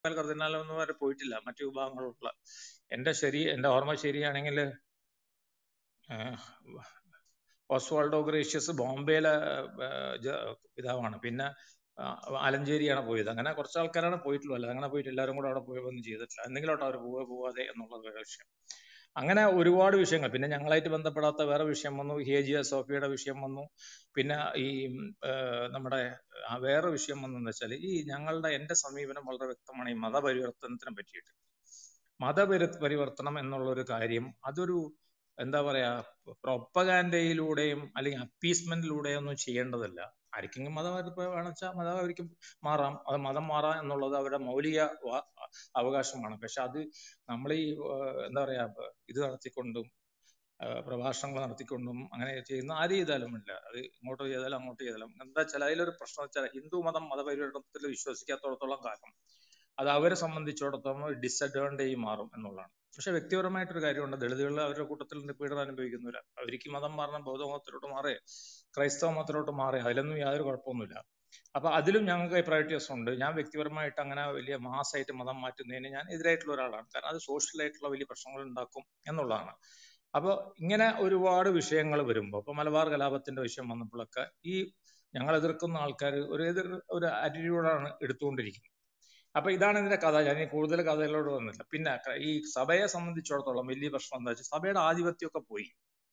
കർദിനാലൊന്നും വരെ പോയിട്ടില്ല മറ്റു വിഭാഗങ്ങളുള്ള എന്റെ ശരി എന്റെ ഓർമ്മ ശരിയാണെങ്കിൽ ഓസ്വാൾഡോ ഗ്രേഷ്യസ് ബോംബെയിലെ ഏഹ്, ജ- പിതാവാണ് പിന്നെ ആ, ആലഞ്ചേരിയാണ് പോയത് അങ്ങനെ കുറച്ച് ആൾക്കാരാണ് പോയിട്ടുള്ളൂ അല്ല അങ്ങനെ പോയിട്ട് എല്ലാവരും കൂടെ അവിടെ പോയൊന്നും ചെയ്തിട്ടില്ല എന്തെങ്കിലും അവർ പോവുക പോവാതെ എന്നുള്ളത് വേറെ വിഷയം അങ്ങനെ ഒരുപാട് വിഷയങ്ങൾ പിന്നെ ഞങ്ങളായിട്ട് ബന്ധപ്പെടാത്ത വേറെ വിഷയം വന്നു ഹേജിയ സോഫിയയുടെ വിഷയം വന്നു പിന്നെ ഈ ഉം, ഏഹ്, നമ്മുടെ ആ വേറെ വിഷയം വന്നെന്ന് വെച്ചാൽ ഈ ഞങ്ങളുടെ എന്റെ സമീപനം വളരെ വ്യക്തമാണ് ഈ മതപരിവർത്തനത്തിനെ പറ്റിയിട്ട് മതപരി പരിവർത്തനം എന്നുള്ള ഒരു കാര്യം അതൊരു എന്താ പറയാ പ്രൊപ്പഗാൻഡയിലൂടെയും അല്ലെങ്കിൽ അപ്പീസ്മെന്റിലൂടെയും ഒന്നും ചെയ്യേണ്ടതല്ല ആർക്കെങ്കിലും മതം വേണമെന്ന് വെച്ചാൽ മതം അവർക്ക് മാറാം അത് മതം മാറാം എന്നുള്ളത് അവരുടെ മൗലിക വ- അവകാശമാണ് പക്ഷെ അത് നമ്മൾ ഈ ഏഹ്, എന്താ പറയാ ഇത് നടത്തിക്കൊണ്ടും ഏഹ്, പ്രഭാഷണങ്ങൾ നടത്തിക്കൊണ്ടും അങ്ങനെ ചെയ്യുന്ന ആര് ചെയ്താലും ഇല്ല അത് ഇങ്ങോട്ട് ചെയ്താലും അങ്ങോട്ട് ചെയ്താലും എന്താ വെച്ചാൽ അതിലൊരു പ്രശ്നം വെച്ചാൽ ഹിന്ദു മതം മതപരിവർത്തനത്തിൽ വിശ്വസിക്കാത്തടത്തോളം കാലം അത് അവരെ സംബന്ധിച്ചിടത്തോളം ഡിസഡ്വാൻറ്റേജ് മാറും എന്നുള്ളതാണ് പക്ഷെ വ്യക്തിപരമായിട്ടൊരു കാര്യമുണ്ട് ദളിതുകൾ അവരുടെ കൂട്ടത്തിൽ നിന്ന് പീഡനം അനുഭവിക്കുന്നില്ല അവർക്ക് മതം മാറണം ബൗദ്ധമതത്തിലോട്ട് മാറേ ക്രൈസ്തവ മതത്തിലോട്ട് മാറേ അതിലൊന്നും യാതൊരു കുഴപ്പമൊന്നുമില്ല അപ്പൊ അതിലും ഞങ്ങൾക്ക് അഭിപ്രായ വ്യത്യാസം ഉണ്ട് ഞാൻ വ്യക്തിപരമായിട്ട് അങ്ങനെ വലിയ മാസമായിട്ട് മതം മാറ്റുന്നതിന് ഞാൻ എതിരായിട്ടുള്ള ഒരാളാണ് കാരണം അത് social ആയിട്ടുള്ള വലിയ പ്രശ്നങ്ങൾ ഉണ്ടാക്കും എന്നുള്ളതാണ് അപ്പൊ ഇങ്ങനെ ഒരുപാട് വിഷയങ്ങൾ വരുമ്പോൾ ഇപ്പൊ മലബാർ കലാപത്തിന്റെ വിഷയം വന്നപ്പോഴൊക്കെ ഈ ഞങ്ങൾ എതിർക്കുന്ന ആൾക്കാർ ഒരു എതിർ ഒരു ആറ്റിറ്റ്യൂഡാണ് എടുത്തുകൊണ്ടിരിക്കുന്നത് അപ്പൊ ഇതാണ് ഇതിന്റെ കഥ ഞാൻ ഈ കൂടുതൽ കഥകളോട് വന്നില്ല പിന്നെ ക- ഈ സഭയെ സംബന്ധിച്ചിടത്തോളം വലിയ പ്രശ്നം എന്താ വെച്ചാൽ സഭയുടെ ആധിപത്യമൊക്കെ പോയി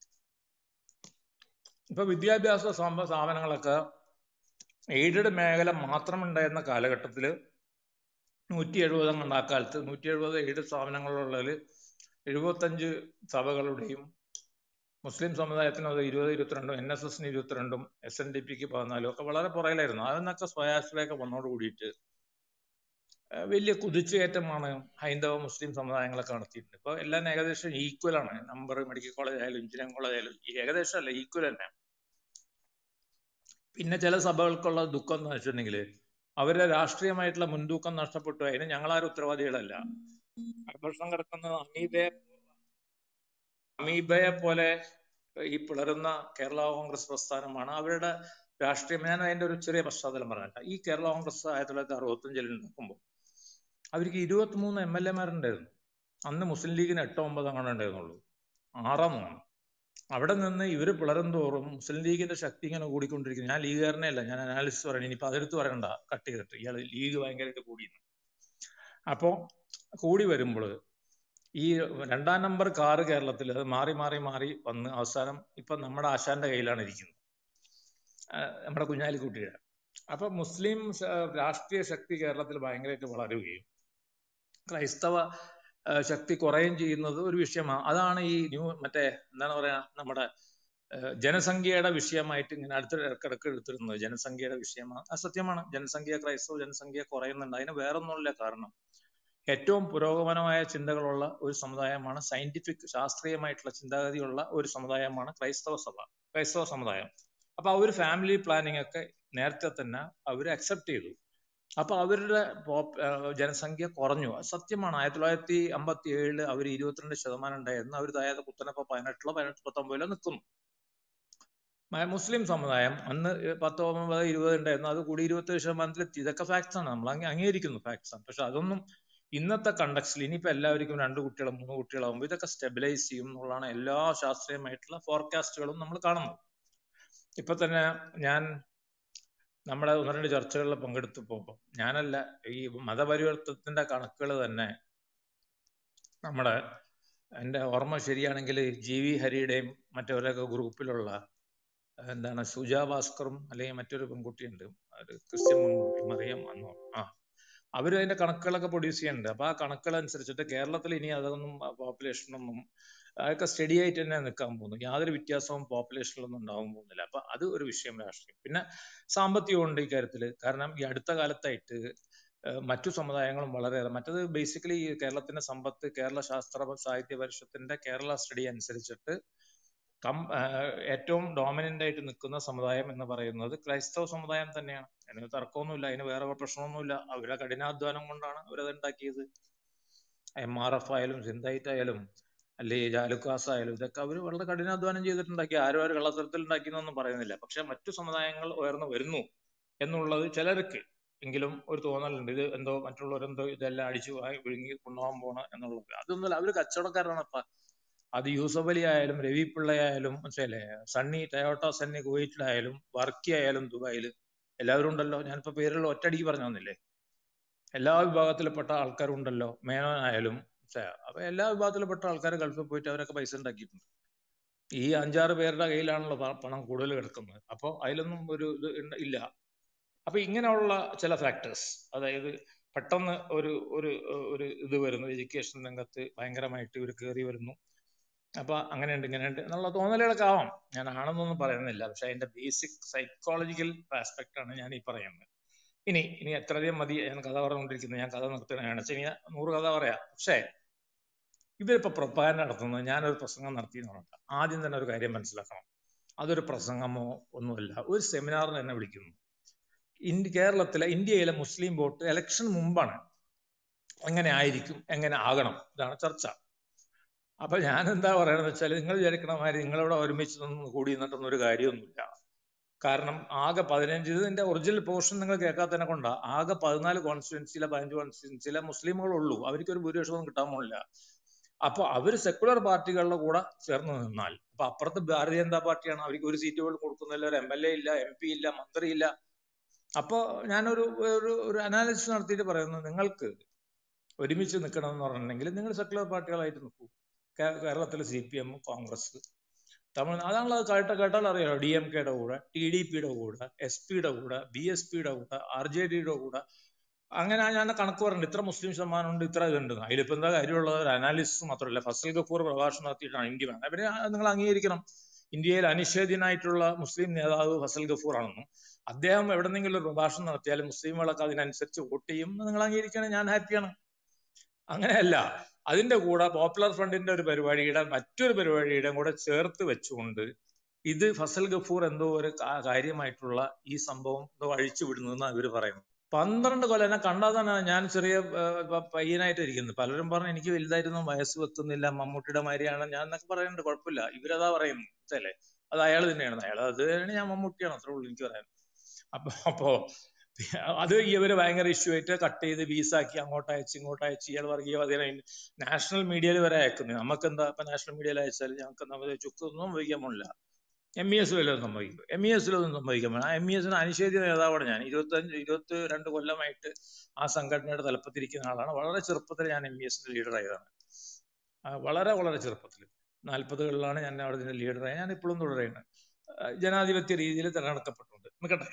ഇപ്പൊ വിദ്യാഭ്യാസ സ്ഥാപ- സ്ഥാപനങ്ങളൊക്കെ എയ്ഡഡ് മേഖല മാത്രം ഉണ്ടായിരുന്ന കാലഘട്ടത്തില് നൂറ്റി എഴുപത് അങ്ങ് ആ കാലത്ത് നൂറ്റി എഴുപത് എയ്ഡഡ് സ്ഥാപനങ്ങളുള്ളതിൽ എഴുപത്തഞ്ച് സഭകളുടെയും മുസ്ലിം സമുദായത്തിന് അത് ഇരുപത് ഇരുപത്തിരണ്ടും എൻ എസ് എസിന് ഇരുപത്തിരണ്ടും എസ് എൻ ഡി പിക്ക് പതിനാലും ഒക്കെ വളരെ പുറകിലായിരുന്നു അതിനൊക്കെ സ്വയാശ്രയൊക്കെ വന്നോട് കൂടിയിട്ട് ഏഹ് വലിയ കുതിച്ചുകയറ്റമാണ് ഹൈന്ദവ മുസ്ലിം സമുദായങ്ങളൊക്കെ നടത്തിയിട്ടുണ്ട് ഇപ്പൊ എല്ലാം ഏകദേശം ഈക്വൽ ആണ് നമ്പർ മെഡിക്കൽ കോളേജ് ആയാലും എഞ്ചിനീയറിംഗ് കോളേജ് ആയാലും ഈ ഏകദേശം അല്ല ഈക്വൽ തന്നെ പിന്നെ ചില സഭകൾക്കുള്ള ദുഃഖം എന്ന് വെച്ചിട്ടുണ്ടെങ്കിൽ അവരുടെ രാഷ്ട്രീയമായിട്ടുള്ള മുൻതൂക്കം നഷ്ടപ്പെട്ടു അതിന് ഞങ്ങളാരും ഉത്തരവാദികളല്ല പ്രശ്നം കിടക്കുന്നത് അമീബയെ അമീബയെ പോലെ ഈ പിളരുന്ന കേരള കോൺഗ്രസ് പ്രസ്ഥാനമാണ് അവരുടെ രാഷ്ട്രീയം ഞാൻ അതിന്റെ ഒരു ചെറിയ പശ്ചാത്തലം പറഞ്ഞില്ല ഈ കേരള കോൺഗ്രസ് ആയിരത്തി തൊള്ളായിരത്തി അറുപത്തി അഞ്ചിൽ ഉണ്ടാക്കുമ്പോൾ അവർക്ക് ഇരുപത്തിമൂന്ന് എം എൽ എമാരുണ്ടായിരുന്നു അന്ന് മുസ്ലിം ലീഗിന് എട്ടോ ഒമ്പതോ അങ്ങനെ ഉണ്ടായിരുന്നുള്ളൂ ആറാമതാണ് അവിടെ നിന്ന് ഇവര് പിളരും തോറും മുസ്ലിം ലീഗിന്റെ ശക്തി ഇങ്ങനെ കൂടിക്കൊണ്ടിരിക്കുന്നു ഞാൻ ലീഗുകാരനെ അല്ല ഞാൻ അനാലിസിസ് പറയണം ഇനിയിപ്പോ അതെടുത്ത് പറയണ്ട കട്ട് ചെയ്തിട്ട് ഇയാൾ ലീഗ് ഭയങ്കരമായിട്ട് കൂടിയെന്ന് അപ്പോ കൂടി വരുമ്പോൾ ഈ രണ്ടാം നമ്പർ കാറ് കേരളത്തിൽ അത് മാറി മാറി മാറി വന്ന് അവസാനം ഇപ്പൊ നമ്മുടെ ആശാന്റെ കയ്യിലാണ് ഇരിക്കുന്നത് ആ, നമ്മുടെ കുഞ്ഞാലിക്കുട്ടിയുടെ അപ്പൊ മുസ്ലിം സ- രാഷ്ട്രീയ ശക്തി കേരളത്തിൽ ഭയങ്കരമായിട്ട് വളരുകയും ക്രൈസ്തവ ആ, ശക്തി കുറയുകയും ചെയ്യുന്നത് ഒരു വിഷയമാണ് അതാണ് ഈ ന്യൂ മറ്റേ എന്താണ് പറയാ നമ്മുടെ ആ, ജനസംഖ്യയുടെ വിഷയമായിട്ട് ഇങ്ങനെ അടുത്ത ഇടക്കിടക്ക് എടുത്തിരുന്നത് ജനസംഖ്യയുടെ വിഷയമാണ് അത് സത്യമാണ് ജനസംഖ്യ ക്രൈസ്തവ ജനസംഖ്യ കുറയുന്നുണ്ട് അതിന് വേറൊന്നുമില്ല കാരണം ഏറ്റവും പുരോഗമനമായ ചിന്തകളുള്ള ഒരു സമുദായമാണ് സയന്റിഫിക് ശാസ്ത്രീയമായിട്ടുള്ള ചിന്താഗതിയുള്ള ഒരു സമുദായമാണ് ക്രൈസ്തവ സഭ ക്രൈസ്തവ സമുദായം അപ്പൊ അവർ ഫാമിലി പ്ലാനിങ് ഒക്കെ നേരത്തെ തന്നെ അവർ അക്സെപ്റ്റ് ചെയ്തു അപ്പൊ അവരുടെ പോപ്പ് ഏഹ് ജനസംഖ്യ കുറഞ്ഞു അത് സത്യമാണ് ആയിരത്തി തൊള്ളായിരത്തി അമ്പത്തി ഏഴില് അവർ ഇരുപത്തിരണ്ട് ശതമാനം ഉണ്ടായിരുന്നു അവർ അതായത് കുത്തനപ്പ പതിനെട്ടിലോ പതിനെട്ട് പത്തൊമ്പതിലോ നിൽക്കുന്നു മ- മുസ്ലിം സമുദായം അന്ന് പത്ത് ഒമ്പത് ഇരുപത് ഉണ്ടായിരുന്നു അത് കൂടി ഇരുപത്തേഴ് ശതമാനത്തിലെത്തി ഇതൊക്കെ ഫാക്ട്സ് ആണ് നമ്മൾ അങ്ങ് അംഗീകരിക്കുന്നു ഫാക്ട്സ് ആണ് പക്ഷെ അതൊന്നും ഇന്നത്തെ കണ്ടക്സ്റ്റിൽ ഇനിയിപ്പോ എല്ലാവർക്കും രണ്ട് കുട്ടികളും മൂന്ന് കുട്ടികളാകുമ്പോൾ ഇതൊക്കെ സ്റ്റെബിലൈസ് ചെയ്യും എന്നുള്ളതാണ് എല്ലാ ശാസ്ത്രീയമായിട്ടുള്ള ഫോർകാസ്റ്റുകളും നമ്മൾ കാണുന്നത് ഇപ്പൊ തന്നെ ഞാൻ നമ്മുടെ ഒന്ന് രണ്ട് ചർച്ചകളിൽ പങ്കെടുത്തപ്പോ ഞാനല്ല ഈ മതപരിവർത്തനത്തിന്റെ കണക്കുകൾ തന്നെ നമ്മുടെ എന്റെ ഓർമ്മ ശരിയാണെങ്കിൽ ജി വി ഹരിയുടെയും മറ്റവരൊക്കെ ഗ്രൂപ്പിലുള്ള എന്താണ് സുജ ഭാസ്കറും അല്ലെങ്കിൽ മറ്റൊരു പെൺകുട്ടിയുണ്ട് ഒരു ക്രിസ്ത്യൻ പെൺകുട്ടി മറിയം എന്നോ ആ അവര് അതിന്റെ കണക്കുകളൊക്കെ പ്രൊഡ്യൂസ് ചെയ്യുന്നുണ്ട് അപ്പൊ ആ കണക്കുകൾ അനുസരിച്ചിട്ട് കേരളത്തിൽ ഇനി അതൊന്നും പോപ്പുലേഷനൊന്നും അതൊക്കെ സ്റ്റഡി ആയിട്ട് തന്നെ നിൽക്കാൻ പോകുന്നു യാതൊരു വ്യത്യാസവും പോപ്പുലേഷനിലൊന്നും ഉണ്ടാവാൻ പോകുന്നില്ല അപ്പൊ അത് ഒരു വിഷയം രാഷ്ട്രീയം പിന്നെ സാമ്പത്തികമുണ്ട് ഈ കാര്യത്തില് കാരണം ഈ അടുത്ത കാലത്തായിട്ട് ഏഹ് മറ്റു സമുദായങ്ങളും വളരെയേറെ മറ്റത് ബേസിക്കലി ഈ കേരളത്തിന്റെ സമ്പത്ത് കേരള ശാസ്ത്ര സാഹിത്യ പരിഷത്തിന്റെ കേരള സ്റ്റഡി അനുസരിച്ചിട്ട് കം ആഹ് ഏറ്റവും ഡോമിനന്റ് ആയിട്ട് നിൽക്കുന്ന സമുദായം എന്ന് പറയുന്നത് ക്രൈസ്തവ സമുദായം തന്നെയാണ് അതിന് തർക്കമൊന്നുമില്ല അതിന് വേറെ പ്രശ്നമൊന്നുമില്ല അവരുടെ കഠിനാധ്വാനം കൊണ്ടാണ് അവരത് ഉണ്ടാക്കിയത് എം ആർ എഫ് ആയാലും സിന്തൈറ്റ് ആയാലും അല്ലെ ജാലുക്കാസ് ആയാലും ഇതൊക്കെ അവർ വളരെ കഠിനാധ്വാനം ചെയ്തിട്ടുണ്ടാക്കി ആരും ആരും കള്ളത്തരത്തിൽ ഉണ്ടാക്കിയെന്നൊന്നും പറയുന്നില്ല പക്ഷെ മറ്റു സമുദായങ്ങൾ ഉയർന്നു വരുന്നു എന്നുള്ളത് ചിലർക്ക് എങ്കിലും ഒരു തോന്നലുണ്ട് ഇത് എന്തോ മറ്റുള്ളവരെന്തോ ഇതെല്ലാം അടിച്ചു വാങ്ങി വിഴുങ്ങി കൊണ്ടുപോകാൻ പോണ എന്നുള്ളത് അതൊന്നുമല്ല അവര് കച്ചവടക്കാരാണപ്പ അത് യൂസഫ് അലി ആയാലും രവി പിള്ള ആയാലും മനസ്സിലല്ലേ സണ്ണി ടയോട്ട സണ്ണി കുവൈറ്റിലായാലും വർക്കി ആയാലും ദുബായിൽ എല്ലാവരും ഉണ്ടല്ലോ ഞാനിപ്പോ പേരുള്ള ഒറ്റയടിക്ക് പറഞ്ഞു തന്നില്ലേ എല്ലാ വിഭാഗത്തിൽപ്പെട്ട ആൾക്കാരുണ്ടല്ലോ മേനോനായാലും മനസ്സിലായോ? അപ്പൊ എല്ലാ വിഭാഗത്തിൽപ്പെട്ട ആൾക്കാർ ഗൾഫിൽ പോയിട്ട് അവരൊക്കെ പൈസ ഉണ്ടാക്കിയിട്ടുണ്ട് ഈ അഞ്ചാറ് പേരുടെ കയ്യിലാണല്ലോ പ- പണം കൂടുതൽ കിടക്കുന്നത് അപ്പോൾ അതിലൊന്നും ഒരു ഇത് ഇണ്ട- ഇല്ല അപ്പൊ ഇങ്ങനെയുള്ള ചില ഫാക്ടേഴ്സ് അതായത് പെട്ടെന്ന് ഒരു ഒരു ഒരു ഇത് വരുന്നു എഡ്യൂക്കേഷൻ രംഗത്ത് ഭയങ്കരമായിട്ട് ഇവർ കയറി വരുന്നു അപ്പൊ അങ്ങനെയുണ്ട് ഇങ്ങനെയുണ്ട് എന്നുള്ള തോന്നലുകളൊക്കെ ആവാം ഞാൻ ആണെന്നൊന്നും പറയുന്നില്ല പക്ഷെ അതിന്റെ ബേസിക് സൈക്കോളജിക്കൽ ആസ്പെക്ട് ആണ് ഞാൻ ഈ പറയുന്നത് ഇനി ഇനി എത്രയധികം മതി ഞാൻ കഥ പറഞ്ഞുകൊണ്ടിരിക്കുന്നത് ഞാൻ കഥ നിർത്തുകയാണ് വെച്ചാൽ ഇനി നൂറ് കഥ പറയാം പക്ഷേ ഇവരിപ്പോ പ്രൊപ്പാഗൻഡ നടത്തുന്നത് ഞാനൊരു പ്രസംഗം നടത്തി എന്ന് പറഞ്ഞാൽ ആദ്യം തന്നെ ഒരു കാര്യം മനസ്സിലാക്കണം അതൊരു പ്രസംഗമോ ഒന്നുമല്ല ഒരു സെമിനാറിന് എന്നെ വിളിക്കുന്നു ഇന്ത്യ കേരളത്തിലെ ഇന്ത്യയിലെ മുസ്ലിം വോട്ട് ഇലക്ഷൻ മുമ്പാണ് എങ്ങനെ ആയിരിക്കും എങ്ങനെ ആകണം ഇതാണ് ചർച്ച അപ്പൊ ഞാൻ എന്താ പറയണെന്ന് വെച്ചാൽ നിങ്ങൾ വിചാരിക്കണ മാതിരി നിങ്ങളിവിടെ ഒരുമിച്ച് നിന്ന് കൂടി നിന്നിട്ടൊന്നും ഒരു കാര്യമൊന്നുമില്ല കാരണം ആകെ പതിനഞ്ച് ഇതിന്റെ ഒറിജിനൽ പോർഷൻ നിങ്ങൾ കേൾക്കാത്തതിനെ കൊണ്ടാ ആകെ പതിനാല് കോൺസ്റ്റിറ്റ്യൻസിയിലെ പതിനഞ്ച് കോൺസ്റ്റിറ്റ്യൻസിയിലെ മുസ്ലിമുകളുള്ളൂ അവർക്ക് ഒരു ഭൂരിപക്ഷമൊന്നും കിട്ടാൻ പോണില്ല അപ്പൊ അവര് സെക്കുലർ പാർട്ടികളുടെ കൂടെ ചേർന്ന് നിന്നാൽ അപ്പൊ അപ്പുറത്ത് ഭാരതീയ ജനതാ പാർട്ടിയാണ് അവർക്ക് ഒരു സീറ്റ് പോലും കൊടുക്കുന്നില്ല ഒരു എം എൽ എ ഇല്ല എം പി ഇല്ല മന്ത്രി ഇല്ല അപ്പോ ഞാനൊരു ഒരു ഒരു അനാലിസിസ് നടത്തിയിട്ട് പറയുന്നു നിങ്ങൾക്ക് ഒരുമിച്ച് നിൽക്കണം എന്ന് പറഞ്ഞിട്ടുണ്ടെങ്കിൽ നിങ്ങൾ സെക്കുലർ പാർട്ടികളായിട്ട് നിൽക്കൂ കേ- കേരളത്തിലെ C P M Congress Tamil അതാണല്ലോ അത് കേട്ട കേട്ടാൽ അറിയാലോ ഡി എം കെയുടെ കൂടെ ടി ഡി പിയുടെ കൂടെ എസ് പിയുടെ കൂടെ ബി എസ് പിയുടെ കൂടെ ആർ ജെ ഡിയുടെ കൂടെ അങ്ങനെ ഞാൻ കണക്ക് പറഞ്ഞു ഇത്ര മുസ്ലിം ശതമാനം ഉണ്ട് ഇത്ര ഇതുണ്ട് അതിലിപ്പോ എന്താ കാര്യമുള്ളത് ഒരു അനാലിസിസ് മാത്രമല്ല ഫസൽ ഗഫൂർ പ്രഭാഷണം നടത്തിയിട്ടാണ് ഇന്ത്യ വേണം അവരെ നിങ്ങൾ അംഗീകരിക്കണം ഇന്ത്യയിൽ അനിഷേധ്യനായിട്ടുള്ള മുസ്ലിം നേതാവ് ഫസൽ ഗഫൂർ ആണെന്നും അദ്ദേഹം എവിടെന്നെങ്കിലും ഒരു പ്രഭാഷണം നടത്തിയാൽ മുസ്ലിമുകളൊക്കെ അതിനനുസരിച്ച് വോട്ട് ചെയ്യും എന്ന് നിങ്ങൾ അംഗീകരിക്കണം ഞാൻ ഹാപ്പിയാണ് അങ്ങനെയല്ല അതിന്റെ കൂടെ പോപ്പുലർ ഫ്രണ്ടിന്റെ ഒരു പരിപാടിയുടെ മറ്റൊരു പരിപാടിയുടെ കൂടെ ചേർത്ത് വെച്ചുകൊണ്ട് ഇത് ഫസൽ ഗഫൂർ എന്തോ ഒരു കാ- കാര്യമായിട്ടുള്ള ഈ സംഭവം എന്തോ അഴിച്ചു വിടുന്നതെന്ന് ഇവർ പറയുന്നു പന്ത്രണ്ട് കൊല്ലം എന്നെ കണ്ടാൽ തന്നെ ഞാൻ ചെറിയ ഏഹ്, പ- പയ്യനായിട്ട് ഇരിക്കുന്നത് പലരും പറഞ്ഞു എനിക്ക് വലുതായിട്ടൊന്നും വയസ്സ് വെക്കുന്നില്ല മമ്മൂട്ടിയുടെ മാതിരിയാണ് ഞാൻ എന്നൊക്കെ പറയുന്നുണ്ട് കുഴപ്പമില്ല ഇവരതാ പറയുന്നു അല്ലേ അത് അയാൾ തന്നെയാണ് അയാൾ അത് തന്നെയാണ് ഞാൻ മമ്മൂട്ടിയാണ് അത്രേ ഉള്ളൂ എനിക്ക് പറയാൻ അപ്പൊ അപ്പോ അത് ഇവര് ഭയങ്കര ഇഷ്യൂ ആയിട്ട് കട്ട് ചെയ്ത് വീസാക്കി അങ്ങോട്ട് അയച്ച് ഇങ്ങോട്ട് അയച്ച് ഇയാൾ വർഗീയവാദിനെ നാഷണൽ മീഡിയയിൽ വരെ അയക്കുന്നത് നമുക്ക് എന്താ ഇപ്പൊ നാഷണൽ മീഡിയയിൽ അയച്ചാൽ ഞങ്ങൾക്ക് നമ്മൾ ചുക്കൊന്നും സംഭവിക്കാൻ പോണില്ല എം ഇ എസ് വല്ലതും സംഭവിക്കും എം ഇ എസിലൊന്നും സംഭവിക്കാൻ പോണില്ല എം ഇ എസിന് അനിഷേധ്യ നേതാവാണ് ഞാൻ ഇരുപത്തഞ്ച് ഇരുപത്തി രണ്ട് കൊല്ലമായിട്ട് ആ സംഘടനയുടെ തലപ്പത്തിരിക്കുന്ന ആളാണ് വളരെ ചെറുപ്പത്തിൽ ഞാൻ എം ഇ എസിന്റെ ലീഡർ ആയതാണ് ആ, വളരെ വളരെ ചെറുപ്പത്തിൽ നാൽപ്പതുകളിലാണ് ഞാൻ അവിടെ ഇതിന്റെ ലീഡറായി ഞാൻ ഇപ്പോഴും തുടരുകയാണ് ആ, ജനാധിപത്യ രീതിയിൽ തിരഞ്ഞെടുക്കപ്പെട്ടിട്ടുണ്ട് നിൽക്കട്ടെ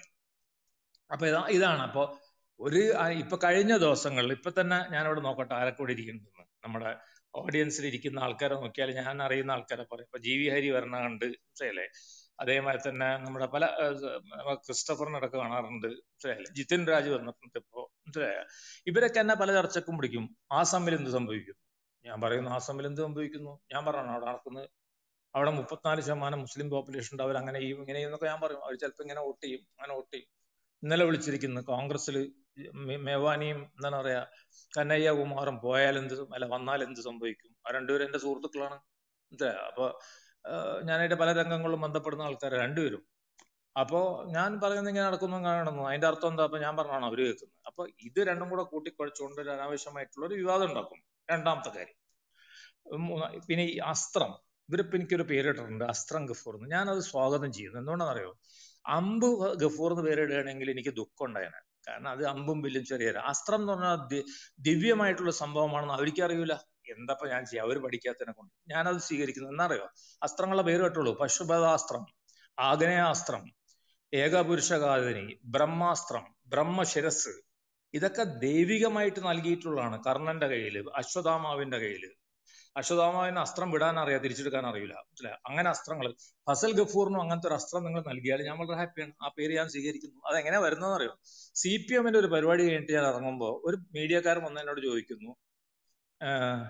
അപ്പൊ ഇതാ ഇതാണ് അപ്പൊ ഒരു ആ, ഇപ്പൊ കഴിഞ്ഞ ദിവസങ്ങളിൽ ഇപ്പൊ തന്നെ ഞാനവിടെ നോക്കട്ടെ ആരൊക്കെ ഇവിടെ ഇരിക്കുന്നുണ്ടെന്ന് നമ്മുടെ ഓഡിയൻസിൽ ഇരിക്കുന്ന ആൾക്കാരെ നോക്കിയാൽ ഞാൻ അറിയുന്ന ആൾക്കാരെ പറയും ഇപ്പൊ ജി വി ഹരി വരണ കണ്ട് മനസ്സിലായില്ലേ അതേമാതിരി തന്നെ നമ്മുടെ പല ആ, നമ്മ ക്രിസ്റ്റഫറിനടക്കം കാണാറുണ്ട് മനസ്സിലായില്ലേ ജിതിൻ രാജ് വന്നിട്ടുണ്ട് ഇപ്പോ മനസ്സിലായ ഇവരൊക്കെ എന്നെ പല ചർച്ചക്കും പിടിക്കും ആസാമിൽ എന്ത് സംഭവിക്കുന്നു ഞാൻ പറയുന്നു ആസാമിൽ എന്ത് സംഭവിക്കുന്നു ഞാൻ പറഞ്ഞാണ് അവിടെ നടക്കുന്നത് അവിടെ മുപ്പത്തിനാല് ശതമാനം മുസ്ലിം പോപ്പുലേഷൻ ഉണ്ട് അവർ അങ്ങനെ ചെയ്യും ഇങ്ങനെ ചെയ്യും എന്നൊക്കെ ഞാൻ പറയും അവർ ചിലപ്പോൾ ഇങ്ങനെ വോട്ട് ചെയ്യും അങ്ങനെ വോട്ട് ചെയ്യും ഇന്നലെ വിളിച്ചിരിക്കുന്നു കോൺഗ്രസിൽ മേവാനിയും എന്താണ് പറയാ കന്നയ്യ കുമാറും പോയാൽ എന്ത് അല്ല വന്നാൽ എന്ത് സംഭവിക്കും ആ രണ്ടുപേരും എന്റെ സുഹൃത്തുക്കളാണ് മനസ്സിലായോ? അപ്പൊ ആഹ് ഞാനായിട്ട് പല രംഗങ്ങളിലും ബന്ധപ്പെടുന്ന ആൾക്കാർ രണ്ടുപേരും അപ്പോ ഞാൻ പറയുന്നത് ഇങ്ങനെ നടക്കുന്നു കാണുന്നു അതിന്റെ അർത്ഥം എന്താ അപ്പൊ ഞാൻ പറഞ്ഞാണ് അവര് കേൾക്കുന്നത് അപ്പൊ ഇത് രണ്ടും കൂടെ കൂട്ടിക്കുഴച്ചുകൊണ്ട് ഒരു അനാവശ്യമായിട്ടുള്ള ഒരു വിവാദം ഉണ്ടാക്കും രണ്ടാമത്തെ കാര്യം മൂന്നാ- പിന്നെ ഈ അസ്ത്രം ഇവരിപ്പോ എനിക്കൊരു പേരിട്ടിട്ടുണ്ട് അസ്ത്രം ഗഫൂർ എന്ന് ഞാനത് സ്വാഗതം ചെയ്യുന്നു എന്തുകൊണ്ടാണെന്നറിയോ അമ്പ് ഗഫൂർ എന്ന് പേരിടുകയാണെങ്കിൽ എനിക്ക് ദുഃഖം ഉണ്ടായേനെ കാരണം അത് അമ്പും വില്ലും ചെറിയ അസ്ത്രം എന്ന് പറഞ്ഞാൽ ദി- ദിവ്യമായിട്ടുള്ള സംഭവമാണെന്ന് അവർക്ക് അറിയൂല എന്തപ്പോ ഞാൻ ചെയ്യാം അവർ പഠിക്കാത്തതിനെ കൊണ്ട് ഞാനത് സ്വീകരിക്കുന്നു എന്നറിയോ അസ്ത്രങ്ങളുടെ പേര് കേട്ടുള്ളൂ പശുപതാസ്ത്രം ആഗ്നേയാസ്ത്രം ഏകപുരുഷകാദിനി ബ്രഹ്മാസ്ത്രം ബ്രഹ്മശിരസ് ഇതൊക്കെ ദൈവികമായിട്ട് നൽകിയിട്ടുള്ളതാണ് കർണന്റെ കയ്യിൽ അശ്വതാമാവിന്റെ കയ്യിൽ അശ്വതാമാവിന് അസ്ത്രം വിടാൻ അറിയാം തിരിച്ചെടുക്കാൻ അറിയില്ല മനസ്സിലായോ അങ്ങനെ അസ്ത്രങ്ങൾ ഫസൽ ഗഫൂറിനും അങ്ങനത്തെ ഒരു അസ്ത്രം നിങ്ങൾ നൽകിയാൽ ഞാൻ വളരെ ഹാപ്പിയാണ് ആ പേര് ഞാൻ സ്വീകരിക്കുന്നു അതെങ്ങനെ വരുന്നതെന്ന് അറിയോ സി പി എമ്മിന്റെ ഒരു പരിപാടി കഴിഞ്ഞിട്ട് ഞാൻ ഇറങ്ങുമ്പോൾ ഒരു മീഡിയക്കാരൻ വന്ന് എന്നോട് ചോദിക്കുന്നു ആഹ്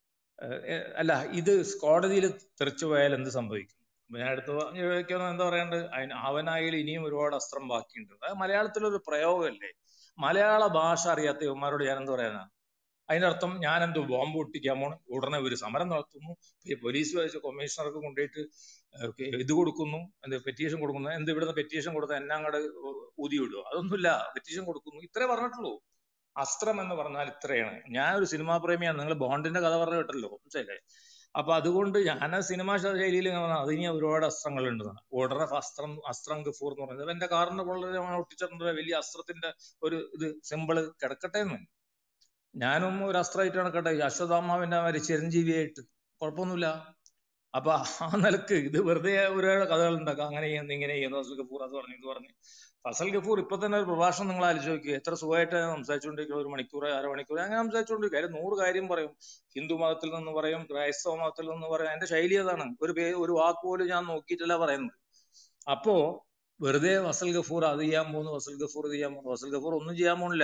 ഏഹ് അല്ല ഇത് കോടതിയിൽ തെറിച്ചു പോയാൽ എന്ത് സംഭവിക്കും അപ്പൊ ഞാൻ അടുത്ത് ചോദിക്കുന്നത് എന്താ പറയണ്ടത് അതിന് അവനായാലും ഇനിയും ഒരുപാട് അസ്ത്രം ബാക്കിയുണ്ട് അത് മലയാളത്തിലൊരു പ്രയോഗമല്ലേ മലയാള ഭാഷ അറിയാത്ത ഇവന്മാരോട് ഞാൻ എന്ത് പറയാനാ അതിനർത്ഥം ഞാൻ എന്തോ ബോംബ് പൊട്ടിക്കാൻ പോണ് ഉടനെ ഒരു സമരം നടത്തുന്നു ഈ പോലീസ് വെച്ച് കമ്മീഷണർക്ക് കൊണ്ടുപോയിട്ട് ഏഹ് ഇത് കൊടുക്കുന്നു എന്ത് പെറ്റീഷൻ കൊടുക്കുന്നു എന്ത് ഇവിടുന്ന് പെറ്റീഷൻ കൊടുത്ത എന്നെ അങ്ങോട്ട് ഊതി വിടുക അതൊന്നുമില്ല പെറ്റീഷൻ കൊടുക്കുന്നു ഇത്രേ പറഞ്ഞിട്ടുള്ളൂ അസ്ത്രം എന്ന് പറഞ്ഞാൽ ഇത്രയാണ് ഞാൻ ഒരു സിനിമാ പ്രേമിയാണ് നിങ്ങൾ ബോണ്ടിന്റെ കഥ പറഞ്ഞു കേട്ടല്ലോ മനസ്സിലായില്ലേ അപ്പൊ അതുകൊണ്ട് ഞാൻ സിനിമാ ശൈലിയിൽ ഇങ്ങനെ പറഞ്ഞാൽ അതിന് ഒരുപാട് അസ്ത്രങ്ങളുണ്ട് ഉടനെ അസ്ത്രം അസ്ത്രം ഗഫൂർ എന്ന് പറയുന്നത് എന്റെ കാറിന്റെ വളരെ ഒട്ടിച്ചിട്ടുണ്ട് വലിയ അസ്ത്രത്തിന്റെ ഒരു ഇത് സിമ്പിള് കിടക്കട്ടെ എന്ന് ഞാനും ഒരു അസ്ത്രമായിട്ട് നടക്കട്ടെ ഈ അശ്വത്ഥാമാവിന്റെ മാതിരി ചിരഞ്ജീവിയായിട്ട് കുഴപ്പമൊന്നുമില്ല അപ്പൊ ആ നിലക്ക് ഇത് വെറുതെ ഒരുപാട് കഥകൾ ഉണ്ടാക്കാം അങ്ങനെ ചെയ്യുന്നു ഇങ്ങനെ ചെയ്യുന്നു ഫസൽ ഗഫൂർ അത് പറഞ്ഞു ഇത് പറഞ്ഞു ഫസൽ ഗഫൂർ ഇപ്പൊ തന്നെ ഒരു പ്രഭാഷണം നിങ്ങൾ ആലോചിച്ച് നോക്കി എത്ര സുഖമായിട്ട് സംസാരിച്ചുകൊണ്ടിരിക്കുക ഒരു മണിക്കൂർ അരമണിക്കൂർ അങ്ങനെ സംസാരിച്ചുകൊണ്ടിരിക്കുക അതിൽ നൂറ് കാര്യം പറയും ഹിന്ദു മതത്തിൽ നിന്ന് പറയും ക്രൈസ്തവ മതത്തിൽ നിന്ന് പറയും എന്റെ ശൈലി അതാണ് ഒരു പേ ഒരു വാക്ക് പോലും ഞാൻ നോക്കിയിട്ടല്ല പറയുന്നത് അപ്പോ വെറുതെ ഫസൽ ഗഫൂർ അത് ചെയ്യാൻ പോകുന്നു ഫസൽ ഗഫൂർ ഇത് ചെയ്യാൻ പോകുന്നു ഫസൽ ഗഫൂർ ഒന്നും ചെയ്യാൻ പോകുന്നില്ല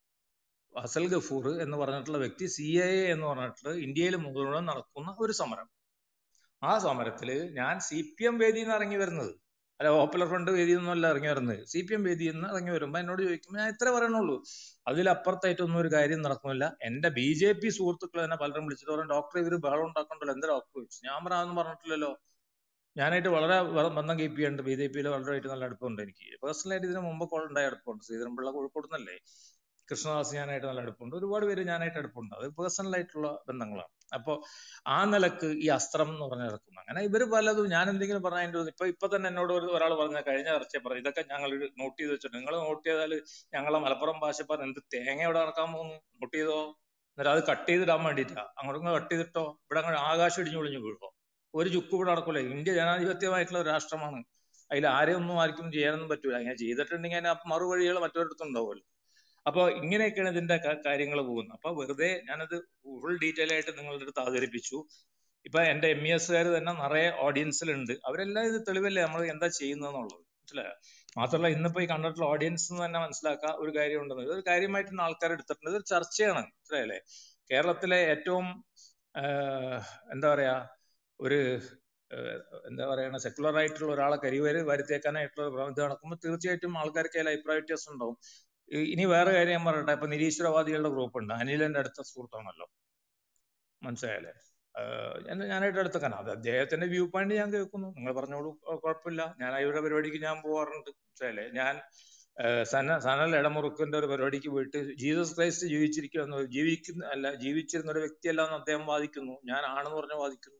ഫസൽ ഗഫൂർ എന്ന് പറഞ്ഞിട്ടുള്ള വ്യക്തി സി എ എന്ന് പറഞ്ഞിട്ടുള്ള ഇന്ത്യയിൽ മുഴുവൻ നടക്കുന്ന ഒരു സമരം ആ സമരത്തില് ഞാൻ സി പി എം വേദിയിൽ നിന്ന് ഇറങ്ങി വരുന്നത് അല്ല പോപ്പുലർ ഫ്രണ്ട് വേദിയിൽ നിന്നല്ല ഇറങ്ങി വരുന്നത് സി പി എം വേദിയിൽ നിന്ന് ഇറങ്ങി വരുമ്പോ എന്നോട് ചോദിക്കുമ്പോൾ ഞാൻ ഇത്ര പറയണുള്ളൂ അതിലപ്പുറത്തായിട്ടൊന്നും ഒരു കാര്യം നടക്കുന്നില്ല എന്റെ ബി ജെ പി സുഹൃത്തുക്കൾ തന്നെ പലരും വിളിച്ചിട്ട് പറയും ഡോക്ടർ ഇവര് ബഹളം ഉണ്ടാക്കണ്ടല്ലോ എന്താ ഡോക്ടർ ചോദിച്ചു ഞാൻ പറയാമെന്ന് പറഞ്ഞിട്ടില്ലല്ലോ ഞാനായിട്ട് വളരെ വ- ബന്ധം കീപ്പ് ചെയ്യുന്നുണ്ട് ബി ജെ പിയിൽ വളരെയായിട്ട് നല്ല അടുപ്പമുണ്ട് എനിക്ക് പേഴ്സണലായിട്ട് ഇതിന് മുമ്പ് കോൾ ഉണ്ടായ അടുപ്പമുണ്ട് ശ്രീധരൻപിള്ള കോഴിക്കോട് നിന്നല്ലേ കൃഷ്ണദാസ് ഞാനായിട്ട് നല്ല അടുപ്പമുണ്ട് ഒരുപാട് പേര് ഞാനായിട്ട് അടുപ്പമുണ്ട് അത് പേഴ്സണൽ ആയിട്ടുള്ള ബന്ധങ്ങളാണ് അപ്പൊ ആ നിലക്ക് ഈ അസ്ത്രം എന്ന് പറഞ്ഞ നടക്കുന്നു അങ്ങനെ ഇവര് പലതും ഞാൻ എന്തെങ്കിലും പറഞ്ഞതിന്റെ ഇപ്പൊ ഇപ്പൊ തന്നെ എന്നോട് ഒരു ഒരാൾ പറഞ്ഞ കഴിഞ്ഞ ചർച്ച പറഞ്ഞു ഇതൊക്കെ ഞങ്ങൾ നോട്ട് ചെയ്ത് വെച്ചിട്ടുണ്ട് നിങ്ങൾ നോട്ട് ചെയ്താൽ ഞങ്ങളെ മലപ്പുറം ഭാഷ പറഞ്ഞ എന്ത് തേങ്ങ ഇവിടെ നടക്കാൻ പോകുന്നു നോട്ട് ചെയ്തോ എന്നിട്ട് അത് കട്ട് ചെയ്തിടാൻ വേണ്ടിയിട്ടാ അങ്ങോട്ടും കട്ട് ചെയ്തിട്ടോ ഇവിടെ അങ്ങോട്ട് ആകാശം ഇടിഞ്ഞു ഒളിഞ്ഞു വീഴുമോ ഒരു ചുക്ക് ഇവിടെ നടക്കൂല ഇന്ത്യ ജനാധിപത്യമായിട്ടുള്ള ഒരു രാഷ്ട്രമാണ് അതിൽ ആരെയും ഒന്നും ആർക്കും ചെയ്യാനൊന്നും പറ്റൂല അങ്ങനെ ചെയ്തിട്ടുണ്ടെങ്കിൽ അതിന് മറുവഴികൾ മറ്റൊരിടത്തുണ്ടാവുമല്ലോ അപ്പൊ ഇങ്ങനെയൊക്കെയാണ് ഇതിന്റെ കാര്യങ്ങൾ പോകുന്നത് അപ്പൊ വെറുതെ ഞാനത് ഫുൾ ഡീറ്റെയിൽ ആയിട്ട് നിങ്ങളുടെ അടുത്ത് അവതരിപ്പിച്ചു ഇപ്പൊ എന്റെ എം ഇ എസ്സുകാർ തന്നെ നിറയെ ഓഡിയൻസിലുണ്ട് അവരെല്ലാം ഇത് തെളിവല്ലേ നമ്മൾ എന്താ ചെയ്യുന്നതെന്നുള്ളത് മനസ്സിലായോ മാത്രമല്ല ഇന്നിപ്പോ ഈ കണ്ടിട്ടുള്ള ഓഡിയൻസ് തന്നെ മനസ്സിലാക്കുക ഒരു കാര്യം ഉണ്ടെന്ന് ഇതൊരു കാര്യമായിട്ടാണ് ആൾക്കാർ എടുത്തിട്ടുണ്ട് ഇതൊരു ചർച്ചയാണ് മനസ്സിലായല്ലേ കേരളത്തിലെ ഏറ്റവും ആഹ്, എന്താ പറയാ ഒരു ആഹ്, എന്താ പറയണ സെക്കുലർ ആയിട്ടുള്ള ഒരാളെ കരിവേര് വരുത്തിയേക്കാനായിട്ടുള്ള ഒരു പ്രവണത നടക്കുമ്പോൾ തീർച്ചയായിട്ടും ആൾക്കാർക്ക് അതിൽ അഭിപ്രായ വ്യത്യാസം ഉണ്ടാവും ഈ- ഇനി വേറെ കാര്യം ഞാൻ പറയട്ടെ ഇപ്പൊ നിരീശ്വരവാദികളുടെ ഗ്രൂപ്പ് ഉണ്ട് അനിലന്റെ അടുത്ത സുഹൃത്താണല്ലോ മനസ്സിലായല്ലേ ആഹ് ഞാൻ ഞാനായിട്ട് എടുത്തേക്കാണ് അത് അദ്ദേഹത്തിന്റെ വ്യൂ പോയിന്റ് ഞാൻ കേൾക്കുന്നു നിങ്ങൾ പറഞ്ഞോളൂ കൊ- കുഴപ്പമില്ല ഞാൻ അവരുടെ പരിപാടിക്ക് ഞാൻ പോവാറുണ്ട് മനസ്സിലായില്ലേ ഞാൻ ആഹ് സന സനൽ ഇടമുറുക്കിന്റെ ഒരു പരിപാടിക്ക് പോയിട്ട് ജീസസ് ക്രൈസ്റ്റ് ജീവിച്ചിരിക്കുന്ന ജീവിക്കുന്ന അല്ല ജീവിച്ചിരുന്ന ഒരു വ്യക്തിയല്ല എന്ന് അദ്ദേഹം വാദിക്കുന്നു ഞാൻ ആണെന്ന് പറഞ്ഞ് വാദിക്കുന്നു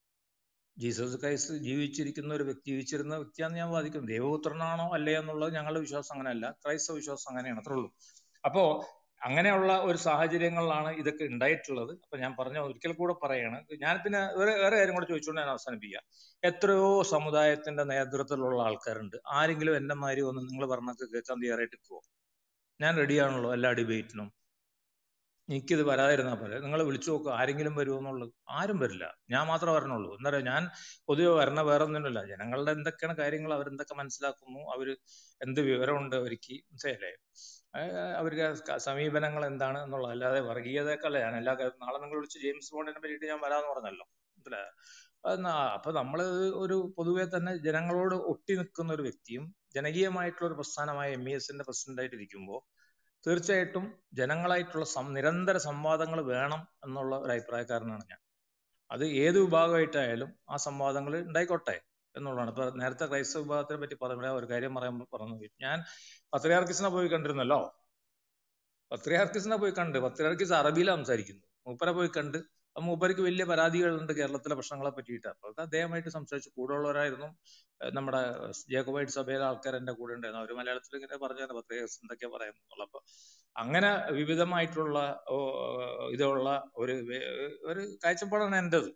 ജീസസ് ക്രൈസ്റ്റ് ജീവിച്ചിരിക്കുന്ന ഒരു വ്യക്തി ജീവിച്ചിരുന്ന വ്യക്തിയാണെന്ന് ഞാൻ വാദിക്കുന്നു ദൈവപുത്രനാണോ അല്ലേ എന്നുള്ളത് ഞങ്ങളുടെ വിശ്വാസം അങ്ങനെയല്ല ക്രൈസ്തവ വിശ്വാസം അങ്ങനെയാണ് അത്രേ ഉള്ളൂ അപ്പോ അങ്ങനെയുള്ള ഒരു സാഹചര്യങ്ങളിലാണ് ഇതൊക്കെ ഉണ്ടായിട്ടുള്ളത് അപ്പൊ ഞാൻ പറഞ്ഞ ഒരിക്കൽ കൂടെ പറയാണ് ഞാൻ പിന്നെ വേറെ വേറെ കാര്യം കൂടെ ചോദിച്ചുകൊണ്ട് ഞാൻ അവസാനിപ്പിക്കുക എത്രയോ സമുദായത്തിന്റെ നേതൃത്വത്തിലുള്ള ആൾക്കാരുണ്ട് ആരെങ്കിലും എന്റെ മാതിരി ഒന്ന് നിങ്ങൾ പറഞ്ഞൊക്കെ കേൾക്കാൻ തയ്യാറായിട്ട് നിൽക്കുമോ ഞാൻ റെഡിയാണല്ലോ എല്ലാ ഡിബേറ്റിനും എനിക്കിത് വരാതിരുന്നാ പോലെ നിങ്ങൾ വിളിച്ചു നോക്കുക ആരെങ്കിലും വരുമോ എന്നുള്ളത് ആരും വരില്ല ഞാൻ മാത്രമേ വരണുള്ളൂ എന്താ പറയുക ഞാൻ പൊതുവെ വരണ വേറെ ഒന്നുമില്ല ജനങ്ങളുടെ എന്തൊക്കെയാണ് കാര്യങ്ങൾ അവരെന്തൊക്കെ മനസ്സിലാക്കുന്നു അവര് എന്ത് വിവരമുണ്ട് അവർക്ക് മനസ്സിലായില്ലേ ആഹ് അവരുടെ ക- സമീപനങ്ങൾ എന്താണ് എന്നുള്ളത് അല്ലാതെ വർഗീയതയൊക്കെയല്ല ഞാൻ എല്ലാ കാര്യം നാളെ നിങ്ങൾ വിളിച്ച് ജെയിംസ് ബോണ്ടിനെ പറ്റിയിട്ട് ഞാൻ വരാമെന്ന് പറഞ്ഞല്ലോ മനസ്സിലായോ അത് നാ- അപ്പൊ നമ്മള് ഒരു പൊതുവെ തന്നെ ജനങ്ങളോട് ഒട്ടി നിൽക്കുന്ന ഒരു വ്യക്തിയും ജനകീയമായിട്ടുള്ള ഒരു പ്രസ്ഥാനമായ എം ഇ എസിന്റെ പ്രസിഡന്റ് ആയിട്ട് ഇരിക്കുമ്പോൾ തീർച്ചയായിട്ടും ജനങ്ങളായിട്ടുള്ള സം നിരന്തര സംവാദങ്ങൾ വേണം എന്നുള്ള ഒരു അഭിപ്രായക്കാരനാണ് ഞാൻ അത് ഏത് വിഭാഗമായിട്ടായാലും ആ സംവാദങ്ങൾ ഉണ്ടായിക്കോട്ടെ എന്നുള്ളതാണ് ഇപ്പൊ നേരത്തെ ക്രൈസ്തവ വിഭാഗത്തിനെ പറ്റി പറയുമ്പോൾ ഒരു കാര്യം പറയാൻ പറഞ്ഞു ഞാൻ പത്രിയാർക്കിസിനെ പോയി കണ്ടിരുന്നല്ലോ പത്രിയാർക്കിസിനെ പോയി കണ്ട് പത്രിയാർക്കിസ് അറബിയിലാണ് സംസാരിക്കുന്നത് മൂപ്പരെ പോയി കണ്ട് അപ്പൊ മൂപ്പർക്ക് വലിയ പരാതികളുണ്ട് കേരളത്തിലെ പ്രശ്നങ്ങളെ പറ്റിയിട്ട് അപ്പൊ അത് അദ്ദേഹമായിട്ട് സംസാരിച്ചു കൂടെയുള്ളവരായിരുന്നു ഏഹ് നമ്മുടെ ജേക്കബൈറ്റ് സഭയിലെ ആൾക്കാർ എന്റെ കൂടെ ഉണ്ടായിരുന്നു അവർ മലയാളത്തിൽ ഇങ്ങനെ പറഞ്ഞു പത്രിയാർക്കിസ് എന്തൊക്കെയാ പറയുന്നുള്ളു അപ്പൊ അങ്ങനെ വിവിധമായിട്ടുള്ള ഓ, ഇതുള്ള ഒരു വേ- ഒരു കാഴ്ചപ്പാടാണ് എന്റേത്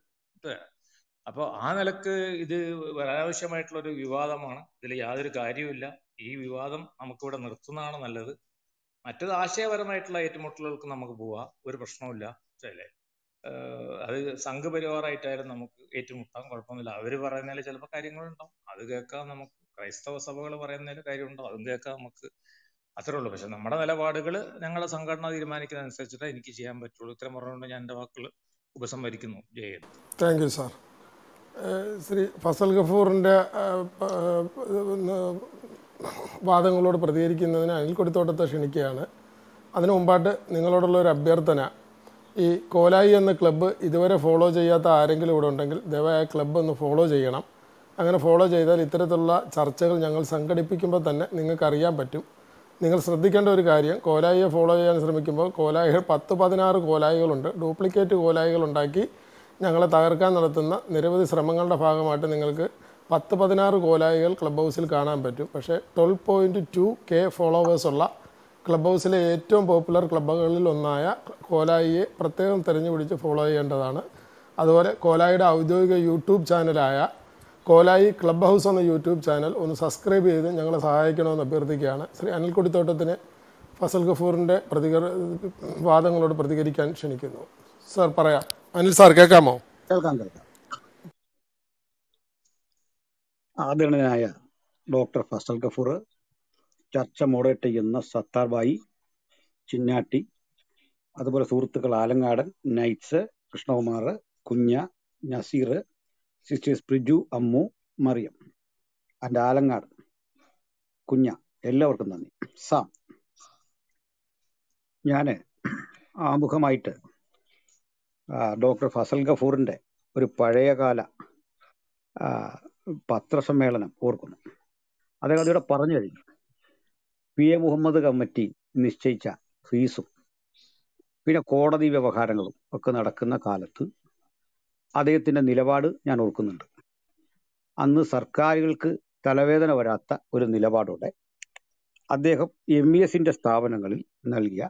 അപ്പൊ ആ നിലക്ക് ഇത് അനാവശ്യമായിട്ടുള്ള ഒരു വിവാദമാണ് ഇതിൽ യാതൊരു കാര്യവുമില്ല ഈ വിവാദം നമുക്കിവിടെ നിർത്തുന്നതാണ് നല്ലത് മറ്റത് ആശയപരമായിട്ടുള്ള ഏറ്റുമുട്ടലുകൾക്ക് നമുക്ക് പോവാം ഒരു പ്രശ്നവുമില്ല മനസ്സിലായില്ലേ ഏഹ് അത് സംഘപരിവാറായിട്ടായാലും നമുക്ക് ഏറ്റുമുട്ടാം കുഴപ്പമൊന്നുമില്ല അവര് പറയുന്നതിൽ ചിലപ്പോൾ കാര്യങ്ങളുണ്ടാവും അത് കേൾക്കാൻ നമുക്ക് ക്രൈസ്തവ സഭകൾ പറയുന്നതിൽ കാര്യമുണ്ടാവും അതും കേൾക്കാൻ നമുക്ക് അത്രേ ഉള്ളൂ പക്ഷെ നമ്മുടെ നിലപാടുകൾ ഞങ്ങളുടെ സംഘടന തീരുമാനിക്കുന്നതനുസരിച്ചിട്ടേ എനിക്ക് ചെയ്യാൻ പറ്റുള്ളൂ ഇത്രയും പറഞ്ഞുകൊണ്ട് ഞാൻ എൻ്റെ വാക്കുകൾ ഉപസംഹരിക്കുന്നു ജയ ഹിന്ദ്. താങ്ക് യു സാർ ഏഹ് ശ്രീ ഫസൽ ഗഫൂറിൻ്റെ വാദങ്ങളോട് പ്രതികരിക്കുന്നതിന് അനിൽ കൊടിത്തോട്ടത്തെ ക്ഷണിക്കുകയാണ് അതിനു മുമ്പായിട്ട് നിങ്ങളോടുള്ള ഒരു അഭ്യർത്ഥന ഈ കോലായി എന്ന ക്ലബ്ബ് ഇതുവരെ ഫോളോ ചെയ്യാത്ത ആരെങ്കിലും ഇവിടെ ഉണ്ടെങ്കിൽ ദയവായി ആ ക്ലബ്ബ് ഒന്ന് ഫോളോ ചെയ്യണം അങ്ങനെ ഫോളോ ചെയ്താൽ ഇത്തരത്തിലുള്ള ചർച്ചകൾ ഞങ്ങൾ സംഘടിപ്പിക്കുമ്പോൾ തന്നെ നിങ്ങൾക്ക് അറിയാൻ പറ്റും നിങ്ങൾ ശ്രദ്ധിക്കേണ്ട ഒരു കാര്യം കോലായിയെ ഫോളോ ചെയ്യാൻ ശ്രമിക്കുമ്പോൾ കോലായികൾ പത്ത് പതിനാറ് കോലായികളുണ്ട് ഡ്യൂപ്ലിക്കേറ്റ് കോലായികൾ ഉണ്ടാക്കി ഞങ്ങളെ തകർക്കാൻ നടത്തുന്ന നിരവധി ശ്രമങ്ങളുടെ ഭാഗമായിട്ട് നിങ്ങൾക്ക് പത്ത് പതിനാറ് കോലായികൾ ക്ലബ് ഹൗസിൽ കാണാൻ പറ്റും പക്ഷേ ട്വൽവ് പോയിൻറ്റ് ടു കെ ഫോളോവേഴ്സുള്ള ക്ലബ് ഹൗസിലെ ഏറ്റവും പോപ്പുലർ ക്ലബ്ബുകളിൽ ഒന്നായ കോലായിയെ പ്രത്യേകം തിരഞ്ഞുപിടിച്ച് ഫോളോ ചെയ്യേണ്ടതാണ് അതുപോലെ കോലായിയുടെ ഔദ്യോഗിക യൂട്യൂബ് ചാനലായ കോലായി ക്ലബ് ഹൗസ് എന്ന യൂട്യൂബ് ചാനൽ ഒന്ന് സബ്സ്ക്രൈബ് ചെയ്ത് ഞങ്ങളെ സഹായിക്കണമെന്ന് അഭ്യർത്ഥിക്കുകയാണ് ശ്രീ അനിൽക്കുടിത്തോട്ടത്തിന് ഫസൽ ഗഫൂറിൻ്റെ പ്രതികര വാദങ്ങളോട് പ്രതികരിക്കാൻ ക്ഷണിക്കുന്നു സാർ പറയാം അനിൽ സാർ കേൾക്കാമോ കേൾക്കാം കേൾക്കാം ആദരണീയനായ ഡോക്ടർ ഫസൽ ഗഫൂർ ചർച്ച മോഡറേറ്റ് ചെയ്യുന്ന സത്താർ ബായി ചിന്നാട്ടി അതുപോലെ സുഹൃത്തുക്കൾ ആലങ്ങാടൻ നൈറ്റ്സ് കൃഷ്ണകുമാർ കുഞ്ഞ നസീർ സിസ്റ്റേഴ്സ് പ്രിജു അമ്മു മറിയം ആൻഡ് ആലങ്ങാട് കുഞ്ഞ എല്ലാവർക്കും നന്ദി സാം ഞാൻ ആമുഖമായിട്ട് ആ, ഡോക്ടർ ഫസൽ ഗഫൂറിന്റെ ഒരു പഴയകാല ആ, പത്രസമ്മേളനം ഓർക്കുന്നു അദ്ദേഹം അതിവിടെ പറഞ്ഞു കഴിഞ്ഞു പി എ മുഹമ്മദ് കമ്മിറ്റി നിശ്ചയിച്ച ഫീസും പിന്നെ കോടതി വ്യവഹാരങ്ങളും ഒക്കെ നടക്കുന്ന കാലത്ത് അദ്ദേഹത്തിന്റെ നിലപാട് ഞാൻ ഓർക്കുന്നുണ്ട് അന്ന് സർക്കാരുകൾക്ക് തലവേദന വരാത്ത ഒരു നിലപാടോടെ അദ്ദേഹം എം ഇ എസിന്റെ സ്ഥാപനങ്ങളിൽ നൽകിയ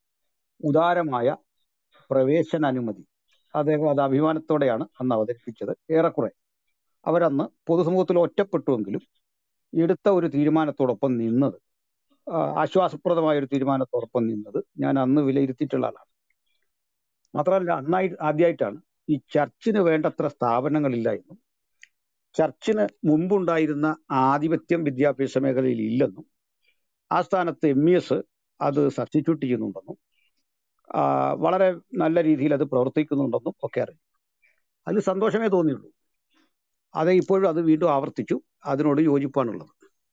ഉദാരമായ പ്രവേശനാനുമതി അദ്ദേഹം അത് അഭിമാനത്തോടെയാണ് അന്ന് അവതരിപ്പിച്ചത് ഏറെക്കുറെ അവരന്ന് പൊതുസമൂഹത്തിൽ ഒറ്റപ്പെട്ടുവെങ്കിലും എടുത്ത ഒരു തീരുമാനത്തോടൊപ്പം നിന്നത് ആ, ആശ്വാസപ്രദമായ ഒരു തീരുമാനത്തോടൊപ്പം നിന്നത് ഞാൻ അന്ന് വിലയിരുത്തിയിട്ടുള്ള ആളാണ് മാത്രമല്ല അന്നായി ആദ്യമായിട്ടാണ് ഈ ചർച്ചിന് വേണ്ടത്ര സ്ഥാപനങ്ങളില്ല എന്നും ചർച്ചിന് മുമ്പുണ്ടായിരുന്ന ആധിപത്യം വിദ്യാഭ്യാസ മേഖലയിൽ ഇല്ലെന്നും ആ സ്ഥാനത്ത് എം ഇ എസ് അത് സബ്സ്റ്റിറ്റ്യൂട്ട് ചെയ്യുന്നുണ്ടെന്നും ആ, വളരെ നല്ല രീതിയിൽ അത് പ്രവർത്തിക്കുന്നുണ്ടെന്നും ഒക്കെ അറിയാം അതിൽ സന്തോഷമേ തോന്നിയുള്ളൂ അത് ഇപ്പോഴും അത് വീണ്ടും ആവർത്തിച്ചു അതിനോട് യോജിപ്പാണുള്ളത്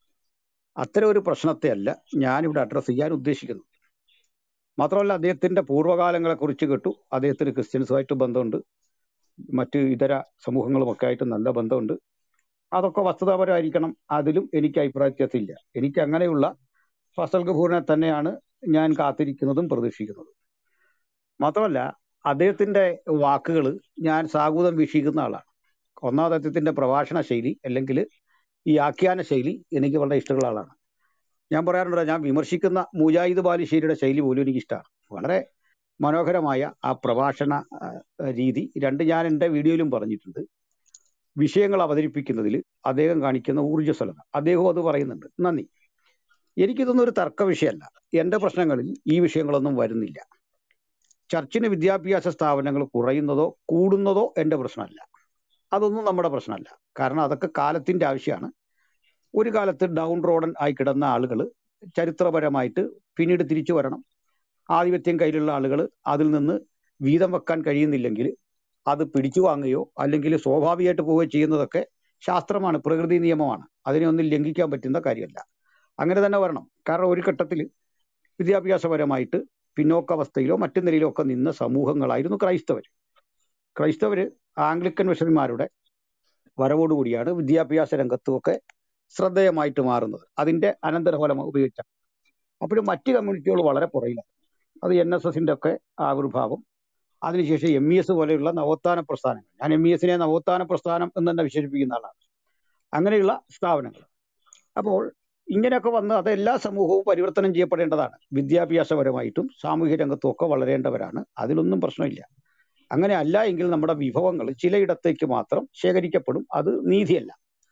അത്തരം ഒരു പ്രശ്നത്തെ അല്ല ഞാനിവിടെ അഡ്രസ്സ് ചെയ്യാൻ ഉദ്ദേശിക്കുന്നത് മാത്രമല്ല അദ്ദേഹത്തിന്റെ പൂർവ്വകാലങ്ങളെ കുറിച്ച് കേട്ടു അദ്ദേഹത്തിന് ക്രിസ്ത്യൻസുമായിട്ട് ബന്ധമുണ്ട് മറ്റ് ഇതര സമൂഹങ്ങളുമൊക്കെ ആയിട്ട് നല്ല ബന്ധമുണ്ട് അതൊക്കെ വസ്തുതാപരമായിരിക്കണം അതിലും എനിക്ക് അഭിപ്രായ വ്യത്യാസമില്ല എനിക്ക് അങ്ങനെയുള്ള ഫസൽ ഗഫൂറിനെ തന്നെയാണ് ഞാൻ കാത്തിരിക്കുന്നതും പ്രതീക്ഷിക്കുന്നതും മാത്രമല്ല അദ്ദേഹത്തിന്റെ വാക്കുകൾ ഞാൻ സാഗൂതം വീക്ഷിക്കുന്ന ആളാണ് ഒന്നാമത് അദ്ദേഹത്തിന്റെ പ്രഭാഷണ ശൈലി അല്ലെങ്കിൽ ഈ ആഖ്യാന ശൈലി എനിക്ക് വളരെ ഇഷ്ടമുള്ള ആളാണ് ഞാൻ പറയാറുണ്ട് ഞാൻ വിമർശിക്കുന്ന മുജാഹിദ് ബാലുശ്ശേരിയുടെ ശൈലി പോലും എനിക്ക് ഇഷ്ടമാണ് വളരെ മനോഹരമായ ആ പ്രഭാഷണ ആ, രീതി രണ്ട് ഞാൻ എൻ്റെ വീഡിയോയിലും പറഞ്ഞിട്ടുണ്ട് വിഷയങ്ങൾ അവതരിപ്പിക്കുന്നതിൽ അദ്ദേഹം കാണിക്കുന്ന ഊർജ്ജസ്വലത അദ്ദേഹവും അത് പറയുന്നുണ്ട് നന്ദി എനിക്കിതൊന്നും ഒരു തർക്ക വിഷയമല്ല എൻ്റെ പ്രശ്നങ്ങളിൽ ഈ വിഷയങ്ങളൊന്നും വരുന്നില്ല ചർച്ചിന് വിദ്യാഭ്യാസ സ്ഥാപനങ്ങൾ കുറയുന്നതോ കൂടുന്നതോ എൻ്റെ പ്രശ്നമല്ല അതൊന്നും നമ്മുടെ പ്രശ്നമല്ല കാരണം അതൊക്കെ കാലത്തിന്റെ ആവശ്യമാണ് ഒരു കാലത്ത് ഡൗൺ റോഡൻ ആയി കിടന്ന ആളുകൾ ചരിത്രപരമായിട്ട് പിന്നീട് തിരിച്ചു വരണം ആധിപത്യം കയ്യിലുള്ള ആളുകൾ അതിൽ നിന്ന് വീതം വെക്കാൻ കഴിയുന്നില്ലെങ്കിൽ അത് പിടിച്ചു വാങ്ങുകയോ അല്ലെങ്കിൽ സ്വാഭാവികമായിട്ട് പോവുകയോ ചെയ്യുന്നതൊക്കെ ശാസ്ത്രമാണ് പ്രകൃതി നിയമമാണ് അതിനെ ഒന്നും ലംഘിക്കാൻ പറ്റുന്ന കാര്യമല്ല അങ്ങനെ തന്നെ വരണം കാരണം ഒരു ഘട്ടത്തിൽ വിദ്യാഭ്യാസപരമായിട്ട് പിന്നോക്കാവസ്ഥയിലോ മറ്റു നിലയിലോ ഒക്കെ നിന്ന സമൂഹങ്ങളായിരുന്നു ക്രൈസ്തവർ ക്രൈസ്തവര് ആംഗ്ലിക്കൻ മിഷണറിമാരുടെ വരവോടുകൂടിയാണ് വിദ്യാഭ്യാസ രംഗത്തുമൊക്കെ ശ്രദ്ധേയമായിട്ട് മാറുന്നത് അതിന്റെ അനന്തരഫലം ഉപയോഗിച്ച അപ്പോഴും മറ്റ് കമ്മ്യൂണിറ്റികൾ വളരെ പുറയിലാണ് അത് എൻ എസ് എസിന്റെ ഒക്കെ ആവിർഭാവം അതിനുശേഷം എം ഇ എസ് പോലെയുള്ള നവോത്ഥാന പ്രസ്ഥാനങ്ങൾ ഞാൻ എം ഇ എസിനെ നവോത്ഥാന പ്രസ്ഥാനം എന്ന് തന്നെ വിശേഷിപ്പിക്കുന്ന ആളാണ് അങ്ങനെയുള്ള സ്ഥാപനങ്ങൾ അപ്പോൾ ഇങ്ങനെയൊക്കെ വന്ന് അത് എല്ലാ സമൂഹവും പരിവർത്തനം ചെയ്യപ്പെടേണ്ടതാണ് വിദ്യാഭ്യാസപരമായിട്ടും സാമൂഹിക രംഗത്തും ഒക്കെ വളരേണ്ടവരാണ് അതിലൊന്നും പ്രശ്നമില്ല അങ്ങനെ അല്ല എങ്കിൽ നമ്മുടെ വിഭവങ്ങൾ ചിലയിടത്തേക്ക് മാത്രം ശേഖരിക്കപ്പെടും അത് നീതിയല്ല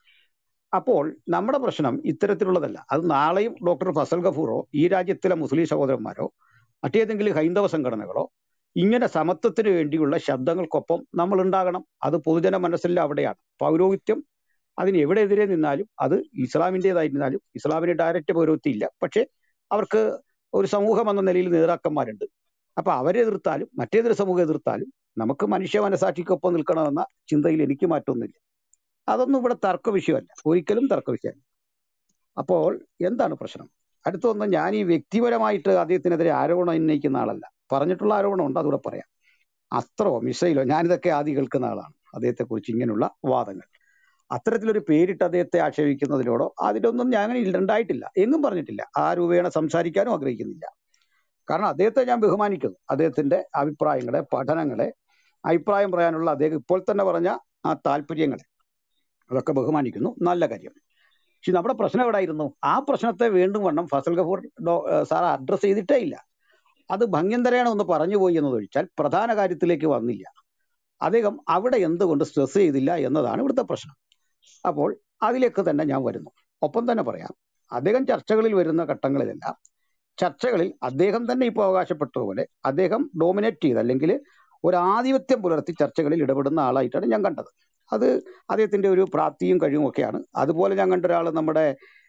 അപ്പോൾ നമ്മുടെ പ്രശ്നം ഇത്തരത്തിലുള്ളതല്ല അത് നാളെയും ഡോക്ടർ ഫസൽ ഗഫൂറോ ഈ രാജ്യത്തിലെ മുസ്ലിം സഹോദരന്മാരോ മറ്റേതെങ്കിലും ഹൈന്ദവ സംഘടനകളോ ഇങ്ങനെ സമത്വത്തിന് വേണ്ടിയുള്ള ശബ്ദങ്ങൾക്കൊപ്പം നമ്മൾ ഉണ്ടാകണം അത് പൊതുജന മനസ്സിൽ അവിടെയാണ് പൗരോഹിത്യം അതിന് എവിടെ എതിരെ നിന്നാലും അത് ഇസ്ലാമിൻ്റെതായിരുന്നാലും ഇസ്ലാമിന് ഡയറക്റ്റ് പൗരോഹിത്യം ഇല്ല പക്ഷെ അവർക്ക് ഒരു സമൂഹം എന്ന നിലയിൽ നേതാക്കന്മാരുണ്ട് അപ്പൊ അവരെ എതിർത്താലും മറ്റേതൊരു സമൂഹം എതിർത്താലും നമുക്ക് മനുഷ്യ മനസാക്ഷിക്കൊപ്പം നിൽക്കണമെന്ന ചിന്തയിൽ എനിക്ക് മാറ്റമൊന്നുമില്ല അതൊന്നും ഇവിടെ തർക്ക വിഷയമല്ല ഒരിക്കലും തർക്ക വിഷയമല്ല അപ്പോൾ എന്താണ് പ്രശ്നം അടുത്തൊന്ന് ഞാൻ ഈ വ്യക്തിപരമായിട്ട് അദ്ദേഹത്തിനെതിരെ ആരോപണം ഉന്നയിക്കുന്ന ആളല്ല പറഞ്ഞിട്ടുള്ള ആരോപണം ഉണ്ട് അതുകൂടെ പറയാം അസ്ത്രമോ മിസൈലോ ഞാനിതൊക്കെ ആദ്യം കേൾക്കുന്ന ആളാണ് അദ്ദേഹത്തെക്കുറിച്ച് ഇങ്ങനെയുള്ള വാദങ്ങൾ അത്തരത്തിലൊരു പേരിട്ട് അദ്ദേഹത്തെ ആക്ഷേപിക്കുന്നതിനോടോ അതിലൊന്നും ഞാൻ അങ്ങനെ ഉണ്ടായിട്ടില്ല എങ്ങും പറഞ്ഞിട്ടില്ല ആ രൂപേണ സംസാരിക്കാനും ആഗ്രഹിക്കുന്നില്ല കാരണം അദ്ദേഹത്തെ ഞാൻ ബഹുമാനിക്കുന്നു അദ്ദേഹത്തിന്റെ അഭിപ്രായങ്ങളെ പഠനങ്ങളെ അഭിപ്രായം പറയാനുള്ള അദ്ദേഹം ഇപ്പോൾ തന്നെ പറഞ്ഞ ആ താല്പര്യങ്ങളെ അതൊക്കെ ബഹുമാനിക്കുന്നു നല്ല കാര്യം പക്ഷെ നമ്മുടെ പ്രശ്നം എവിടായിരുന്നു ആ പ്രശ്നത്തെ വീണ്ടും വണ്ണം ഫസൽ ഗഫൂർ ഡോ- ഏഹ് സാർ അഡ്രസ് ചെയ്തിട്ടേ ഇല്ല അത് ഭംഗ്യന്തരേണ ഒന്ന് പറഞ്ഞു പോയി എന്നതൊഴിച്ചാൽ പ്രധാന കാര്യത്തിലേക്ക് വന്നില്ല അദ്ദേഹം അവിടെ എന്തുകൊണ്ട് സ്ട്രെസ് ചെയ്തില്ല എന്നതാണ് ഇവിടുത്തെ പ്രശ്നം അപ്പോൾ അതിലേക്ക് തന്നെ ഞാൻ വരുന്നു ഒപ്പം തന്നെ പറയാം അദ്ദേഹം ചർച്ചകളിൽ വരുന്ന ഘട്ടങ്ങളിലെല്ലാം ചർച്ചകളിൽ അദ്ദേഹം തന്നെ ഇപ്പോൾ അവകാശപ്പെട്ടതുപോലെ അദ്ദേഹം ഡോമിനേറ്റ് ചെയ്ത് അല്ലെങ്കിൽ ഒരു ആധിപത്യം പുലർത്തി ചർച്ചകളിൽ ഇടപെടുന്ന ആളായിട്ടാണ് ഞാൻ കണ്ടത് അത് അദ്ദേഹത്തിന്റെ ഒരു പ്രാപ്തിയും കഴിവും ഒക്കെയാണ് അതുപോലെ ഞാൻ കണ്ട ഒരാൾ നമ്മുടെ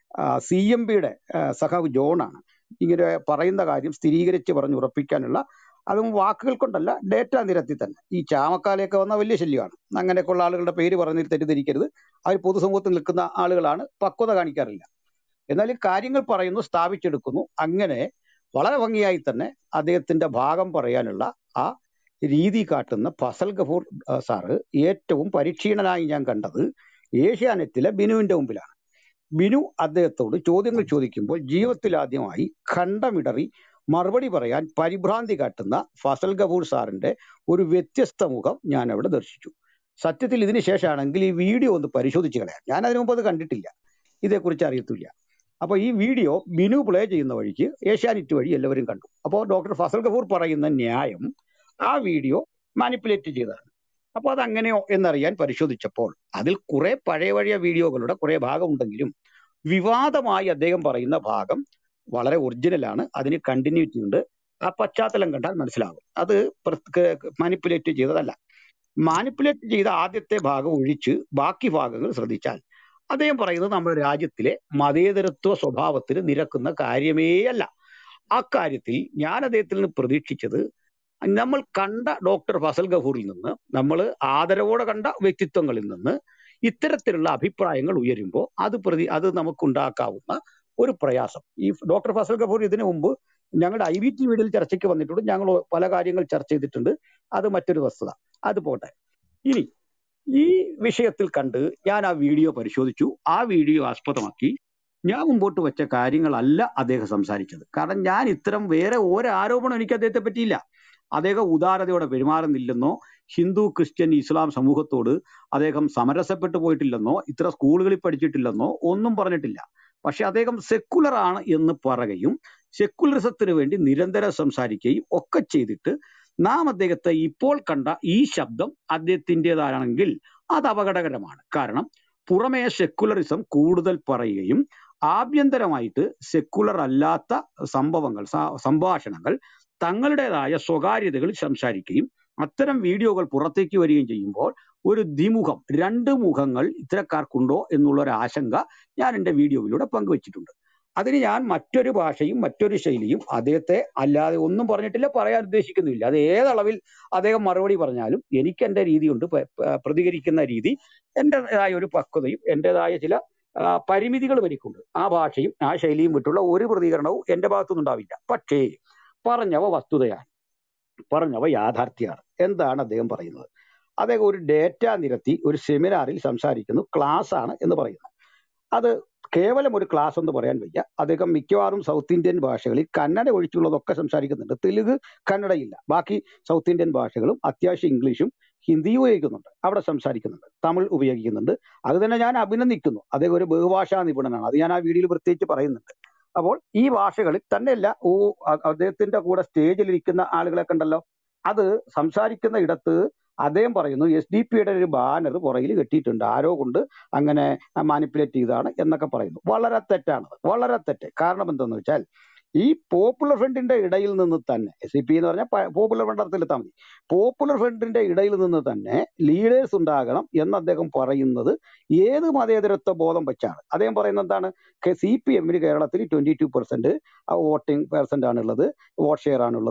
സി എം പിയുടെ സഖാവ് ജോണാണ് ഇങ്ങനെ പറയുന്ന കാര്യം സ്ഥിരീകരിച്ച് പറഞ്ഞ് ഉറപ്പിക്കാനുള്ള അതും വാക്കുകൾ കൊണ്ടല്ല ഡേറ്റ നിരത്തി തന്നെ ഈ ചാമക്കാലയൊക്കെ വന്ന വലിയ ശല്യമാണ് അങ്ങനെയൊക്കെയുള്ള ആളുകളുടെ പേര് പറഞ്ഞ് തെറ്റിദ്ധരിക്കരുത് അവർ പൊതുസമൂഹത്തിൽ നിൽക്കുന്ന ആളുകളാണ് പക്വത കാണിക്കാറില്ല എന്നാൽ ഈ കാര്യങ്ങൾ പറയുന്നു സ്ഥാപിച്ചെടുക്കുന്നു അങ്ങനെ വളരെ ഭംഗിയായി തന്നെ അദ്ദേഹത്തിന്റെ ഭാഗം പറയാനുള്ള ആ രീതി കാട്ടുന്ന ഫസൽ ഗഫൂർ ആ, സാറ് ഏറ്റവും പരിക്ഷീണനായി ഞാൻ കണ്ടത് ഏഷ്യാനെറ്റിലെ ബിനുവിന്റെ മുമ്പിലാണ് ബിനു അദ്ദേഹത്തോട് ചോദ്യങ്ങൾ ചോദിക്കുമ്പോൾ ജീവിതത്തിൽ ആദ്യമായി ഖണ്ഡമിടറി മറുപടി പറയാൻ പരിഭ്രാന്തി കാട്ടുന്ന ഫസൽ ഗഫൂർ സാറിന്റെ ഒരു വ്യത്യസ്ത മുഖം ഞാൻ അവിടെ ദർശിച്ചു സത്യത്തിൽ ഇതിന് ശേഷമാണെങ്കിൽ ഈ വീഡിയോ ഒന്ന് പരിശോധിച്ച് കളയാം ഞാൻ അതിനു മുമ്പ് അത് കണ്ടിട്ടില്ല ഇതേക്കുറിച്ച് അറിയത്തില്ല അപ്പോൾ ഈ വീഡിയോ ബിനു പ്ലേ ചെയ്യുന്ന വഴിക്ക് ഏഷ്യാനെറ്റ് വഴി എല്ലാവരും കണ്ടു അപ്പോൾ ഡോക്ടർ ഫസൽ ഗഫൂർ പറയുന്ന ന്യായം ആ വീഡിയോ മാനിപ്പുലേറ്റ് ചെയ്തതാണ് അപ്പോൾ അത് അങ്ങനെയോ എന്നറിയാൻ പരിശോധിച്ചപ്പോൾ അതിൽ കുറെ പഴയ പഴയ വീഡിയോകളുടെ കുറെ ഭാഗമുണ്ടെങ്കിലും വിവാദമായി അദ്ദേഹം പറയുന്ന ഭാഗം വളരെ ഒറിജിനലാണ് അതിന് കണ്ടിന്യൂറ്റി ഉണ്ട് ആ പശ്ചാത്തലം കണ്ടാൽ മനസ്സിലാകും അത് മാനിപ്പുലേറ്റ് ചെയ്തതല്ല മാനിപ്പുലേറ്റ് ചെയ്ത ആദ്യത്തെ ഭാഗം ഒഴിച്ച് ബാക്കി ഭാഗങ്ങൾ ശ്രദ്ധിച്ചാൽ അദ്ദേഹം പറയുന്നത് നമ്മുടെ രാജ്യത്തിലെ മതേതരത്വ സ്വഭാവത്തിന് നിരക്കുന്ന കാര്യമേ അല്ല അക്കാര്യത്തിൽ ഞാൻ അദ്ദേഹത്തിൽ നിന്ന് പ്രതീക്ഷിച്ചത് നമ്മൾ കണ്ട ഡോക്ടർ ഫസൽ ഗഫൂറിൽ നിന്ന് നമ്മൾ ആദരവോടെ കണ്ട വ്യക്തിത്വങ്ങളിൽ നിന്ന് ഇത്തരത്തിലുള്ള അഭിപ്രായങ്ങൾ ഉയരുമ്പോൾ അത് പ്രതി അത് നമുക്കുണ്ടാക്കാവുന്ന ഒരു പ്രയാസം ഈ ഡോക്ടർ ഫസൽ ഗഫൂർ ഇതിനു മുമ്പ് ഞങ്ങളുടെ ഐ വി ടി വീഡിയോയിൽ ചർച്ചയ്ക്ക് വന്നിട്ടുണ്ട് ഞങ്ങൾ പല കാര്യങ്ങൾ ചർച്ച ചെയ്തിട്ടുണ്ട് അത് മറ്റൊരു വസ്തുത അത് പോട്ടെ ഇനി ഈ വിഷയത്തിൽ കണ്ട് ഞാൻ ആ വീഡിയോ പരിശോധിച്ചു ആ വീഡിയോ ആസ്പദമാക്കി ഞാൻ മുമ്പോട്ട് വെച്ച കാര്യങ്ങളല്ല അദ്ദേഹം സംസാരിച്ചത് കാരണം ഞാൻ ഇത്തരം വേറെ ഒരു ആരോപണം എനിക്ക് അദ്ദേഹത്തെ പറ്റിയില്ല അദ്ദേഹം ഉദാരതയോടെ പെരുമാറുന്നില്ലെന്നോ ഹിന്ദു ക്രിസ്ത്യൻ ഇസ്ലാം സമൂഹത്തോട് അദ്ദേഹം സമരസപ്പെട്ടു പോയിട്ടില്ലെന്നോ ഇത്ര സ്കൂളുകളിൽ പഠിച്ചിട്ടില്ലെന്നോ ഒന്നും പറഞ്ഞിട്ടില്ല പക്ഷെ അദ്ദേഹം സെക്കുലർ ആണ് എന്ന് പറയുകയും സെക്കുലറിസത്തിന് വേണ്ടി നിരന്തരം സംസാരിക്കുകയും ഒക്കെ ചെയ്തിട്ട് നാം അദ്ദേഹത്തെ ഇപ്പോൾ കണ്ട ഈ ശബ്ദം അദ്ദേഹത്തിൻ്റെതാണെങ്കിൽ അത് അപകടകരമാണ് കാരണം പുറമേ സെക്കുലറിസം കൂടുതൽ പറയുകയും ആഭ്യന്തരമായിട്ട് സെക്കുലർ അല്ലാത്ത സംഭവങ്ങൾ സ- സംഭാഷണങ്ങൾ തങ്ങളുടേതായ സ്വകാര്യതകൾ സംസാരിക്കുകയും അത്തരം വീഡിയോകൾ പുറത്തേക്ക് വരികയും ചെയ്യുമ്പോൾ ഒരു ദ്വിമുഖം രണ്ട് മുഖങ്ങൾ ഇത്തരക്കാർക്കുണ്ടോ എന്നുള്ള ഒരു ആശങ്ക ഞാൻ എൻ്റെ വീഡിയോയിലൂടെ പങ്കുവച്ചിട്ടുണ്ട് അതിന് ഞാൻ മറ്റൊരു ഭാഷയും മറ്റൊരു ശൈലിയും അദ്ദേഹത്തെ അല്ലാതെ ഒന്നും പറഞ്ഞിട്ടില്ല പറയാൻ ഉദ്ദേശിക്കുന്നില്ല അത് ഏതളവിൽ അദ്ദേഹം മറുപടി പറഞ്ഞാലും എനിക്ക് എൻ്റെ രീതിയുണ്ട് പ- പ- പ്രതികരിക്കുന്ന രീതി എൻ്റെതായ ഒരു പക്വതയും എൻ്റെതായ ചില ആ, പരിമിതികളും എനിക്കുണ്ട് ആ ഭാഷയും ആ ശൈലിയും വിട്ടുള്ള ഒരു പ്രതികരണവും എൻ്റെ ഭാഗത്തുനിന്ന് ഉണ്ടാവില്ല പക്ഷേ പറഞ്ഞവ വസ്തുതയാണ് പറഞ്ഞവ യാഥാർത്ഥ്യമാണ് എന്താണ് അദ്ദേഹം പറയുന്നത് അദ്ദേഹം ഒരു ഡേറ്റ നിരത്തി ഒരു സെമിനാറിൽ സംസാരിക്കുന്നു ക്ലാസ് ആണ് എന്ന് പറയുന്നു അത് കേവലം ഒരു ക്ലാസ് എന്ന് പറയാൻ വയ്യ അദ്ദേഹം മിക്കവാറും സൗത്ത് ഇന്ത്യൻ ഭാഷകളിൽ കന്നഡ ഒഴിച്ചുള്ളതൊക്കെ സംസാരിക്കുന്നുണ്ട് തെലുങ്ക് കന്നഡയില്ല ബാക്കി സൗത്ത് ഇന്ത്യൻ ഭാഷകളും അത്യാവശ്യം ഇംഗ്ലീഷും ഹിന്ദിയും ഉപയോഗിക്കുന്നുണ്ട് അവിടെ സംസാരിക്കുന്നുണ്ട് തമിഴ് ഉപയോഗിക്കുന്നുണ്ട് അത് തന്നെ ഞാൻ അഭിനന്ദിക്കുന്നു അദ്ദേഹം ഒരു ബഹുഭാഷാ നിപുണനാണ് അത് ഞാൻ ആ വീഡിയോയിൽ പ്രത്യേകിച്ച് പറയുന്നുണ്ട് അപ്പോൾ ഈ ഭാഷകളിൽ തന്നെയല്ല ഓ അ- അദ്ദേഹത്തിന്റെ കൂടെ സ്റ്റേജിൽ ഇരിക്കുന്ന ആളുകളെ കണ്ടല്ലോ അത് സംസാരിക്കുന്ന ഇടത്ത് അദ്ദേഹം പറയുന്നു എസ് ഡി പിയുടെ ഒരു ബാനർ പുറകിൽ കെട്ടിയിട്ടുണ്ട് ആരോ കൊണ്ട് അങ്ങനെ മാനിപ്പുലേറ്റ് ചെയ്തതാണ് എന്നൊക്കെ പറയുന്നു വളരെ തെറ്റാണ് വളരെ തെറ്റ് കാരണം എന്തെന്ന് വെച്ചാൽ ഈ പോപ്പുലർ ഫ്രണ്ടിന്റെ ഇടയിൽ നിന്ന് തന്നെ എസ് ഡി പി എന്ന് പറഞ്ഞാൽ പോപ്പുലർ ഫ്രണ്ട് അർത്ഥത്തിലെത്താൽ മതി പോപ്പുലർ ഫ്രണ്ടിന്റെ ഇടയിൽ നിന്ന് തന്നെ ലീഡേഴ്സ് ഉണ്ടാകണം എന്ന് അദ്ദേഹം പറയുന്നത് ഏത് മതേതരത്വ ബോധം വെച്ചാണ് അദ്ദേഹം പറയുന്നത് എന്താണ് സി പി എമ്മിന് കേരളത്തിൽ twenty two percent voting percent ആണുള്ളത് വോട്ട് ഷെയർ ആണുള്ളത്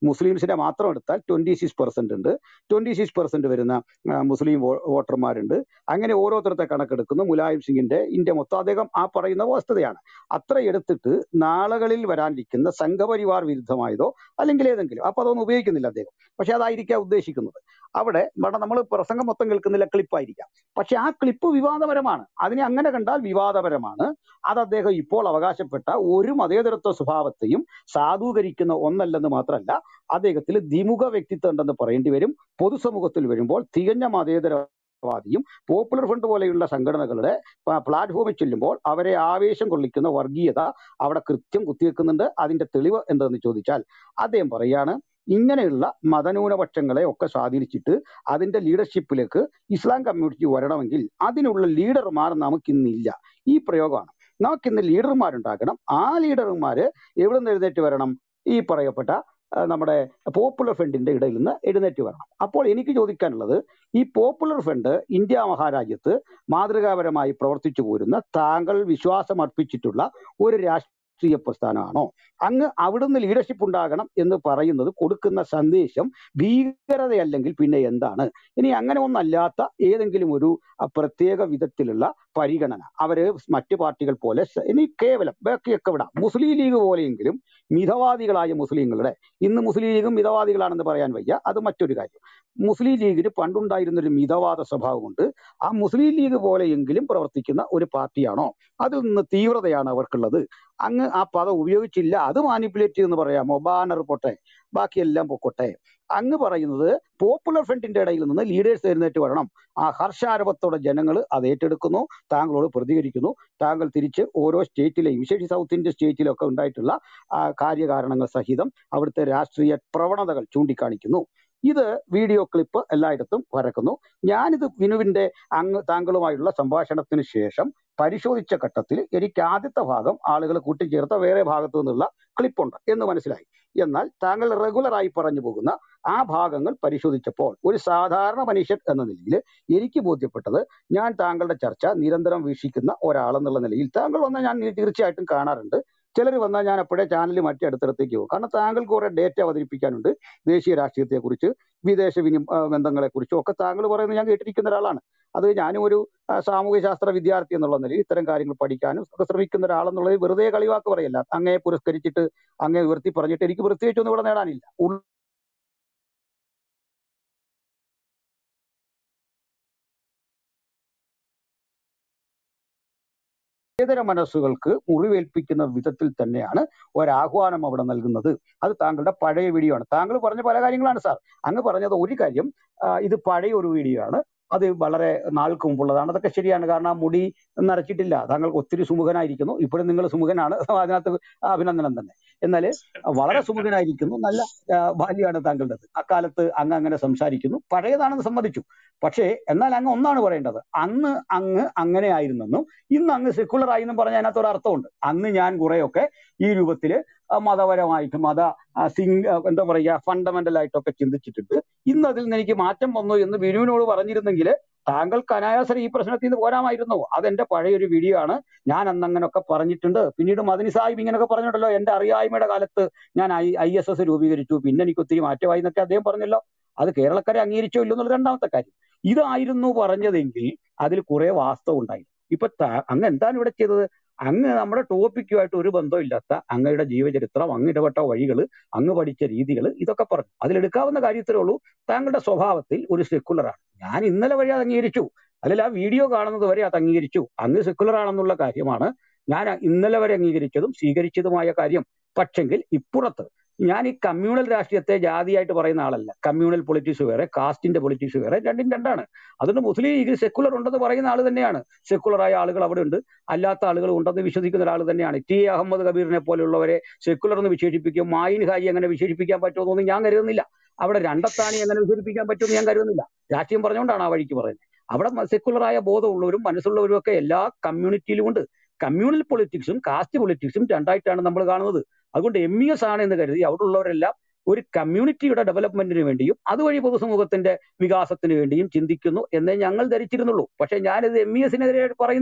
മുസ്ലിംസിനെ മാത്രം എടുത്താൽ ട്വന്റി സിക്സ് പെർസെന്റ് ഉണ്ട് ട്വന്റി സിക്സ് പെർസെന്റ് വരുന്ന ആ, മുസ്ലിം വോ- വോട്ടർമാരുണ്ട് അങ്ങനെ ഓരോരുത്തരത്തെ കണക്കെടുക്കുന്നു മുലായം സിംഗിന്റെ ഇന്ത്യ മൊത്തം അദ്ദേഹം ആ പറയുന്ന വസ്തുതയാണ് അത്ര എടുത്തിട്ട് നാളുകളിൽ വരാനിരിക്കുന്ന സംഘപരിവാർ വിരുദ്ധമായതോ അല്ലെങ്കിൽ ഏതെങ്കിലും അപ്പൊ അതൊന്നും ഉപയോഗിക്കുന്നില്ല അദ്ദേഹം പക്ഷെ അതായിരിക്കാം ഉദ്ദേശിക്കുന്നത് അവിടെ നമ്മൾ പ്രസംഗം മൊത്തം കേൾക്കുന്നില്ല ക്ലിപ്പായിരിക്കാം പക്ഷെ ആ ക്ലിപ്പ് വിവാദപരമാണ് അതിനെ അങ്ങനെ കണ്ടാൽ വിവാദപരമാണ് അത് അദ്ദേഹം ഇപ്പോൾ അവകാശപ്പെട്ട ഒരു മതേതരത്വ സ്വഭാവത്തെയും സാധൂകരിക്കുന്ന ഒന്നല്ലെന്ന് മാത്രമല്ല അദ്ദേഹത്തിൽ ദ്വിമുഖ വ്യക്തിത്വം ഉണ്ടെന്ന് പറയേണ്ടി വരും പൊതുസമൂഹത്തിൽ വരുമ്പോൾ തികഞ്ഞ മതേതരവാദിയും പോപ്പുലർ ഫ്രണ്ട് പോലെയുള്ള സംഘടനകളുടെ പ- പ്ലാറ്റ്ഫോമിൽ ചെല്ലുമ്പോൾ അവരെ ആവേശം കൊള്ളിക്കുന്ന വർഗീയത അവിടെ കൃത്യം കുത്തിവെക്കുന്നുണ്ട് അതിന്റെ തെളിവ് എന്തെന്ന് ചോദിച്ചാൽ അദ്ദേഹം പറയാണ് ഇങ്ങനെയുള്ള മതന്യൂനപക്ഷങ്ങളെ ഒക്കെ സ്വാധീനിച്ചിട്ട് അതിന്റെ ലീഡർഷിപ്പിലേക്ക് ഇസ്ലാം കമ്മ്യൂണിറ്റി വരണമെങ്കിൽ അതിനുള്ള ലീഡർമാർ നമുക്കിന്നില്ല ഈ പ്രയോഗമാണ് നമുക്കിന്ന് ലീഡർമാരുണ്ടാകണം ആ ലീഡർമാര് എവിടെ നിന്ന് എഴുന്നേറ്റ് വരണം ഈ പറയപ്പെട്ട ആ, നമ്മുടെ പോപ്പുലർ ഫ്രണ്ടിന്റെ ഇടയിൽ നിന്ന് എഴുന്നേറ്റ് വരണം അപ്പോൾ എനിക്ക് ചോദിക്കാനുള്ളത് ഈ പോപ്പുലർ ഫ്രണ്ട് ഇന്ത്യ മഹാരാജ്യത്ത് മാതൃകാപരമായി പ്രവർത്തിച്ചു പോരുന്ന താങ്കൾ വിശ്വാസം അർപ്പിച്ചിട്ടുള്ള ഒരു രാഷ്ട്രീയ പ്രസ്ഥാനമാണോ അങ്ങ് അവിടുന്ന് ലീഡർഷിപ്പ് ഉണ്ടാകണം എന്ന് പറയുന്നത് കൊടുക്കുന്ന സന്ദേശം ഭീകരതയല്ലെങ്കിൽ പിന്നെ എന്താണ് ഇനി അങ്ങനെ ഒന്നല്ലാത്ത ഏതെങ്കിലും ഒരു അഹ്, പ്രത്യേക വിധത്തിലുള്ള പരിഗണന അവര് മറ്റു പാർട്ടികൾ പോലെ സ- ഇനി കേവലം ബാക്കിയൊക്കെ വിടാം മുസ്ലിം ലീഗ് പോലെയെങ്കിലും മിതവാദികളായ മുസ്ലിങ്ങളുടെ ഇന്ന് മുസ്ലിം ലീഗും മിതവാദികളാണെന്ന് പറയാൻ വയ്യ അത് മറ്റൊരു കാര്യം മുസ്ലിം ലീഗിന് പണ്ടുണ്ടായിരുന്ന ഒരു മിതവാദ സ്വഭാവമുണ്ട് ആ മുസ്ലിം ലീഗ് പോലെയെങ്കിലും പ്രവർത്തിക്കുന്ന ഒരു പാർട്ടിയാണോ അതിൽ നിന്ന് തീവ്രതയാണ് അവർക്കുള്ളത് അങ്ങ് ആ പദം ഉപയോഗിച്ചില്ല അത് മാനിപ്പുലേറ്റ് എന്ന് പറയാമോ ബാനർ പൊട്ടെ ബാക്കിയെല്ലാം പൊക്കോട്ടെ അങ്ങ് പറയുന്നത് പോപ്പുലർ ഫ്രണ്ടിന്റെ ഇടയിൽ നിന്ന് ലീഡേഴ്സ് എഴുന്നേറ്റ് വരണം ആ ഹർഷാരവത്തോടെ ജനങ്ങൾ അത് ഏറ്റെടുക്കുന്നു താങ്കളോട് പ്രതികരിക്കുന്നു താങ്കൾ തിരിച്ച് ഓരോ സ്റ്റേറ്റിലെയും വിശേഷിച്ച് സൗത്ത് ഇന്ത്യൻ സ്റ്റേറ്റിലൊക്കെ ഉണ്ടായിട്ടുള്ള ആ, കാര്യകാരണങ്ങൾ സഹിതം അവിടുത്തെ രാഷ്ട്രീയ പ്രവണതകൾ ചൂണ്ടിക്കാണിക്കുന്നു ഇത് വീഡിയോ ക്ലിപ്പ് എല്ലായിടത്തും പരക്കുന്നു ഞാനിത് വിനുവിന്റെ അങ്ങ് താങ്കളുമായുള്ള സംഭാഷണത്തിന് ശേഷം പരിശോധിച്ച ഘട്ടത്തിൽ എനിക്ക് ആദ്യത്തെ ഭാഗം ആളുകൾ കൂട്ടിച്ചേർത്ത വേറെ ഭാഗത്തു നിന്നുള്ള ക്ലിപ്പുണ്ട് എന്ന് മനസ്സിലായി എന്നാൽ താങ്കൾ റെഗുലറായി പറഞ്ഞു പോകുന്ന ആ ഭാഗങ്ങൾ പരിശോധിച്ചപ്പോൾ ഒരു സാധാരണ മനുഷ്യൻ എന്ന നിലയിൽ എനിക്ക് ബോധ്യപ്പെട്ടത് ഞാൻ താങ്കളുടെ ചർച്ച നിരന്തരം വീക്ഷിക്കുന്ന ഒരാളെന്നുള്ള നിലയിൽ താങ്കൾ വന്നാൽ ഞാൻ തീർച്ചയായിട്ടും കാണാറുണ്ട് ചിലർ വന്നാൽ ഞാൻ അപ്പോഴേ ചാനൽ മാറ്റി അടുത്തടുത്തേക്ക് പോകും കാരണം താങ്കൾക്ക് കുറെ ഡേറ്റ അവതരിപ്പിക്കാനുണ്ട് ദേശീയ രാഷ്ട്രീയത്തെക്കുറിച്ച് വിദേശ വിനിമ ആ, ബന്ധങ്ങളെക്കുറിച്ചും ഒക്കെ താങ്കൾ പറയുന്നത് ഞാൻ കേട്ടിരിക്കുന്ന ഒരാളാണ് അത് ഞാനും ഒരു ആ, സാമൂഹ്യ ശാസ്ത്ര വിദ്യാർത്ഥി എന്നുള്ള നിലയിൽ ഇത്തരം കാര്യങ്ങൾ പഠിക്കാനും ഒക്കെ ശ്രമിക്കുന്ന ഒരാളെന്നുള്ളത് വെറുതെ കളിവാക്ക് പറയല്ല അങ്ങയെ പുരസ്കരിച്ചിട്ട് അങ്ങേ ഉയർത്തി പറഞ്ഞിട്ട് എനിക്ക് പ്രത്യേകിച്ചൊന്നും ഇവിടെ നേടാനില്ല ഇതര മനസ്സുകൾക്ക് മുറിവേൽപ്പിക്കുന്ന വിധത്തിൽ തന്നെയാണ് ഒരാഹ്വാനം അവിടെ നൽകുന്നത് അത് താങ്കളുടെ പഴയ വീഡിയോ ആണ് താങ്കൾ പറഞ്ഞ പല കാര്യങ്ങളാണ് സാർ അങ്ങ് പറഞ്ഞത് ഒരു കാര്യം ആ, ഇത് പഴയ ഒരു വീഡിയോ ആണ് അത് വളരെ നാൾക്ക് മുമ്പുള്ളതാണ് അതൊക്കെ ശരിയാണ് കാരണം ആ മുടി നരച്ചിട്ടില്ല താങ്കൾക്ക് ഒത്തിരി സുമുഖനായിരിക്കുന്നു ഇപ്പോഴും നിങ്ങൾ സുമുഖനാണ് അതിനകത്ത് അഭിനന്ദനം തന്നെ എന്നാൽ വളരെ സുമുഖനായിരിക്കുന്നു നല്ല ആ, ബാല്യമാണ് താങ്കളുടേത് അക്കാലത്ത് അങ്ങ് അങ്ങനെ സംസാരിക്കുന്നു പഴയതാണെന്ന് സമ്മതിച്ചു പക്ഷേ എന്നാൽ അങ്ങ് ഒന്നാണ് പറയേണ്ടത് അന്ന് അങ്ങ് അങ്ങനെ ആയിരുന്നെന്നും ഇന്ന് അങ്ങ് സെക്കുലർ ആയി എന്നും പറഞ്ഞ അതിനകത്ത് ഒരു അർത്ഥമുണ്ട് അന്ന് ഞാൻ കുറെയൊക്കെ ഈ രൂപത്തില് ആ, മതപരമായിട്ട് മത ആ, സിംഗ് ആ, എന്താ പറയുക ഫണ്ടമെന്റൽ ആയിട്ടൊക്കെ ചിന്തിച്ചിട്ടുണ്ട് ഇന്ന് അതിൽ നിന്ന് എനിക്ക് മാറ്റം വന്നു എന്ന് ബിനുവിനോട് പറഞ്ഞിരുന്നെങ്കിൽ താങ്കൾക്ക് അനായാസര ഈ പ്രശ്നത്തിൽ നിന്ന് പോരാമായിരുന്നു അതെന്റെ പഴയൊരു വീഡിയോ ആണ് ഞാൻ അന്ന് അങ്ങനെയൊക്കെ പറഞ്ഞിട്ടുണ്ട് പിന്നീട് മദനി സാഹിബ് ഇങ്ങനെയൊക്കെ പറഞ്ഞിട്ടുണ്ടല്ലോ എന്റെ അറിയായ്മയുടെ കാലത്ത് ഞാൻ ഐ ഐ എസ് എസ് രൂപീകരിച്ചു പിന്നെ എനിക്ക് ഒത്തിരി മാറ്റമായി എന്നൊക്കെ അദ്ദേഹം പറഞ്ഞല്ലോ അത് കേരളക്കരെ അംഗീകരിച്ചോ ഇല്ലോ എന്നുള്ള രണ്ടാമത്തെ കാര്യം ഇതായിരുന്നു പറഞ്ഞതെങ്കിൽ അതിൽ കുറെ വാസ്തവം ഉണ്ടായി ഇപ്പൊ താ- അങ്ങ് എന്താണ് ഇവിടെ ചെയ്തത് അങ്ങ് നമ്മുടെ ടോപ്പിക്കുമായിട്ട് ഒരു ബന്ധമില്ലാത്ത അങ്ങയുടെ ജീവചരിത്രം അങ്ങ് ഇടപെട്ട വഴികൾ അങ്ങ് പഠിച്ച രീതികൾ ഇതൊക്കെ പറഞ്ഞു അതിലെടുക്കാവുന്ന കാര്യത്തിലേ ഉള്ളൂ താങ്കളുടെ സ്വഭാവത്തിൽ ഒരു സെക്കുലറാണ് ഞാൻ ഇന്നലെ വരെ അത് അംഗീകരിച്ചു അല്ലെങ്കിൽ ആ വീഡിയോ കാണുന്നത് വരെ അത് അംഗീകരിച്ചു അങ്ങ് സെക്കുലർ ആണെന്നുള്ള കാര്യമാണ് ഞാൻ ഇന്നലെ വരെ അംഗീകരിച്ചതും സ്വീകരിച്ചതുമായ കാര്യം പക്ഷെങ്കിൽ ഇപ്പുറത്ത് ഞാൻ ഈ കമ്മ്യൂണൽ രാഷ്ട്രീയത്തെ ജാതിയായിട്ട് പറയുന്ന ആളല്ല കമ്മ്യൂണൽ പൊളിറ്റിക്സ് വേറെ കാസ്റ്റിന്റെ പൊളിറ്റിക്സ് വേറെ രണ്ടും രണ്ടാണ് അതുകൊണ്ട് മുസ്ലിം ലീഗിൽ സെക്കുലർ ഉണ്ടെന്ന് പറയുന്ന ആൾ തന്നെയാണ് സെക്കുലറായ ആളുകൾ അവിടെ ഉണ്ട് അല്ലാത്ത ആളുകൾ ഉണ്ടെന്ന് വിശ്വസിക്കുന്ന ഒരാൾ തന്നെയാണ് ടി എ അഹമ്മദ് കബീറിനെ പോലെയുള്ളവരെ സെക്കുലർ എന്ന് വിശേഷിപ്പിക്കും മായിൻ ഹാജി അങ്ങനെ വിശേഷിപ്പിക്കാൻ പറ്റുമെന്നൊന്നും ഞാൻ കരുതുന്നില്ല അവിടെ രണ്ടത്താണി അങ്ങനെ വിശേഷിപ്പിക്കാൻ പറ്റുമെന്ന് ഞാൻ കരുതുന്നില്ല രാഷ്ട്രീയം പറഞ്ഞുകൊണ്ടാണ് ആ വഴിക്ക് പറയുന്നത് അവിടെ സെക്കുലറായ ബോധമുള്ളവരും മനസ്സുള്ളവരും ഒക്കെ എല്ലാ കമ്മ്യൂണിറ്റിയിലും ഉണ്ട് കമ്മ്യൂണൽ പൊളിറ്റിക്സും കാസ്റ്റ് പൊളിറ്റിക്സും രണ്ടായിട്ടാണ് നമ്മൾ കാണുന്നത് അതുകൊണ്ട് എം ഇ എസ് ആണ് എന്ന് കരുതി അവിടെ ഉള്ളവരെല്ലാം ഒരു കമ്മ്യൂണിറ്റിയുടെ ഡെവലപ്മെന്റിന് വേണ്ടിയും അതുവഴി പൊതുസമൂഹത്തിന്റെ വികാസത്തിന് വേണ്ടിയും ചിന്തിക്കുന്നു എന്നേ ഞങ്ങൾ ധരിച്ചിരുന്നുള്ളൂ പക്ഷെ ഞാനിത് എം ഇ എസിനെതിരെ പറയുന്നില്ല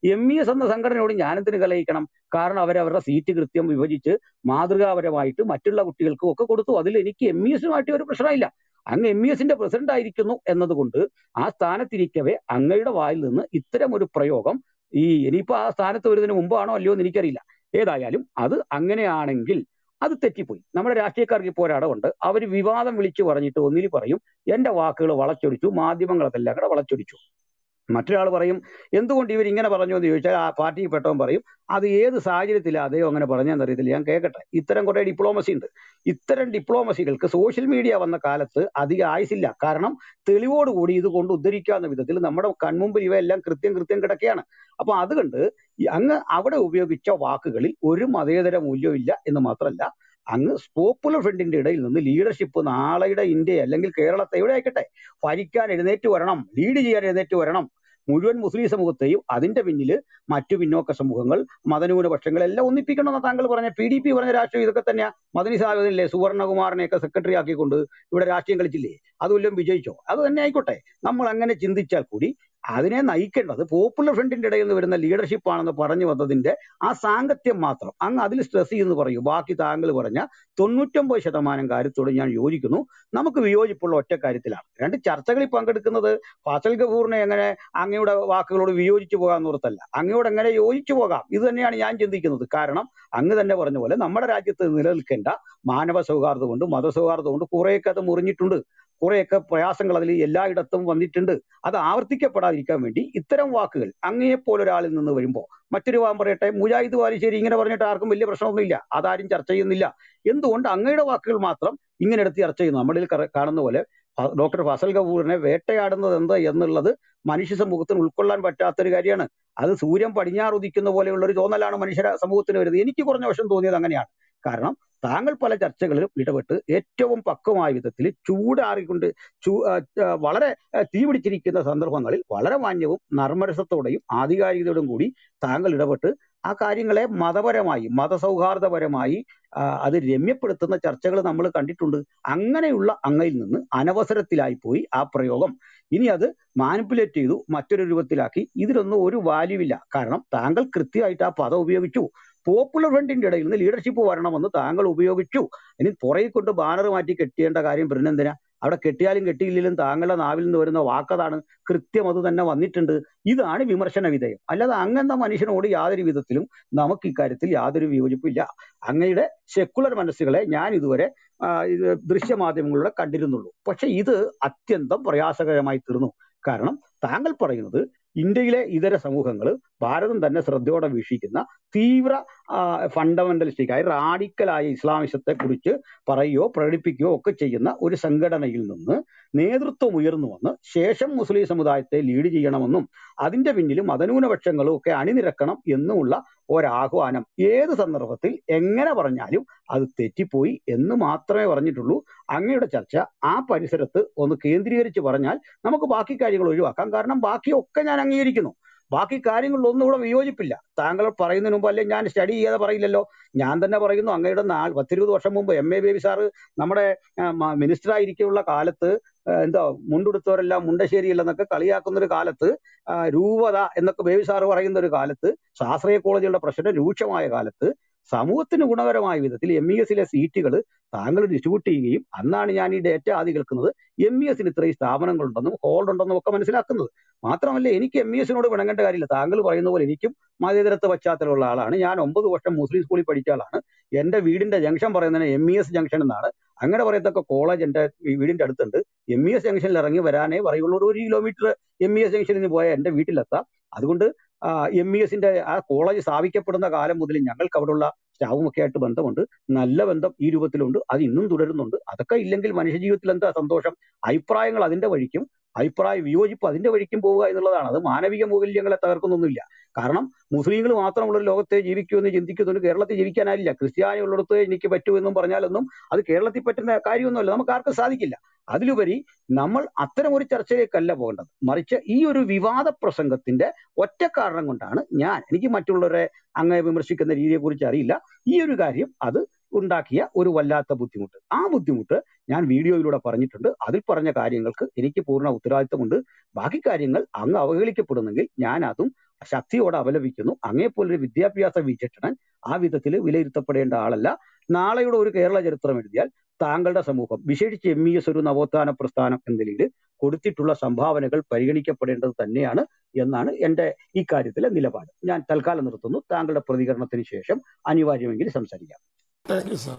എം ഇ എസ് എന്ന സംഘടനയോട് ഞാനെന്തിന് കലയിക്കണം കാരണം അവരവരുടെ സീറ്റ് കൃത്യം വിഭജിച്ച് മാതൃകാപരമായിട്ട് മറ്റുള്ള കുട്ടികൾക്കും ഒക്കെ കൊടുത്തു അതിൽ എനിക്ക് എം ഇ എസുമായിട്ട് ഒരു പ്രശ്നമില്ല അങ്ങ് എം ഇ എസിന്റെ പ്രസിഡന്റ് ആയിരിക്കുന്നു എന്നതുകൊണ്ട് ആ സ്ഥാനത്തിരിക്കവേ അങ്ങയുടെ വായിൽ നിന്ന് ഇത്തരം ഒരു പ്രയോഗം ഈ ഇനിയിപ്പോ ആ സ്ഥാനത്ത് വരുന്നതിന് മുമ്പാണോ അല്ലയോ എന്ന് എനിക്കറിയില്ല ഏതായാലും അത് അങ്ങനെയാണെങ്കിൽ അത് തെറ്റിപ്പോയി നമ്മുടെ രാഷ്ട്രീയക്കാർക്ക് ഇപ്പോൾ ഒരടവുണ്ട് അവർ വിവാദം വിളിച്ചു പറഞ്ഞിട്ട് ഒന്നിൽ പറയും എന്റെ വാക്കുകൾ വളച്ചൊടിച്ചു മാധ്യമങ്ങൾ അതെല്ലാം കൂടെ വളച്ചൊടിച്ചു മറ്റൊരാൾ പറയും എന്തുകൊണ്ട് ഇവർ ഇങ്ങനെ പറഞ്ഞു എന്ന് ചോദിച്ചാൽ ആ പാർട്ടിയിൽ പെട്ടവൻ പറയും അത് ഏത് സാഹചര്യത്തിലാണ് അദ്ദേഹം അങ്ങനെ പറഞ്ഞതെന്ന് അറിയത്തില്ല ഞാൻ കേൾക്കട്ടെ ഇത്തരം കുറെ ഡിപ്ലോമസി ഉണ്ട് ഇത്തരം ഡിപ്ലോമസികൾക്ക് സോഷ്യൽ മീഡിയ വന്ന കാലത്ത് അധികം ആയുസില്ല കാരണം തെളിവോടുകൂടി ഇത് കൊണ്ട് ഉദ്ധരിക്കാവുന്ന വിധത്തിൽ നമ്മുടെ കൺമുമ്പിൽ ഇവയെല്ലാം കൃത്യം കൃത്യം കിടക്കുകയാണ് അപ്പൊ അതുകൊണ്ട് ഈ അങ്ങ് അവിടെ ഉപയോഗിച്ച വാക്കുകളിൽ ഒരു മതേതര മൂല്യവും എന്ന് മാത്രമല്ല അങ്ങ് പോപ്പുലർ ഫ്രണ്ടിന്റെ ഇടയിൽ നിന്ന് ലീഡർഷിപ്പ് നാളെയുടെ ഇന്ത്യ അല്ലെങ്കിൽ കേരളത്തെ എവിടെ ആയിക്കട്ടെ ഭരിക്കാൻ എഴുന്നേറ്റ് വരണം ലീഡ് ചെയ്യാൻ എഴുന്നേറ്റ് വരണം മുഴുവൻ മുസ്ലിം സമൂഹത്തെയും അതിന്റെ പിന്നിൽ മറ്റു പിന്നോക്ക സമൂഹങ്ങൾ മതന്യൂനപക്ഷങ്ങൾ എല്ലാം ഒന്നിപ്പിക്കണമെന്ന് താങ്കൾ പറഞ്ഞ പി ഡി പി പറഞ്ഞ രാഷ്ട്രീയം ഇതൊക്കെ തന്നെയാ മദനി സാഹിബില്ലേ സുവർണകുമാറിനെയൊക്കെ സെക്രട്ടറി ആക്കിക്കൊണ്ട് ഇവിടെ രാഷ്ട്രീയം കളിച്ചില്ലേ അതുവല്ലം വിജയിച്ചോ അത് തന്നെ ആയിക്കോട്ടെ നമ്മൾ അങ്ങനെ ചിന്തിച്ചാൽ കൂടി അതിനെ നയിക്കേണ്ടത് പോപ്പുലർ ഫ്രണ്ടിന്റെ ഇടയിൽ നിന്ന് വരുന്ന ലീഡർഷിപ്പ് ആണെന്ന് പറഞ്ഞു വന്നതിന്റെ ആ സാങ്കത്യം മാത്രം അങ്ങ് അതിൽ സ്ട്രെസ് ചെയ്യുന്നു പറയൂ ബാക്കി താങ്കൾ പറഞ്ഞ തൊണ്ണൂറ്റൊമ്പത് ശതമാനം കാര്യത്തോട് ഞാൻ യോജിക്കുന്നു നമുക്ക് വിയോജിപ്പുള്ള ഒറ്റ കാര്യത്തിലാണ് രണ്ട് ചർച്ചകളിൽ പങ്കെടുക്കുന്നത് ഫാസൽ ഗഫൂറിനെ എങ്ങനെ അങ്ങയുടെ വാക്കുകളോട് വിയോജിച്ചു പോകാൻ ഓർത്തല്ല അങ്ങയോട് എങ്ങനെ യോജിച്ചു പോകാം ഇത് തന്നെയാണ് ഞാൻ ചിന്തിക്കുന്നത് കാരണം അങ്ങ് തന്നെ പറഞ്ഞ പോലെ നമ്മുടെ രാജ്യത്ത് നിലനിൽക്കേണ്ട മാനവ സൗഹാർദ്ദം കൊണ്ട് മതസൗഹാർദ്ദം കൊണ്ട് കുറേയൊക്കെ അത് മുറിഞ്ഞിട്ടുണ്ട് കുറേയൊക്കെ പ്രയാസങ്ങൾ അതിൽ എല്ലായിടത്തും വന്നിട്ടുണ്ട് അത് ആവർത്തിക്കപ്പെടാതിരിക്കാൻ വേണ്ടി ഇത്തരം വാക്കുകൾ അങ്ങയെപ്പോലെ ഒരാളിൽ നിന്ന് വരുമ്പോൾ മറ്റൊരു വാൻ പറയട്ടെ മുജാഹിദ് വാലിശ്ശേരി ഇങ്ങനെ പറഞ്ഞിട്ട് ആർക്കും വലിയ പ്രശ്നമൊന്നുമില്ല അതാരും ചർച്ച ചെയ്യുന്നില്ല എന്തുകൊണ്ട് അങ്ങയുടെ വാക്കുകൾ മാത്രം ഇങ്ങനെ എടുത്ത് ചർച്ച ചെയ്യുന്നു നമ്മളിൽ കറ- കാണുന്ന പോലെ ഫ- ഡോക്ടർ ഫസൽ കപൂറിനെ വേട്ടയാടുന്നത് എന്ത് എന്നുള്ളത് മനുഷ്യ സമൂഹത്തിന് ഉൾക്കൊള്ളാൻ പറ്റാത്തൊരു കാര്യമാണ് അത് സൂര്യൻ പടിഞ്ഞാറ് ഉദിക്കുന്ന പോലെയുള്ള ഒരു തോന്നലാണ് മനുഷ്യ സമൂഹത്തിന് വരുന്നത് എനിക്ക് കുറഞ്ഞ വശം തോന്നിയത് അങ്ങനെയാണ് കാരണം താങ്കൾ പല ചർച്ചകളിലും ഇടപെട്ട് ഏറ്റവും പക്വമായ വിധത്തിൽ ചൂടാറിക്കൊണ്ട് ചൂ ആ, ആ, വളരെ ആ, തീപിടിച്ചിരിക്കുന്ന സന്ദർഭങ്ങളിൽ വളരെ മാന്യവും നർമ്മരസത്തോടെയും ആധികാരികതയോടും കൂടി താങ്കൾ ഇടപെട്ട് ആ കാര്യങ്ങളെ മതപരമായി മതസൗഹാർദ്ദപരമായി ആ, അത് രമ്യപ്പെടുത്തുന്ന ചർച്ചകൾ നമ്മൾ കണ്ടിട്ടുണ്ട് അങ്ങനെയുള്ള അങ്ങയിൽ നിന്ന് അനവസരത്തിലായി പോയി ആ പ്രയോഗം ഇനി അത് മാനിപ്പുലേറ്റ് ചെയ്തു മറ്റൊരു രൂപത്തിലാക്കി ഇതിലൊന്നും ഒരു വാല്യൂ ഇല്ല കാരണം താങ്കൾ കൃത്യമായിട്ട് ആ പദം ഉപയോഗിച്ചു പോപ്പുലർ ഫ്രണ്ടിന്റെ ഇടയിൽ നിന്ന് ലീഡർഷിപ്പ് വരണമെന്ന് താങ്കൾ ഉപയോഗിച്ചു ഇനി പുറകെ കൊണ്ട് ബാനർ മാറ്റി കെട്ടിയേണ്ട കാര്യം പിന്നെന്തിനാ അവിടെ കെട്ടിയാലും കെട്ടിയില്ലെങ്കിലും താങ്കളുടെ നാവിൽ നിന്ന് വരുന്ന വാക്കതാണ് കൃത്യം അത് തന്നെ വന്നിട്ടുണ്ട് ഇതാണ് വിമർശന വിധേയം അല്ലാതെ അങ്ങെന്ന മനുഷ്യനോട് യാതൊരു വിധത്തിലും നമുക്ക് ഇക്കാര്യത്തിൽ യാതൊരു വിയോജിപ്പില്ല അങ്ങയുടെ സെക്കുലർ മനസ്സുകളെ ഞാൻ ഇതുവരെ ആ, ഇത് ദൃശ്യമാധ്യമങ്ങളിലൂടെ കണ്ടിരുന്നുള്ളൂ പക്ഷെ ഇത് അത്യന്തം പ്രയാസകരമായി തീർന്നു കാരണം താങ്കൾ പറയുന്നത് ഇന്ത്യയിലെ ഇതര സമൂഹങ്ങൾ ഭാരതം തന്നെ ശ്രദ്ധയോടെ വീക്ഷിക്കുന്ന തീവ്ര ഫണ്ടമെന്റലിസ്റ്റിക് ആയ റാഡിക്കലായ ഇസ്ലാമിസത്തെ കുറിച്ച് പറയുകയോ പ്രകടിപ്പിക്കുകയോ ഒക്കെ ചെയ്യുന്ന ഒരു സംഘടനയിൽ നിന്ന് നേതൃത്വം ഉയർന്നു വന്ന് ശേഷം മുസ്ലിം സമുദായത്തെ ലീഡ് ചെയ്യണമെന്നും അതിന്റെ പിന്നിൽ മതന്യൂനപക്ഷങ്ങളും ഒക്കെ അണിനിരക്കണം എന്നുമുള്ള ഒരാഹ്വാനം ഏത് സന്ദർഭത്തിൽ എങ്ങനെ പറഞ്ഞാലും അത് തെറ്റിപ്പോയി എന്ന് മാത്രമേ പറഞ്ഞിട്ടുള്ളൂ അങ്ങയുടെ ചർച്ച ആ പരിസരത്ത് ഒന്ന് കേന്ദ്രീകരിച്ച് പറഞ്ഞാൽ നമുക്ക് ബാക്കി കാര്യങ്ങൾ ഒഴിവാക്കാം കാരണം ബാക്കിയൊക്കെ ഞാൻ അംഗീകരിക്കുന്നു ബാക്കി കാര്യങ്ങളിലൊന്നും ഇവിടെ വിയോജിപ്പില്ല താങ്കൾ പറയുന്നതിന് മുമ്പ് അല്ലെ ഞാൻ സ്റ്റഡി ചെയ്യാതെ പറയില്ലല്ലോ ഞാൻ തന്നെ പറയുന്നു അങ്ങയുടെ നാൾ പത്തിരുപത് വർഷം മുമ്പ് എം എ ബേബി സാറ് നമ്മുടെ മിനിസ്റ്റർ ആയിരിക്കുള്ള കാലത്ത് ആ, എന്താ മുണ്ടെടുത്തവരെല്ലാം മുണ്ടശ്ശേരിയില്ലെന്നൊക്കെ കളിയാക്കുന്ന ഒരു കാലത്ത് ആ, രൂപത എന്നൊക്കെ ബേബി സാറ് പറയുന്ന ഒരു കാലത്ത് ശാസ്ത്രീയ കോളേജുകളുടെ പ്രശ്നം രൂക്ഷമായ കാലത്ത് സമൂഹത്തിന് ഗുണകരമായ വിധത്തിൽ എം ഇ എസിലെ സീറ്റുകൾ താങ്കൾ ഡിസ്ട്രിബ്യൂട്ട് ചെയ്യുകയും അന്നാണ് ഞാൻ ഈ ഡേറ്റ ആദ്യം കേൾക്കുന്നത് എം ഇ എസിന് ഇത്രയും സ്ഥാപനങ്ങളുണ്ടെന്നും ഹോൾഡ് ഉണ്ടെന്നും ഒക്കെ മനസ്സിലാക്കുന്നത് മാത്രമല്ല എനിക്ക് എം ഇ എസിനോട് വിണങ്ങേണ്ട കാര്യമില്ല താങ്കൾ പറയുന്ന പോലെ എനിക്കും മതേതരത്വ പശ്ചാത്തലമുള്ള ആളാണ് ഞാൻ ഒമ്പത് വർഷം മുസ്ലിം സ്കൂളിൽ പഠിച്ച ആളാണ് എന്റെ വീടിന്റെ ജംഗ്ഷൻ പറയുന്നതിന് എം ഇ എസ് ജംഗ്ഷൻ എന്നാണ് അങ്ങനെ പറയത്തക്ക കോളേജ് എന്റെ ഈ വീടിന്റെ അടുത്തുണ്ട് എം ഇ എസ് ജംഗ്ഷനിൽ ഇറങ്ങി വരാനേ പറയുള്ളൂ ഒരു കിലോമീറ്റർ എം ഇ എസ് ജംഗ്ഷനിൽ നിന്ന് പോയാൽ എന്റെ വീട്ടിലെത്താം അതുകൊണ്ട് എം ഇ എസിന്റെ ആ കോളേജ് സ്ഥാപിക്കപ്പെടുന്ന കാലം മുതൽ ഞങ്ങൾക്ക് അവിടെയുള്ള സ്റ്റാഫും ഒക്കെ ആയിട്ട് ബന്ധമുണ്ട് നല്ല ബന്ധം ഈ രൂപത്തിലുണ്ട് അത് ഇന്നും തുടരുന്നുണ്ട് അതൊക്കെ ഇല്ലെങ്കിൽ മനുഷ്യ ജീവിതത്തിൽ എന്താ സന്തോഷം അഭിപ്രായങ്ങൾ അതിന്റെ വഴിക്കും അഭിപ്രായ വിയോജിപ്പ് അതിന്റെ വഴിക്കും പോവുക എന്നുള്ളതാണ് അത് മാനവിക മൂല്യങ്ങളെ തകർക്കുന്നൊന്നുമില്ല കാരണം മുസ്ലിങ്ങൾ മാത്രമുള്ള ഒരു ലോകത്തെ ജീവിക്കൂ എന്ന് ചിന്തിക്കുന്നുണ്ട് കേരളത്തിൽ ജീവിക്കാനായില്ല ക്രിസ്ത്യാനി ഉള്ളിടത്ത് എനിക്ക് പറ്റൂ എന്നും പറഞ്ഞാലൊന്നും അത് കേരളത്തിൽ പറ്റുന്ന കാര്യമൊന്നുമല്ല നമുക്ക് ആർക്കും സാധിക്കില്ല അതിലുപരി നമ്മൾ അത്തരം ഒരു ചർച്ചയിലേക്കല്ല പോകേണ്ടത് മറിച്ച് ഈ ഒരു വിവാദ പ്രസംഗത്തിന്റെ ഒറ്റ കാരണം കൊണ്ടാണ് ഞാൻ എനിക്ക് മറ്റുള്ളവരെ അങ്ങ് വിമർശിക്കുന്ന രീതിയെക്കുറിച്ച് അറിയില്ല ഈ ഒരു കാര്യം അത് ഉണ്ടാക്കിയ ഒരു വല്ലാത്ത ബുദ്ധിമുട്ട് ആ ബുദ്ധിമുട്ട് ഞാൻ വീഡിയോയിലൂടെ പറഞ്ഞിട്ടുണ്ട് അതിൽ പറഞ്ഞ കാര്യങ്ങൾക്ക് എനിക്ക് പൂർണ്ണ ഉത്തരവാദിത്തമുണ്ട് ബാക്കി കാര്യങ്ങൾ അങ്ങ് അവഹേളിക്കപ്പെടുന്നെങ്കിൽ ഞാൻ അതും ശക്തിയോടെ അപലപിക്കുന്നു അങ്ങേപ്പോലൊരു വിദ്യാഭ്യാസ വിചക്ഷണൻ ആ വിധത്തിൽ വിലയിരുത്തപ്പെടേണ്ട ആളല്ല നാളെയുടെ ഒരു കേരള ചരിത്രം എഴുതിയാൽ താങ്കളുടെ സമൂഹം വിശേഷിച്ച് എം ഇ എസ് ഒരു നവോത്ഥാന പ്രസ്ഥാനം എന്ന നിലയിൽ കൊടുത്തിട്ടുള്ള സംഭാവനകൾ പരിഗണിക്കപ്പെടേണ്ടത് തന്നെയാണ് എന്നാണ് എന്റെ ഇക്കാര്യത്തിലെ നിലപാട് ഞാൻ തൽക്കാലം നിർത്തുന്നു താങ്കളുടെ പ്രതികരണത്തിന് ശേഷം അനിവാര്യമെങ്കിൽ സംസാരിക്കാം താങ്ക് യു സാർ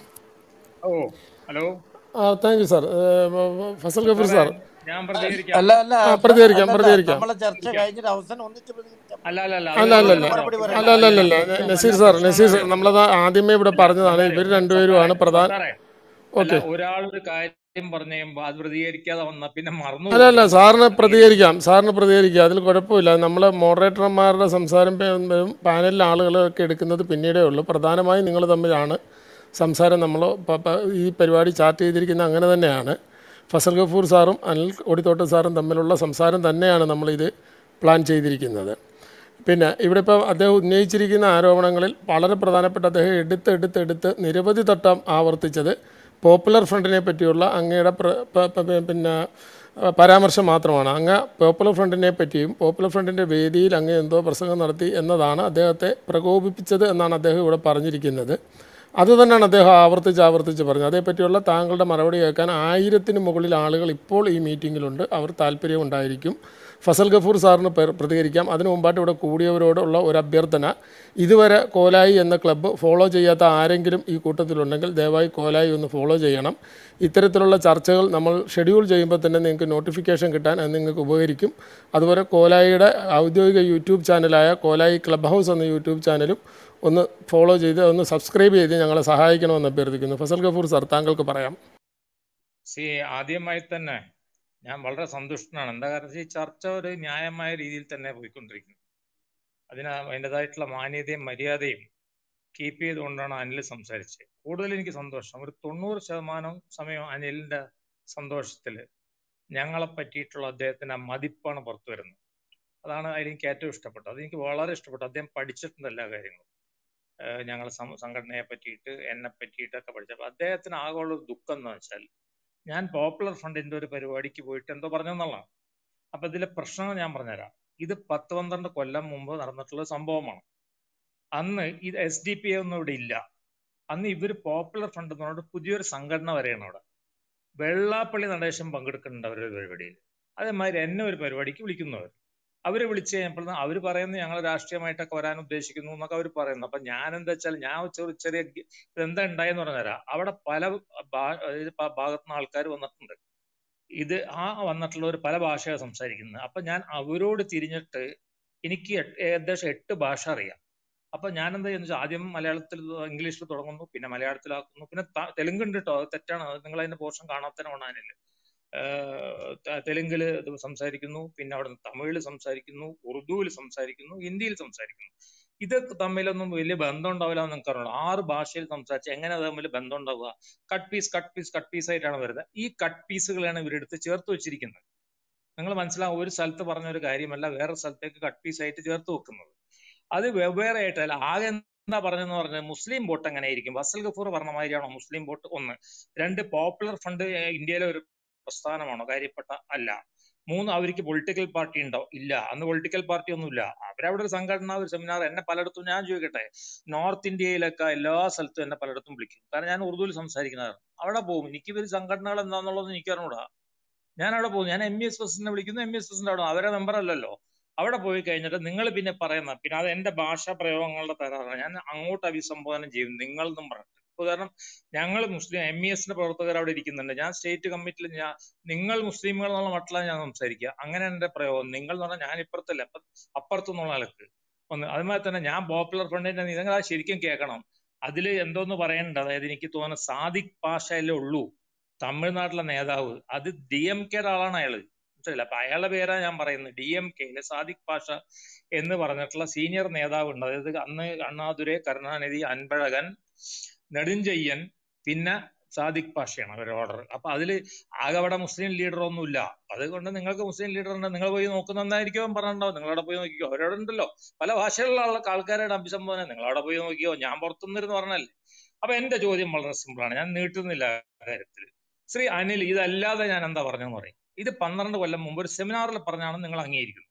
ഓ ഹലോ ആ thank you sir Fazal Gafoor സാറേ സാർ ഞാൻ പ്രതികരിക്കാം അല്ല അല്ല ആ ഫ- പ്രതികരിക്കാം അല്ലല്ല പ്രതികരിക്കാം നമ്മളെ ചർച്ച പ്രതികരിക്കാം കഴിഞ്ഞിട്ട് അവസാനം ഒന്നിച്ച് പ്രതികരിച്ചാൽ അല്ല മതി അല്ല അല്ല അല്ല അത് അല്ല ചോദ്യത്തിന് അല്ല മറുപടി അല്ല പറയണ്ട അല്ല അല്ല അല്ല അല്ല അല്ല പ്രശ്നം നസീർ അല്ല സാർ പ്രശ്നം നസീർ സാർ അതാണ് നമ്മളത് ആദ്യമേ ഇവിടെ അല്ല പറഞ്ഞതാണ് സാറേ ഇവർ സാറേ രണ്ടുപേരുമാണ് പ്രധാന സാറേ അല്ല ഓക്കെ ഒരാൾ ഒരു കാര്യം പറഞ്ഞു കഴിയുമ്പോ അത് പ്രതികരിക്കാതെ വന്ന പിന്നെ മറന്നു അല്ല അല്ല പോകും സാറിന് പ്രതികരിക്കും പ്രതികരിക്കാം സാറിന് പ്രതികരിക്കാം അതിൽ കുഴപ്പമില്ല നമ്മൾ മോഡറേറ്റർമാരുടെ സംസാരം പേ- പാനലിലെ ആളുകളൊക്കെ എടുക്കുന്നത് പിന്നീടേ ഉള്ളൂ പ്രധാനമായും നിങ്ങൾ തമ്മിലാണ് സംസാരം നമ്മൾ പ- പ- ഈ പരിപാടി ചാർട്ട് ചെയ്തിരിക്കുന്ന അങ്ങനെ തന്നെയാണ് ഫസൽ ഗഫൂർ സാറും അനിൽ ഓടിത്തോട്ടം സാറും തമ്മിലുള്ള സംസാരം തന്നെയാണ് നമ്മളിത് പ്ലാൻ ചെയ്തിരിക്കുന്നത് പിന്നെ ഇവിടെ ഇപ്പോൾ അദ്ദേഹം ഉന്നയിച്ചിരിക്കുന്ന ആരോപണങ്ങളിൽ വളരെ പ്രധാനപ്പെട്ട അദ്ദേഹം എടുത്ത് എടുത്ത് എടുത്ത് നിരവധി തട്ടം ആവർത്തിച്ചത് പോപ്പുലർ ഫ്രണ്ടിനെ പറ്റിയുള്ള അങ്ങയുടെ പ്ര പ- പ- പിന്നെ അഹ് പരാമർശം മാത്രമാണ് അങ്ങ് പോപ്പുലർ ഫ്രണ്ടിനെ പറ്റിയും പോപ്പുലർ ഫ്രണ്ടിൻ്റെ വേദിയിൽ അങ്ങ് എന്തോ പ്രസംഗം നടത്തി എന്നതാണ് അദ്ദേഹത്തെ പ്രകോപിപ്പിച്ചത് എന്നാണ് അദ്ദേഹം ഇവിടെ പറഞ്ഞിരിക്കുന്നത് അതുതന്നെയാണ് അദ്ദേഹം ആവർത്തിച്ച് ആവർത്തിച്ച് പറഞ്ഞത് അതേപ്പറ്റിയുള്ള താങ്കളുടെ മറുപടി കേൾക്കാൻ ആയിരത്തിന് മുകളിൽ ആളുകൾ ഇപ്പോൾ ഈ മീറ്റിങ്ങിലുണ്ട് അവർ താല്പര്യമുണ്ടായിരിക്കും ഫസൽ ഗഫൂർ സാറിന് പേ- പ്രതികരിക്കാം അതിനു മുമ്പായിട്ട് ഇവിടെ കൂടിയവരോടുള്ള ഒരു അഭ്യർത്ഥന ഇതുവരെ കോലായി എന്ന ക്ലബ്ബ് ഫോളോ ചെയ്യാത്ത ആരെങ്കിലും ഈ കൂട്ടത്തിലുണ്ടെങ്കിൽ ദയവായി കോലായി ഒന്ന് ഫോളോ ചെയ്യണം ഇത്തരത്തിലുള്ള ചർച്ചകൾ നമ്മൾ ഷെഡ്യൂൾ ചെയ്യുമ്പോൾ തന്നെ നിങ്ങൾക്ക് നോട്ടിഫിക്കേഷൻ കിട്ടാൻ അത് നിങ്ങൾക്ക് ഉപകരിക്കും അതുപോലെ കോലായിയുടെ ഔദ്യോഗിക യൂട്യൂബ് ചാനലായ കോലായി ക്ലബ് ഹൗസ് എന്ന യൂട്യൂബ് ചാനലും ഒന്ന് ഫോളോ ചെയ്ത് ഒന്ന് സബ്സ്ക്രൈബ് ചെയ്ത് ഞങ്ങളെ സഹായിക്കണമെന്ന് അഭ്യർത്ഥിക്കുന്നു ഫസൽ ഗഫൂർ സാർ താങ്കൾക്ക് പറയാം സി ആദ്യമായി തന്നെ ഞാൻ വളരെ സന്തുഷ്ടനാണ് എന്താ കാരണം ഈ ചർച്ച ഒരു ന്യായമായ രീതിയിൽ തന്നെ പോയിക്കൊണ്ടിരിക്കുന്നു അതിന് അതിൻ്റെതായിട്ടുള്ള മാന്യതയും മര്യാദയും കീപ്പ് ചെയ്തുകൊണ്ടാണ് അനിൽ സംസാരിച്ചത് കൂടുതൽ എനിക്ക് സന്തോഷം ഒരു തൊണ്ണൂറ് ശതമാനം സമയം അനിലിന്റെ സന്തോഷത്തിൽ ഞങ്ങളെ പറ്റിയിട്ടുള്ള അദ്ദേഹത്തിന്റെ ആ മതിപ്പാണ് പുറത്തു വരുന്നത് അതാണ് എനിക്ക് ഏറ്റവും ഇഷ്ടപ്പെട്ടത് അതെനിക്ക് വളരെ ഇഷ്ടപ്പെട്ടു അദ്ദേഹം പഠിച്ചിട്ടുണ്ട് എല്ലാ കാര്യങ്ങളും ഏഹ് ഞങ്ങളെ സം- സംഘടനയെ പറ്റിയിട്ട് എന്നെ പറ്റിയിട്ടൊക്കെ പഠിച്ചപ്പോൾ അദ്ദേഹത്തിന് ആകെയുള്ള ഒരു ദുഃഖം എന്ന് വെച്ചാൽ ഞാൻ പോപ്പുലർ ഫ്രണ്ടിന്റെ ഒരു പരിപാടിക്ക് പോയിട്ട് എന്തോ പറഞ്ഞെന്നുള്ളതാണ് അപ്പൊ ഇതിലെ പ്രശ്നം ഞാൻ പറഞ്ഞുതരാം ഇത് പത്ത് പന്ത്രണ്ട് കൊല്ലം മുമ്പ് നടന്നിട്ടുള്ള ഒരു സംഭവമാണ് അന്ന് ഇത് എസ് ഡി പി ഒന്നും ഇവിടെ ഇല്ല അന്ന് ഇവര് പോപ്പുലർ ഫ്രണ്ട് എന്ന് പറഞ്ഞിട്ട് പുതിയൊരു സംഘടന വരെയാണ് അവിടെ വെള്ളാപ്പള്ളി നടേശൻ പങ്കെടുക്കുന്നുണ്ട് അവരുടെ പരിപാടിയിൽ അതേമാതിരി എന്നെ ഒരു പരിപാടിക്ക് വിളിക്കുന്നവർ അവര് വിളിച്ചു കഴിഞ്ഞപ്പോൾ അവർ പറയുന്നത് ഞങ്ങൾ രാഷ്ട്രീയമായിട്ടൊക്കെ വരാൻ ഉദ്ദേശിക്കുന്നു എന്നൊക്കെ അവർ പറയുന്നു അപ്പൊ ഞാൻ എന്താ വെച്ചാൽ ഞാൻ ചെറിയ ചെറിയ ഗ- ഇതെന്താ ഉണ്ടായെന്ന് പറഞ്ഞുതരാം അവിടെ പല ഭാ- അതായത് പ- ഭാഗത്തുനിന്ന് ആൾക്കാർ വന്നിട്ടുണ്ട് ഇത് ആ വന്നിട്ടുള്ളവർ പല ഭാഷയാണ് സംസാരിക്കുന്നത് അപ്പൊ ഞാൻ അവരോട് തിരിഞ്ഞിട്ട് എനിക്ക് എട്ട് ഏകദേശം എട്ട് ഭാഷ അറിയാം അപ്പൊ ഞാൻ എന്താ ചെയ്യുന്നത് വെച്ചാൽ ആദ്യം മലയാളത്തിൽ ഇംഗ്ലീഷിൽ തുടങ്ങുന്നു പിന്നെ മലയാളത്തിലാക്കുന്നു പിന്നെ ത- തെലുങ്ക് ഉണ്ട് കേട്ടോ അത് തെറ്റാണ് അത് നിങ്ങൾ അതിന്റെ പോർഷൻ കാണാത്തന്നെ കാണാനില്ല തെലുങ്കിൽ സംസാരിക്കുന്നു പിന്നെ അവിടെ തമിഴിൽ സംസാരിക്കുന്നു ഉറുദുവിൽ സംസാരിക്കുന്നു ഹിന്ദിയിൽ സംസാരിക്കുന്നു ഇത് തമ്മിലൊന്നും വലിയ ബന്ധം ഉണ്ടാവില്ല എന്ന് നിങ്ങൾക്ക് അറിയണം ആറ് ഭാഷയിൽ സംസാരിച്ച് എങ്ങനെ അത് തമ്മിൽ ബന്ധം ഉണ്ടാവുക cut piece cut piece cut piece ആയിട്ടാണ് വരുന്നത് ഈ കട്ട് പീസുകളാണ് ഇവരെടുത്ത് ചേർത്ത് വെച്ചിരിക്കുന്നത് നിങ്ങൾ മനസ്സിലാവും ഒരു സ്ഥലത്ത് പറഞ്ഞ ഒരു കാര്യമല്ല വേറെ സ്ഥലത്തേക്ക് കട്ട് പീസ് ആയിട്ട് ചേർത്ത് വെക്കുന്നത് അത് വെവ്വേറെ ആയിട്ടല്ല ആകെ എന്താ പറഞ്ഞെന്ന് പറഞ്ഞാൽ മുസ്ലിം വോട്ട് എങ്ങനെയായിരിക്കും വസൽ ഗഫൂർ പറഞ്ഞ മാതിരിയാണോ മുസ്ലിം വോട്ട് ഒന്ന് രണ്ട് പോപ്പുലർ ഫണ്ട് ഇന്ത്യയിലെ ഒരു പ്രസ്ഥാനമാണോ കാര്യപ്പെട്ട അല്ല മൂന്ന് അവർക്ക് പൊളിറ്റിക്കൽ പാർട്ടി ഉണ്ടോ ഇല്ല അന്ന് പൊളിറ്റിക്കൽ പാർട്ടി ഒന്നുമില്ല അവരവിടെ ഒരു സംഘടന ഒരു സെമിനാർ എന്നെ പലയിടത്തും ഞാൻ ചോദിക്കട്ടെ നോർത്ത് ഇന്ത്യയിലൊക്കെ എല്ലാ സ്ഥലത്തും എന്നെ പലയിടത്തും വിളിക്കും കാരണം ഞാൻ ഉറുദുവിൽ സംസാരിക്കുന്നതാണ് അവിടെ പോകും എനിക്ക് ഇവർ സംഘടനകൾ എന്താണെന്നുള്ളത് എനിക്ക് അറിഞ്ഞൂടാ ഞാൻ അവിടെ പോകും ഞാൻ എം ഇ എസ് പ്രസിഡന്റിനെ വിളിക്കുന്നു എം ഇ എസ് പ്രസിഡന്റ് അവിടെ അവരെ മെമ്പർ അല്ലല്ലോ അവിടെ പോയി കഴിഞ്ഞിട്ട് നിങ്ങൾ പിന്നെ പറയുന്ന പിന്നെ അത് എന്റെ ഭാഷാ പ്രയോഗങ്ങളുടെ തരാറാണ് ഞാൻ അങ്ങോട്ട് അഭിസംബോധന ചെയ്യും നിങ്ങൾ എന്നും പറഞ്ഞിട്ട് ഉദാഹരണം ഞങ്ങൾ മുസ്ലിം എം ഇ എസിന്റെ പ്രവർത്തകർ അവിടെ ഇരിക്കുന്നുണ്ട് ഞാൻ സ്റ്റേറ്റ് കമ്മിറ്റിയിൽ ഞാൻ നിങ്ങൾ മുസ്ലിമുകൾ എന്നുള്ള മട്ടിലാണ് ഞാൻ സംസാരിക്കുക അങ്ങനെ എന്റെ പ്രയോഗം നിങ്ങൾ എന്ന് പറഞ്ഞാൽ ഞാൻ ഇപ്പുറത്തല്ല അപ്പ- അപ്പുറത്തു നിന്നുള്ള ആൾക്ക് ഒന്ന് അതുമാതിരി തന്നെ ഞാൻ പോപ്പുലർ ഫ്രണ്ടിന്റെ നിങ്ങൾ അത് ശരിക്കും കേൾക്കണം അതിൽ എന്തോന്ന് പറയണ്ട അതായത് എനിക്ക് തോന്നുന്നത് സാദിഖ് പാഷയല്ലേ ഉള്ളൂ തമിഴ്നാട്ടിലെ നേതാവ് അത് ഡി എം കെയുടെ ആളാണ് അയാള് മനസ്സിലായില്ല അപ്പൊ അയാളുടെ പേരാ ഞാൻ പറയുന്നത് ഡി എം കെയിലെ സാദിഖ് പാഷ എന്ന് പറഞ്ഞിട്ടുള്ള സീനിയർ നേതാവ് ഉണ്ട് അതായത് അന്ന് അണ്ണാദുരെ കരുണാനിധി അൻപഴകൻ നെടുഞ്ചെയ്യൻ പിന്നെ സാദിഖ് പാഷയാണ് അവരുടെ ഓർഡർ അപ്പൊ അതില് ആകെ അവിടെ മുസ്ലിം ലീഡർ ഒന്നുമില്ല അതുകൊണ്ട് നിങ്ങൾക്ക് മുസ്ലിം ലീഡർ ഉണ്ട് നിങ്ങൾ പോയി നോക്കുന്നതായിരിക്കും പറഞ്ഞിട്ടുണ്ടാവും നിങ്ങൾ അവിടെ പോയി നോക്കിക്കോ അവരവിടെ ഉണ്ടല്ലോ പല ഭാഷകളിലുള്ള ആളെ- ആൾക്കാരുടെ അഭിസംബോധന നിങ്ങൾ അവിടെ പോയി നോക്കിയോ ഞാൻ പുറത്തുനിന്നിരുന്ന് പറഞ്ഞല്ലേ അപ്പൊ എന്റെ ചോദ്യം വളരെ സിമ്പിൾ ആണ് ഞാൻ നീട്ടുന്നില്ല ആ കാര്യത്തിൽ ശ്രീ അനിൽ ഇതല്ലാതെ ഞാൻ എന്താ പറഞ്ഞെന്ന് പറയും ഇത് പന്ത്രണ്ട് കൊല്ലം മുമ്പ് ഒരു സെമിനാറിൽ പറഞ്ഞാണ് നിങ്ങൾ അംഗീകരിക്കുന്നത്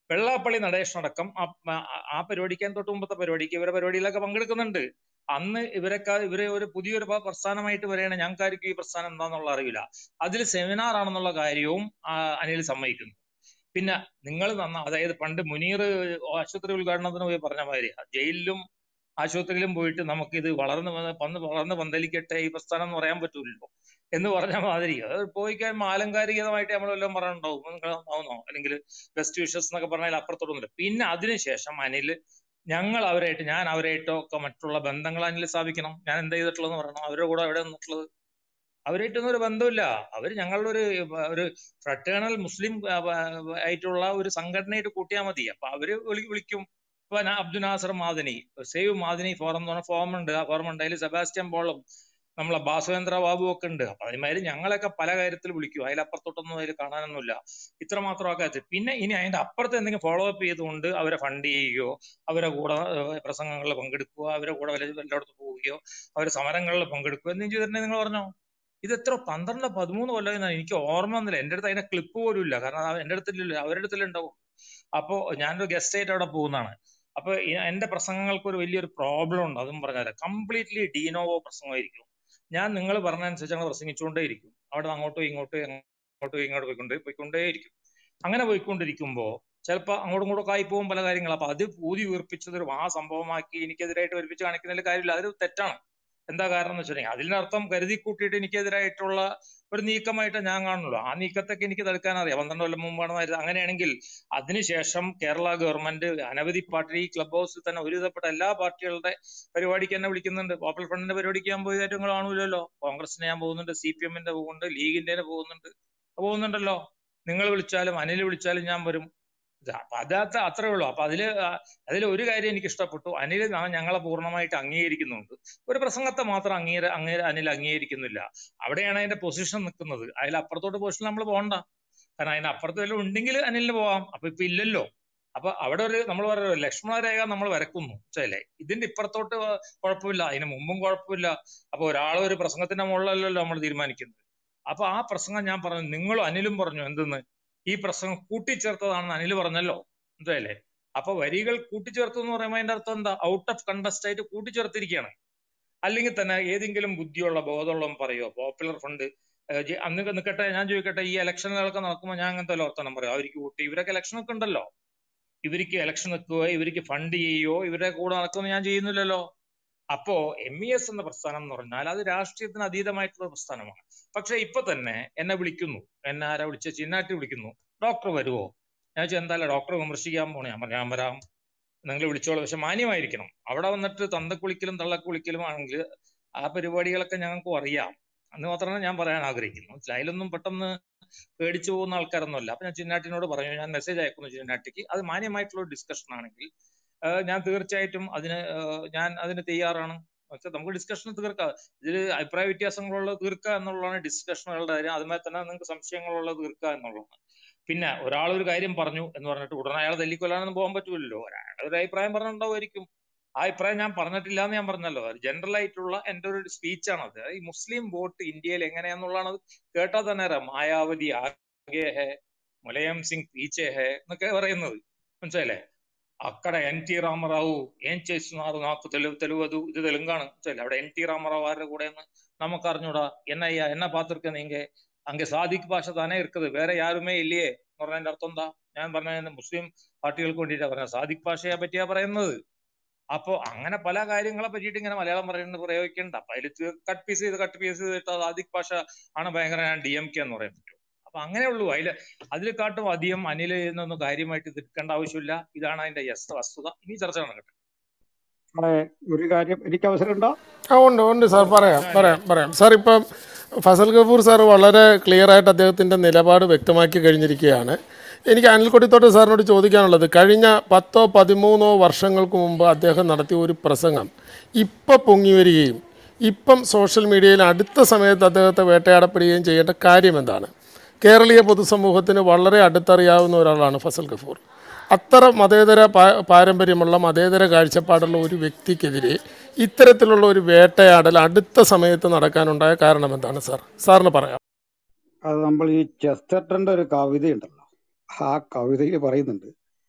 വെള്ളാപ്പള്ളി നടേശനടക്കം ആ ആ- ആ പരിപാടിക്കാൻ തൊട്ട് മുമ്പത്തെ പരിപാടിക്ക് ഇവരെ പരിപാടിയിലൊക്കെ പങ്കെടുക്കുന്നുണ്ട് അന്ന് ഇവരൊക്കെ ഇവരെ ഒരു പുതിയൊരു പ- പ്രസ്ഥാനമായിട്ട് വരികയാണ് ഞങ്ങൾക്കാർക്കും ഈ പ്രസ്ഥാനം എന്താന്നുള്ള അറിയില്ല അതിൽ സെമിനാർ ആണെന്നുള്ള കാര്യവും ആ, അനിൽ സമ്മതിക്കുന്നു പിന്നെ നിങ്ങൾ നന്ന അതായത് പണ്ട് മുനീർ ആശുപത്രി ഉദ്ഘാടനത്തിന് പോയി പറഞ്ഞ മാതിരി ജയിലിലും ആശുപത്രിയിലും പോയിട്ട് നമുക്ക് ഇത് വളർന്ന് വന്ന് പന്ന് വളർന്ന് പന്തലിക്കട്ടെ ഈ പ്രസ്ഥാനം എന്ന് പറയാൻ പറ്റൂലല്ലോ എന്ന് പറഞ്ഞ മാതിരി അത് പോയി കഴിയുമ്പോൾ ആലങ്കാരികമായിട്ട് നമ്മൾ വല്ലതും പറഞ്ഞിട്ടുണ്ടാവും നിങ്ങൾ ആവുന്നോ അല്ലെങ്കിൽ ബെസ്റ്റ് വിഷസ് എന്നൊക്കെ പറഞ്ഞാൽ അപ്പുറത്തോട്ടൊന്നുമില്ല പിന്നെ അതിനുശേഷം അനിൽ ഞങ്ങൾ അവരായിട്ട് ഞാൻ അവരായിട്ടോ ഒക്കെ മറ്റുള്ള ബന്ധങ്ങൾ അനിൽ സ്ഥാപിക്കണം ഞാൻ എന്താ ചെയ്തിട്ടുള്ളതെന്ന് പറയണം അവരുടെ കൂടെ എവിടെ നിന്നിട്ടുള്ളത് അവരായിട്ടൊന്നും ഒരു ബന്ധമില്ല അവർ ഞങ്ങളുടെ ഒരു ഒരു ഫ്രട്ടേണൽ മുസ്ലിം ആ, ആ, ആയിട്ടുള്ള ഒരു സംഘടനയായിട്ട് കൂട്ടിയാൽ മതി അപ്പൊ അവര് വിളി വിളിക്കും ഇപ്പൊ ഞാൻ അബ്ദുൽ നാസർ മാദനി സേവ് മാദനി ഫോറം എന്ന് പറഞ്ഞ ഫോം ഉണ്ട് ആ ഫോറം ഉണ്ട് അതിൽ സെബാസ്റ്റ്യൻ പോളും നമ്മളെ ബാസുവേന്ദ്ര ബാബു ഒക്കെ ഉണ്ട് അപ്പൊ അതേമാതിരി ഞങ്ങളൊക്കെ പല കാര്യത്തിൽ വിളിക്കും അതിലപ്പുറത്തോട്ടൊന്നും അതിൽ കാണാനൊന്നുമില്ല ഇത്ര മാത്രം ആക്കാത്ത പിന്നെ ഇനി അതിന്റെ അപ്പുറത്ത് എന്തെങ്കിലും ഫോളോ അപ്പ് ചെയ്തുകൊണ്ട് അവരെ ഫണ്ട് ചെയ്യുകയോ അവരെ കൂടെ ഏഹ്, പ്രസംഗങ്ങളിൽ പങ്കെടുക്കുക അവരെ കൂടെ വല്ല എല്ലായിടത്ത് പോവുകയോ അവരെ സമരങ്ങളിൽ പങ്കെടുക്കുകയോ എന്തെങ്കിലും ചെയ്തിട്ടുണ്ടെങ്കിൽ നിങ്ങൾ പറഞ്ഞോ ഇത് എത്ര പന്ത്രണ്ട് പതിമൂന്ന് കൊല്ലം എനിക്ക് ഓർമ്മ ഒന്നുമില്ല എന്റെ അടുത്ത് അതിന്റെ ക്ലിപ്പ് പോലും ഇല്ല കാരണം അത് എന്റെ അടുത്തില്ല അവരുടെ അടുത്തിലുണ്ടാവും അപ്പോ ഞാനൊരു ഗസ്റ്റ് ആയിട്ട് അവിടെ പോകുന്നതാണ് അപ്പൊ ഈ- എന്റെ പ്രസംഗങ്ങൾക്ക് ഒരു വലിയൊരു പ്രോബ്ലം ഉണ്ട് അതും പറഞ്ഞുതരാം കംപ്ലീറ്റ്ലി ഡീനോവോ പ്രസംഗമായിരിക്കും ഞാൻ നിങ്ങൾ പറഞ്ഞതനുസരിച്ച് ഞങ്ങൾ പ്രസംഗിച്ചുകൊണ്ടേയിരിക്കും അവിടെ അങ്ങോട്ടും ഇങ്ങോട്ടും അങ്ങോട്ടും ഇങ്ങോട്ടും പോയിക്കൊണ്ടേ പോയിക്കൊണ്ടേയിരിക്കും അങ്ങനെ പോയിക്കൊണ്ടിരിക്കുമ്പോ ചിലപ്പോ അങ്ങോട്ടും ഇങ്ങോട്ടും ആയി പോകും പല കാര്യങ്ങൾ അപ്പൊ അത് ഊതി ഉയർപ്പിച്ചത് ഒരു ആ സംഭവമാക്കി എനിക്കെതിരായിട്ട് വരുപ്പിച്ച് കാണിക്കുന്നതിൽ കാര്യമില്ല അത് തെറ്റാണ് എന്താ കാരണം എന്ന് വെച്ചിട്ടുണ്ടെങ്കിൽ അതിന്റെ അർത്ഥം കരുതി കൂട്ടിയിട്ട് എനിക്കെതിരായിട്ടുള്ള ഒരു നീക്കമായിട്ട് ഞാൻ കാണുള്ളൂ ആ നീക്കത്തൊക്കെ എനിക്ക് തടുക്കാൻ അറിയാം പന്ത്രണ്ട് കൊല്ലം മുമ്പാണ് നടന്നത്. അങ്ങനെയാണെങ്കിൽ അതിനുശേഷം കേരള ഗവൺമെന്റ് അനവധി പാർട്ടി ഈ ക്ലബ് ഹൗസിൽ തന്നെ ഒരുവിധപ്പെട്ട എല്ലാ പാർട്ടികളുടെ പരിപാടിക്ക് എന്നെ വിളിക്കുന്നുണ്ട് പോപ്പുലർ ഫ്രണ്ടിന്റെ പരിപാടിക്ക് ഞാൻ പോയതായിട്ട് നിങ്ങൾ കാണൂലല്ലോ കോൺഗ്രസിന് ഞാൻ പോകുന്നുണ്ട് സി പി എമ്മിന്റെ പോകുന്നുണ്ട് ലീഗിന്റെ പോകുന്നുണ്ട് പോകുന്നുണ്ടല്ലോ നിങ്ങൾ വിളിച്ചാലും അനിൽ വിളിച്ചാലും ഞാൻ വരും ഇത് അപ്പൊ അതിനകത്ത് അത്രേ ഉള്ളൂ അപ്പൊ അതില് അതിൽ ഒരു കാര്യം എനിക്ക് ഇഷ്ടപ്പെട്ടു അനിൽ ന- ഞങ്ങളെ പൂർണ്ണമായിട്ട് അംഗീകരിക്കുന്നുണ്ട് ഒരു പ്രസംഗത്തെ മാത്രം അംഗീക അങ്ങേ അനിൽ അംഗീകരിക്കുന്നില്ല അവിടെയാണ് അതിന്റെ പൊസിഷൻ നിൽക്കുന്നത് അതിൽ അപ്പുറത്തോട്ട് പൊസിഷൻ നമ്മൾ പോകണ്ട കാരണം അതിന് അപ്പുറത്ത് വല്ലതും ഉണ്ടെങ്കിൽ അനിലിന് പോവാം അപ്പൊ ഇപ്പൊ ഇല്ലല്ലോ അപ്പൊ അവിടെ ഒരു നമ്മൾ പറയുന്നത് ലക്ഷ്മണരേഖ നമ്മൾ വരക്കുന്നു മനസ്സിലായില്ലേ ഇതിന്റെ ഇപ്പുറത്തോട്ട് വ- കുഴപ്പമില്ല അതിന് മുമ്പും കുഴപ്പമില്ല അപ്പൊ ഒരാൾ ഒരു പ്രസംഗത്തിന്റെ മുകളിലല്ലല്ലോ നമ്മൾ തീരുമാനിക്കുന്നത് അപ്പൊ ആ പ്രസംഗം ഞാൻ പറഞ്ഞു നിങ്ങളും അനിലും പറഞ്ഞു എന്തെന്ന് ഈ പ്രസംഗം കൂട്ടിച്ചേർത്തതാണെന്ന് അനിൽ പറഞ്ഞല്ലോ മനസ്സിലായില്ലേ അപ്പൊ വരികൾ കൂട്ടിച്ചേർത്തു എന്ന് പറയുമ്പോൾ അതിന്റെ അർത്ഥം എന്താ ഔട്ട് ഓഫ് കണ്ടസ്റ്റ് ആയിട്ട് കൂട്ടിച്ചേർത്തിരിക്കുകയാണ് അല്ലെങ്കിൽ തന്നെ ഏതെങ്കിലും ബുദ്ധിയുള്ള ബോധമുള്ള പറയോ പോപ്പുലർ ഫണ്ട് ഏഹ് ജെ- അന്ന് നിൽക്കട്ടെ ഞാൻ ചോദിക്കട്ടെ ഈ ഇലക്ഷനുകളൊക്കെ നടക്കുമ്പോൾ ഞാൻ അങ്ങനത്തെ വർത്തമാനം പറയും അവർക്ക് വോട്ട് ഇവരൊക്കെ ഇലക്ഷൻ ഒക്കെ ഉണ്ടല്ലോ ഇവർക്ക് ഇലക്ഷൻ നിൽക്കുകയോ ഇവർക്ക് ഫണ്ട് ചെയ്യുകയോ ഇവരുടെ കൂടെ നടക്കുകയോ ഞാൻ ചെയ്യുന്നില്ലല്ലോ അപ്പോ എം ഇ എസ് എന്ന പ്രസ്ഥാനം എന്ന് പറഞ്ഞാൽ അത് രാഷ്ട്രീയത്തിന് അതീതമായിട്ടുള്ള പ്രസ്ഥാനമാണ് പക്ഷെ ഇപ്പൊ തന്നെ എന്നെ വിളിക്കുന്നു എന്നെ ആരാ വിളിച്ച ചിന്നാട്ടി വിളിക്കുന്നു ഡോക്ടർ വരുവോ ഞാൻ ചോദിച്ചു എന്തായാലും ഡോക്ടറെ വിമർശിക്കാൻ പോണേ ഞാൻ പറഞ്ഞു ഞാൻ വരാം നിങ്ങൾ വിളിച്ചോളൂ പക്ഷെ മാന്യമായിരിക്കണം അവിടെ വന്നിട്ട് തന്തക്കുളിക്കലും തള്ളക്കുളിക്കലും ആണെങ്കിൽ ആ പരിപാടികളൊക്കെ ഞങ്ങൾക്കും അറിയാം അന്ന് മാത്രമേ ഞാൻ പറയാൻ ആഗ്രഹിക്കുന്നു മനസ്സിലായോ? അതിലൊന്നും പെട്ടെന്ന് പേടിച്ചു പോകുന്ന ആൾക്കാരൊന്നുമല്ല അപ്പൊ ഞാൻ ചിന്നാട്ടിനോട് പറഞ്ഞു ഞാൻ മെസ്സേജ് അയക്കുന്നു ചിന്നാട്ടിക്ക് അത് മാന്യമായിട്ടുള്ള ഒരു ഡിസ്കഷൻ ആണെങ്കിൽ ആഹ് ഞാൻ തീർച്ചയായിട്ടും അതിന് ആഹ് ഞാൻ അതിന് തയ്യാറാണ് പക്ഷെ നമുക്ക് ഡിസ്കഷൻ തീർക്കാം ഇതിൽ അഭിപ്രായ വ്യത്യാസങ്ങളുള്ളത് തീർക്കുക എന്നുള്ളതാണ് ഡിസ്കഷനുകളുടെ കാര്യം അതുമായി തന്നെ നിങ്ങൾക്ക് സംശയങ്ങളുള്ളത് തീർക്കുക എന്നുള്ളതാണ് പിന്നെ ഒരാൾ ഒരു കാര്യം പറഞ്ഞു എന്ന് പറഞ്ഞിട്ട് ഉടനെ അയാളെ തല്ലിക്കൊല്ലാനൊന്നും പോകാൻ പറ്റൂലല്ലോ ഒരാൾ ഒരു അഭിപ്രായം പറഞ്ഞിട്ടുണ്ടാവുമായിരിക്കും ആ അഭിപ്രായം ഞാൻ പറഞ്ഞിട്ടില്ല എന്ന് ഞാൻ പറഞ്ഞല്ലോ ജനറൽ ആയിട്ടുള്ള എന്റെ ഒരു സ്പീച്ചാണ് അത് ഈ മുസ്ലിം വോട്ട് ഇന്ത്യയിൽ എങ്ങനെയാന്നുള്ളതാണ് അത് കേട്ടാൽ തന്നെ അറിയാം മായാവതി ആകെ ഹേ മുലയം സിംഗ് പീച്ചെ ഹേ എന്നൊക്കെ പറയുന്നത് മനസ്സിലല്ലേ అక్కడ ఎన్టీ రామారావు ఏం చేస్తున్నారు నాకు తెలు తెలియదు ఇది തെലുങ്കാണ് മനസ്സിലായില്ലേ അവിടെ എൻ ടി രാമറാവ് ആരുടെ കൂടെ നമുക്ക് അറിഞ്ഞൂടാ എന്നയ്യാ എന്നെ പാത്തിருக்க நீங்க அங்க சாதிக் பாஷை தானே இருக்குது வேற யாருமே இல்லையே എന്ന് പറഞ്ഞതിന്റെ അർത്ഥം എന്താ ഞാൻ പറഞ്ഞ മുസ്ലിം പാർട്ടികൾക്ക് വേണ്ടിയിട്ടാ പറഞ്ഞത് സാദിഖ് ഭാഷയെ പറ്റിയാ പറയുന്നത് അപ്പോ അങ്ങനെ പല കാര്യങ്ങളെ പറ്റിയിട്ട് ഇങ്ങനെ മലയാളം പറയുന്നത് പ്രയോഗിക്കണ്ട അപ്പൊ അതിൽ കട്ട് പീസ് ചെയ്ത് കട്ട് പീസ് ചെയ്തിട്ട് സാദിഖ് ഭാഷ ആണ് ഭയങ്കര ഡി എം കെ എന്ന് പറയാൻ പറ്റും അപ്പൊ അങ്ങനെ ഉള്ളൂ അതിൽ അതിൽ കാട്ടും അധികം അനിൽ എന്നൊന്നും കാര്യമായിട്ട് ഇത് എടുക്കേണ്ട ആവശ്യമില്ല ഇതാണ് അതിന്റെ യസ് വസ്തുത ഇനി ചർച്ച നടക്കട്ടെ അവിടെ ഒരു കാര്യം എനിക്ക് അവസരമുണ്ടോ ആ ഉണ്ട് ഉണ്ട് സാർ പറയാം പറയാം പറയാം സാർ ഇപ്പം ഫസൽ ഗഫൂർ സാർ വളരെ ക്ലിയർ ആയിട്ട് അദ്ദേഹത്തിൻ്റെ നിലപാട് വ്യക്തമാക്കി കഴിഞ്ഞിരിക്കുകയാണ് എനിക്ക് അനിൽക്കൊടിത്തോട്ട് സാറിനോട് ചോദിക്കാനുള്ളത് കഴിഞ്ഞ പത്തോ പതിമൂന്നോ വർഷങ്ങൾക്ക് മുമ്പ് അദ്ദേഹം നടത്തിയ ഒരു പ്രസംഗം ഇപ്പം പൊങ്ങി വരികയും ഇപ്പം സോഷ്യൽ മീഡിയയിൽ അടുത്ത സമയത്ത് അദ്ദേഹത്തെ വേട്ടയാടപ്പെടുകയും ചെയ്യേണ്ട കാര്യം എന്താണ് കേരളീയ പൊതുസമൂഹത്തിന് വളരെ അടുത്തറിയാവുന്ന ഒരാളാണ് ഫസൽ ഗഫൂർ അത്ര മതേതര പാ- പാരമ്പര്യമുള്ള മതേതര കാഴ്ചപ്പാടുള്ള ഒരു വ്യക്തിക്കെതിരെ ഇത്തരത്തിലുള്ള ഒരു വേട്ടയാടൽ അടുത്ത സമയത്ത് നടക്കാനുണ്ടായ കാരണം എന്താണ് സാർ സാറിന് പറയാം അത് നമ്മൾ ഈ ചെസ്റ്റർട്ടന്റെ ഒരു കവിതയുണ്ടല്ലോ ആ കവിതയിൽ പറയുന്നുണ്ട്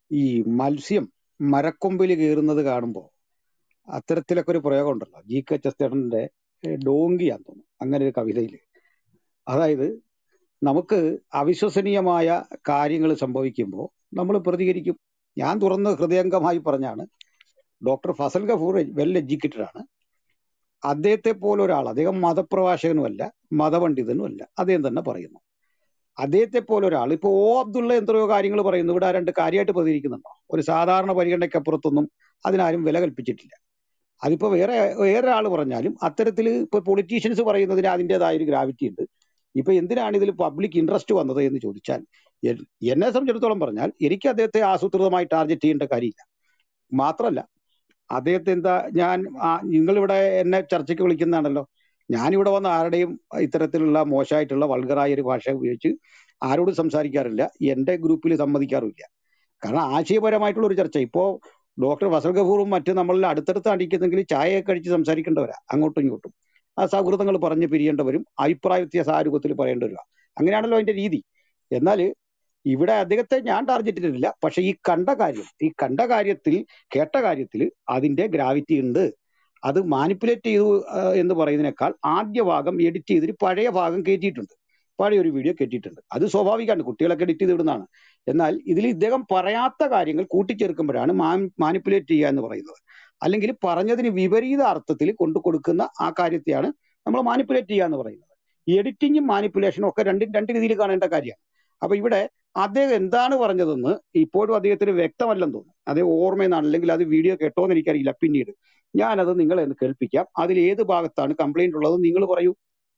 ഈ മത്സ്യം മരക്കൊമ്പിൽ കയറുന്നത് കാണുമ്പോൾ അത്തരത്തിലൊക്കെ ഒരു പ്രയോഗം ഉണ്ടല്ലോ ജി കെ ചെസ്റ്ററിന്റെ ഡോങ്കിയാന്ന് തോന്നുന്നു അങ്ങനെ ഒരു കവിതയിൽ അതായത് നമുക്ക് അവിശ്വസനീയമായ കാര്യങ്ങൾ സംഭവിക്കുമ്പോൾ നമ്മൾ പ്രതികരിക്കും ഞാൻ തുറന്ന് ഹൃദയംഗമായി പറഞ്ഞാണ് doctor Fazal Gafoor well educated ആണ് അദ്ദേഹത്തെ പോലെ ഒരാൾ അദ്ദേഹം മതപ്രഭാഷകനുമല്ല മതപണ്ഡിതനുമല്ല അദ്ദേഹം തന്നെ പറയുന്നു അദ്ദേഹത്തെ പോലെ ഒരാൾ ഇപ്പൊ ഓ അബ്ദുള്ള എത്രയോ കാര്യങ്ങൾ പറയുന്നു ഇവിടെ ആ രണ്ട് കാര്യമായിട്ട് പ്രതികരിക്കുന്നുണ്ടോ ഒരു സാധാരണ പരിഗണനയ്ക്കപ്പുറത്തൊന്നും അതിനാരും വില കൽപ്പിച്ചിട്ടില്ല അതിപ്പോ വേറെ വേറെ ആൾ പറഞ്ഞാലും അത്തരത്തിൽ ഇപ്പൊ പൊളിറ്റീഷ്യൻസ് പറയുന്നതിന് അതിൻ്റെതായ ഒരു ഗ്രാവിറ്റി ഉണ്ട് ഇപ്പൊ എന്തിനാണ് ഇതിൽ പബ്ലിക് ഇൻട്രസ്റ്റ് വന്നത് എന്ന് ചോദിച്ചാൽ എൻ- എന്നെ സംബന്ധിച്ചിടത്തോളം പറഞ്ഞാൽ എനിക്ക് അദ്ദേഹത്തെ ആസൂത്രിതമായി ടാർഗറ്റ് ചെയ്യേണ്ട കാര്യമില്ല മാത്രമല്ല അദ്ദേഹത്തെ എന്താ ഞാൻ നിങ്ങൾ ഇവിടെ എന്നെ ചർച്ചയ്ക്ക് വിളിക്കുന്നതാണല്ലോ ഞാനിവിടെ വന്ന ആരുടെയും ഇത്തരത്തിലുള്ള മോശമായിട്ടുള്ള വൾഗറായ ഒരു ഭാഷ ഉപയോഗിച്ച് ആരോടും സംസാരിക്കാറില്ല എന്റെ ഗ്രൂപ്പിൽ സമ്മതിക്കാറുമില്ല കാരണം ആശയപരമായിട്ടുള്ള ഒരു ചർച്ച ഇപ്പോ ഡോക്ടർ ഫസൽ ഗഫൂറും മറ്റ് നമ്മളിൽ അടുത്തടുത്ത് അടിക്കുന്നെങ്കിൽ ചായയൊക്കെ കഴിച്ച് സംസാരിക്കേണ്ടവരാ അങ്ങോട്ടും ഇങ്ങോട്ടും ആ സൗഹൃദങ്ങൾ പറഞ്ഞ് പിരിയേണ്ടവരും അഭിപ്രായ വ്യത്യാസ ആ രൂപത്തിൽ പറയേണ്ടവരാ അങ്ങനെയാണല്ലോ അതിന്റെ രീതി എന്നാൽ ഇവിടെ അദ്ദേഹത്തെ ഞാൻ ടാർഗറ്റ് ചെയ്തിട്ടില്ല പക്ഷെ ഈ കണ്ട കാര്യം ഈ കണ്ട കാര്യത്തിൽ കേട്ട കാര്യത്തിൽ അതിന്റെ ഗ്രാവിറ്റി ഉണ്ട് അത് മാനിപ്പുലേറ്റ് ചെയ്തു ആ, എന്ന് പറയുന്നതിനേക്കാൾ ആദ്യ ഭാഗം എഡിറ്റ് ചെയ്തിട്ട് പഴയ ഭാഗം കയറ്റിയിട്ടുണ്ട് പഴയ ഒരു വീഡിയോ കയറ്റിയിട്ടുണ്ട് അത് സ്വാഭാവികമാണ് കുട്ടികളൊക്കെ എഡിറ്റ് ചെയ്ത് വിടുന്നതാണ് എന്നാൽ ഇതിൽ ഇദ്ദേഹം പറയാത്ത കാര്യങ്ങൾ കൂട്ടിച്ചേർക്കുമ്പോഴാണ് മാനിപ്പുലേറ്റ് ചെയ്യുക എന്ന് പറയുന്നത് അല്ലെങ്കിൽ പറഞ്ഞതിന് വിപരീത അർത്ഥത്തിൽ കൊണ്ടു കൊടുക്കുന്ന ആ കാര്യത്തെയാണ് നമ്മൾ മാനിപ്പുലേറ്റ് ചെയ്യുക എന്ന് പറയുന്നത് എഡിറ്റിങ്ങും മാനിപ്പുലേഷനും ഒക്കെ രണ്ടും രണ്ട് രീതിയിൽ കാണേണ്ട കാര്യമാണ് അപ്പൊ ഇവിടെ അദ്ദേഹം എന്താണ് പറഞ്ഞതെന്ന് ഇപ്പോഴും അദ്ദേഹത്തിന് വ്യക്തമല്ലെന്ന് തോന്നുന്നു അദ്ദേഹം ഓർമ്മയെന്നാണ് അല്ലെങ്കിൽ അത് വീഡിയോ കേട്ടോന്ന് എനിക്കറിയില്ല പിന്നീട് ഞാനത് നിങ്ങളെ ഒന്ന് കേൾപ്പിക്കാം അതിൽ ഏത് ഭാഗത്താണ് കംപ്ലൈന്റ് ഉള്ളത് നിങ്ങൾ പറയൂ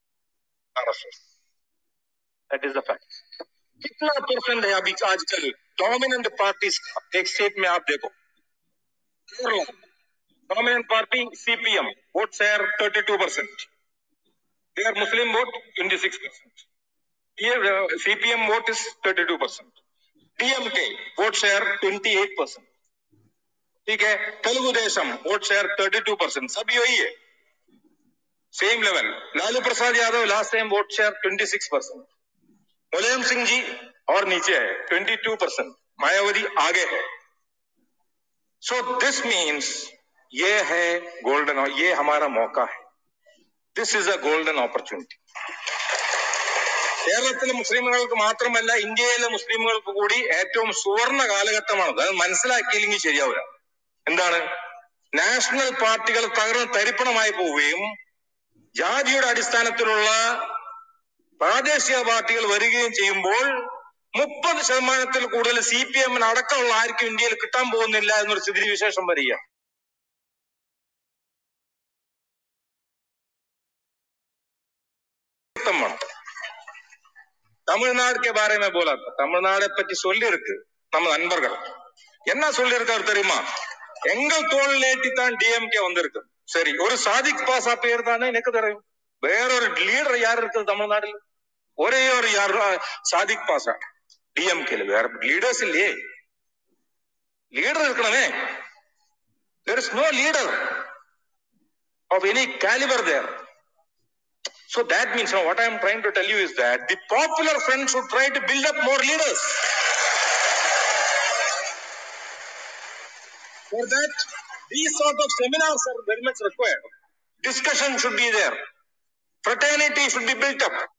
RSS. That is the fact. कितना परसेंट है अभी आजकल डोमिनेंट पार्टी एक स्टेट में आप देखो Kerala dominant party CPM vote share 32 percent there Muslim vote 26 percent ये CPM vote is 32 percent DMK vote share 28 percent ठीक है Telugu Desam vote share 32 percent सब यही है same level Lalu Prasad Yadav last time vote share 26 percent Mulayam Singh ji और नीचे है 22 परसेंट मायावती आगे है सो दिस मीन्स ये है गोल्डन ये हमारा मौका है this is a golden opportunity കേരളത്തിലെ മുസ്ലിമുകൾക്ക് മാത്രമല്ല ഇന്ത്യയിലെ മുസ്ലിമുകൾക്ക് കൂടി ഏറ്റവും സുവർണ കാലഘട്ടമാണ് അത് മനസ്സിലാക്കിയില്ലെങ്കിൽ ശരിയാവില്ല എന്താണ് നാഷണൽ പാർട്ടികൾ തകർന്ന് തരിപ്പണമായി പോവുകയും ജാതിയുടെ അടിസ്ഥാനത്തിലുള്ള പ്രാദേശിക പാർട്ടികൾ വരികയും ചെയ്യുമ്പോൾ മുപ്പത് ശതമാനത്തിൽ കൂടുതൽ സി പി എമ്മിന് അടക്കമുള്ള ആർക്കും ഇന്ത്യയിൽ കിട്ടാൻ പോകുന്നില്ല എന്നൊരു സ്ഥിതിവിശേഷം വരിക വ്യക്തം വേണം தமிழ்நாடு के बारे में बोला था தமிழ்நாடை பற்றி சொல்லி இருக்கு நம்ம நண்பர்கள் என்ன சொல்லி இருக்காரு தெரியுமா எங்கள் தோல் நேட்டித்தான் டிஎம்கே வந்திருக்கு சரி ஒரு சாதிக் பாசா பேர் தானே எனக்கு தெரியும் வேறொரு லீடர் யார் இருக்குது தமிழ்நாட்டில் ஒரே ஒரு யார் சாதிக் பாசா டிஎம்கேல வேற லீடர்ஸ் இல்லையே லீடர் இருக்கணுமே there is no leader of any caliber there so that means now what i am trying to tell you is that the popular front should try to build up more leaders for that these sort of seminars are very much required discussion should be there fraternity should be built up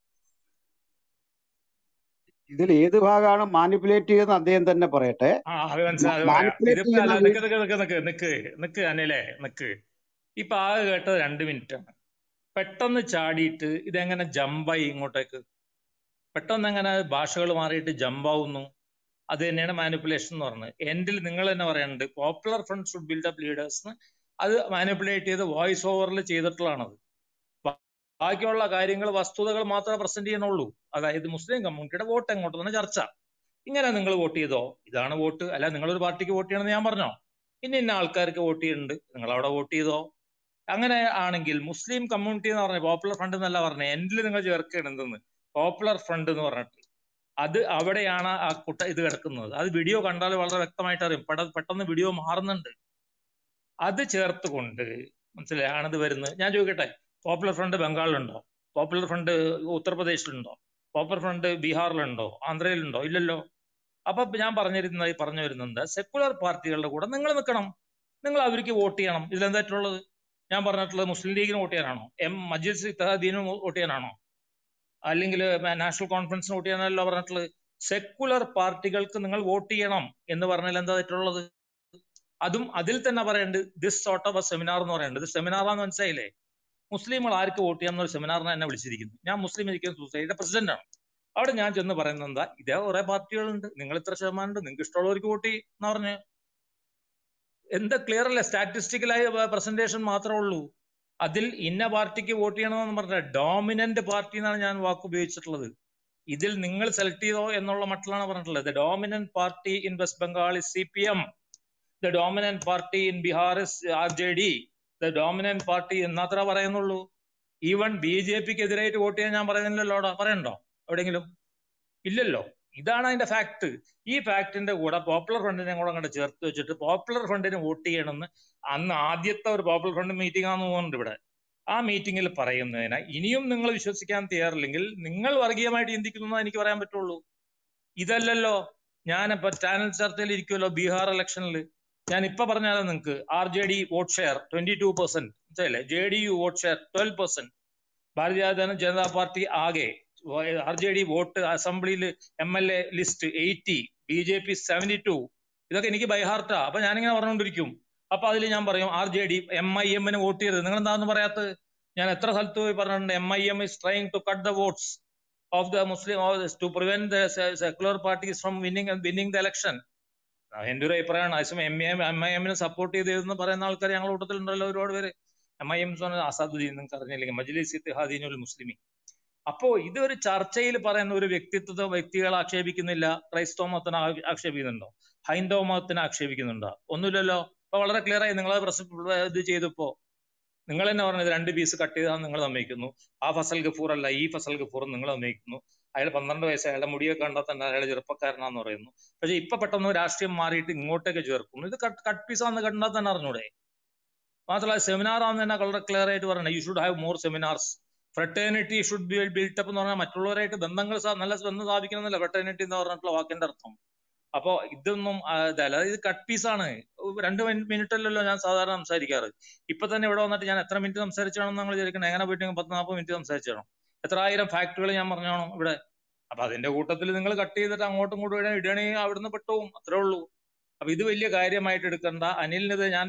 ഇതിൽ ഏത് ഭാഗമാണ് manipulate ചെയ്തെന്ന് അദ്ദേഹം തന്നെ പറയട്ടെ ആ അത് മനസ്സിലായി അത് പറയാം മാനിപ്പുലേറ്റ് ഇതിപ്പോ അല്ല ചെയ്യുന്ന നിക്ക് നിക്ക് നിക്ക് നിക്ക് നിക്ക് നിക്ക് അനിലേ നിക്ക് ഇപ്പൊ ആകെ കേട്ടത് രണ്ട് മിനിറ്റ് ആണ് പെട്ടെന്ന് ചാടിയിട്ട് ഇതെങ്ങനെ ജമ്പായി ഇങ്ങോട്ടേക്ക് പെട്ടെന്ന് എങ്ങനെ ഭാഷകൾ മാറിയിട്ട് ജമ്പാവുന്നു അത് തന്നെയാണ് മാനിപ്പുലേഷൻ എന്ന് പറഞ്ഞത് എൻഡിൽ നിങ്ങൾ തന്നെ പറയുന്നുണ്ട് Popular Front should build up leaders അത് മാനിപ്പുലേറ്റ് ചെയ്ത് വോയിസ് ഓവറിൽ ചെയ്തിട്ടുള്ളതാണത് ബാ- ബാക്കിയുള്ള കാര്യങ്ങൾ വസ്തുതകൾ മാത്രമേ പ്രസന്റ് ചെയ്യുന്നുള്ളൂ അതായത് മുസ്ലിം കമ്മ്യൂണിറ്റിയുടെ വോട്ട് എങ്ങോട്ടെന്നാണ് ചർച്ച ഇങ്ങനെ നിങ്ങൾ വോട്ട് ചെയ്തോ ഇതാണ് വോട്ട് അല്ല നിങ്ങളൊരു പാർട്ടിക്ക് വോട്ട് ചെയ്യണമെന്ന് ഞാൻ പറഞ്ഞോ ഇന്ന ഇന്ന ആൾക്കാർക്ക് വോട്ട് ചെയ്യുന്നുണ്ട് നിങ്ങൾ അവിടെ വോട്ട് ചെയ്തോ അങ്ങനെ ആണെങ്കിൽ മുസ്ലിം കമ്മ്യൂണിറ്റി എന്ന് പറഞ്ഞ പോപ്പുലർ ഫ്രണ്ട് എന്നല്ല പറഞ്ഞത് എൻഡിൽ നിങ്ങൾ ചേർക്കുകയാണ് എന്തെന്ന് പോപ്പുലർ ഫ്രണ്ട് എന്ന് പറഞ്ഞിട്ട് അത് അവിടെയാണ് ആ കുട്ട ഇത് കിടക്കുന്നത് അത് വീഡിയോ കണ്ടാൽ വളരെ വ്യക്തമായിട്ട് അറിയും പെട- പെട്ടെന്ന് വീഡിയോ മാറുന്നുണ്ട് അത് ചേർത്തുകൊണ്ട് മനസ്സിലായി ആണത് വരുന്നത് ഞാൻ ചോദിക്കട്ടെ പോപ്പുലർ ഫ്രണ്ട് ബംഗാളിലുണ്ടോ പോപ്പുലർ ഫ്രണ്ട് ഉത്തർപ്രദേശിലുണ്ടോ പോപ്പുലർ ഫ്രണ്ട് ബീഹാറിലുണ്ടോ ആന്ധ്രയിലുണ്ടോ ഇല്ലല്ലോ അപ്പൊ ഞാൻ പറഞ്ഞിരുന്നത് പറഞ്ഞു വരുന്നത് സെക്കുലർ പാർട്ടികളുടെ കൂടെ നിങ്ങൾ നിൽക്കണം നിങ്ങൾ അവർക്ക് വോട്ട് ചെയ്യണം ഇതിലെന്തായിട്ടുള്ളത് ഞാൻ പറഞ്ഞിട്ടുള്ളത് മുസ്ലിം ലീഗിന് വോട്ട് ചെയ്യാനാണോ എം മജീദ് ഇത്തഹാദീനും വോട്ട് ചെയ്യാനാണോ അല്ലെങ്കിൽ നാഷണൽ കോൺഫറൻസിന് വോട്ട് ചെയ്യാനല്ലോ പറഞ്ഞിട്ടുള്ളത് സെക്കുലർ പാർട്ടികൾക്ക് നിങ്ങൾ വോട്ട് ചെയ്യണം എന്ന് പറഞ്ഞാൽ എന്താ തെറ്റുള്ളത് അതും അതിൽ തന്നെ പറയേണ്ടത് this sort of a seminar എന്ന് പറയേണ്ടത് സെമിനാറാന്ന് മനസ്സിലായില്ലേ മുസ്ലിങ്ങൾ ആർക്ക് വോട്ട് ചെയ്യാൻ ഒരു സെമിനാറിനെ എന്നെ വിളിച്ചിരിക്കുന്നു ഞാൻ മുസ്ലിം ഇരിക്കുന്ന സൊസൈറ്റിയുടെ പ്രസിഡന്റ് ആണ് അവിടെ ഞാൻ ചെന്ന് പറയുന്നത് എന്താ ഇതേ കുറെ പാർട്ടികളുണ്ട് നിങ്ങൾ ഇത്ര ശതമാനം ഉണ്ട് നിങ്ങൾക്ക് ഇഷ്ടമുള്ളവർക്ക് വോട്ട് ചെയ്യും എന്ന് പറഞ്ഞു എന്താ ക്ലിയർ അല്ലേ സ്റ്റാറ്റിസ്റ്റിക്കലായ പ്രസന്റേഷൻ മാത്രമേ ഉള്ളൂ അതിൽ ഇന്ന പാർട്ടിക്ക് വോട്ട് ചെയ്യണമെന്ന് പറഞ്ഞ ഡോമിനന്റ് പാർട്ടി എന്നാണ് ഞാൻ വാക്ക് ഉപയോഗിച്ചിട്ടുള്ളത് ഇതിൽ നിങ്ങൾ സെലക്ട് ചെയ്തോ എന്നുള്ള മട്ടിലാണ് പറഞ്ഞിട്ടുള്ളത് the dominant party in West Bengal is C P M the dominant party in Bihar is R J D the dominant party എന്നത്ര പറയുന്നുള്ളൂ ഈവൻ ബി ജെ പിക്ക് എതിരായിട്ട് വോട്ട് ചെയ്യാൻ ഞാൻ പറയുന്നില്ലല്ലോടാ പറയണ്ടോ എവിടെയെങ്കിലും ഇല്ലല്ലോ ഇതാണ് അതിന്റെ ഫാക്ട് ഈ ഫാക്ടിന്റെ കൂടെ പോപ്പുലർ ഫ്രണ്ടിനെ കൂടെ അങ്ങോട്ട് ചേർത്ത് വെച്ചിട്ട് പോപ്പുലർ ഫ്രണ്ടിന് വോട്ട് ചെയ്യണമെന്ന് അന്ന് ആദ്യത്തെ ഒരു പോപ്പുലർ ഫ്രണ്ട് മീറ്റിംഗ് ആണെന്ന് തോന്നുന്നുണ്ട് ഇവിടെ ആ മീറ്റിംഗിൽ പറയുന്നതിന് ഇനിയും നിങ്ങൾ വിശ്വസിക്കാൻ തയ്യാറില്ലെങ്കിൽ നിങ്ങൾ വർഗീയമായിട്ട് ചിന്തിക്കുന്നു എനിക്ക് പറയാൻ പറ്റുള്ളൂ ഇതല്ലല്ലോ ഞാനിപ്പോ ചാനൽ ചർച്ചയിൽ ഇരിക്കുമല്ലോ ബീഹാർ ഇലക്ഷനിൽ ഞാൻ ഇപ്പൊ പറഞ്ഞാലോ നിങ്ങൾക്ക് R J D vote share twenty two percent മനസ്സിലല്ലേ J D U vote share twelve percent Bharatiya Janata Party ആകെ ആർ ജെ ഡി വോട്ട് അസംബ്ലിയിൽ M L A list eighty B J P seventy two ഇതൊക്കെ എനിക്ക് ബൈഹാർട്ടാ അപ്പൊ ഞാനിങ്ങനെ പറഞ്ഞുകൊണ്ടിരിക്കും അപ്പൊ അതിൽ ഞാൻ പറയും R J D M I എമ്മിന് വോട്ട് ചെയ്തത് നിങ്ങൾ എന്താണെന്ന് പറയാത്തത് ഞാൻ എത്ര സ്ഥലത്ത് പോയി പറഞ്ഞിട്ടുണ്ട് M I M is trying to cut the votes of the Muslim to prevent the secular parties from winning winning the election എന്റെ ഒരു അഭിപ്രായമാണ് അതേസമയം എം എം എം ഐ എമ്മിനെ സപ്പോർട്ട് ചെയ്തെന്ന് പറയുന്ന ആൾക്കാർ ഞങ്ങളുടെ കൂട്ടത്തിലുണ്ടല്ലോ ഒരുപാട് പേര് എം ഐ എം അസാദുദ്ദീൻ നിങ്ങൾക്ക് അറിഞ്ഞില്ലെങ്കിൽ മജ്ലിസ് ഇത്തിഹാദീനുൽ മുസ്ലിമി അപ്പോ ഇത് ഒരു ചർച്ചയിൽ പറയുന്ന ഒരു വ്യക്തിത്വ വ്യക്തികളെ ആക്ഷേപിക്കുന്നില്ല ക്രൈസ്തവ മതത്തിനെ ആക്ഷേപിക്കുന്നുണ്ടോ ഹൈന്ദവ മതത്തിനെ ആക്ഷേപിക്കുന്നുണ്ടോ ഒന്നുമില്ലല്ലോ അപ്പൊ വളരെ ക്ലിയർ ആയി നിങ്ങൾ ഇത് ചെയ്തപ്പോ നിങ്ങൾ തന്നെ പറഞ്ഞത് രണ്ട് പീസ് കട്ട് ചെയ്താൽ നിങ്ങൾ സമ്മതിക്കുന്നു ആ ഫസൽ ഗഫൂർ അല്ല ഈ ഫസൽ ഗഫൂർ നിങ്ങൾ സമ്മതിക്കുന്നു അയാൾ പന്ത്രണ്ട് വയസ്സ് അയാളുടെ മുടിയൊക്കെ കണ്ടാൽ തന്നെ അയാൾ ചെറുപ്പക്കാരനാന്ന് പറയുന്നു പക്ഷെ ഇപ്പൊ പെട്ടെന്ന് രാഷ്ട്രീയം മാറിയിട്ട് ഇങ്ങോട്ടേക്ക് ചേർക്കുന്നു ഇത് കട്ട് കട്ട് പീസാന്ന് കണ്ടാൽ തന്നെ അറിഞ്ഞൂടെ മാത്രമല്ല സെമിനാർ ആണെന്ന് തന്നെ വളരെ ക്ലിയർ ആയിട്ട് പറയണം you should have more seminars fraternity should be built up എന്ന് പറഞ്ഞാൽ മറ്റുള്ളവരായിട്ട് ബന്ധങ്ങൾ നല്ല ബന്ധം സ്ഥാപിക്കണം എന്നല്ല ഫ്രട്ടേണിറ്റി എന്ന് പറഞ്ഞിട്ടുള്ള വാക്കിന്റെ അർത്ഥം അപ്പോ ഇതൊന്നും ഇതല്ല ഇത് കട്ട് പീസാണ് രണ്ട് മിനിറ്റ് അല്ലല്ലോ ഞാൻ സാധാരണ സംസാരിക്കാറ് ഇപ്പൊ തന്നെ ഇവിടെ വന്നിട്ട് ഞാൻ എത്ര മിനിറ്റ് സംസാരിച്ചാണെന്ന് നിങ്ങൾ ചോദിക്കണം എങ്ങനെ പോയിട്ട് പത്ത് നാൽപ്പത് മിനിറ്റ് സംസാരിച്ചാണോ എത്ര ആയിരം ഫാക്ടുകൾ ഞാൻ പറഞ്ഞാണോ ഇവിടെ അപ്പൊ അതിന്റെ കൂട്ടത്തിൽ നിങ്ങൾ കട്ട് ചെയ്തിട്ട് അങ്ങോട്ടും ഇങ്ങോട്ടും ഇടാൻ ഇടണെങ്കിൽ അവിടുന്ന് പെട്ടുപോകും അത്രേ ഉള്ളൂ അപ്പൊ ഇത് വലിയ കാര്യമായിട്ട് എടുക്കണ്ട അനിലിനത് ഞാൻ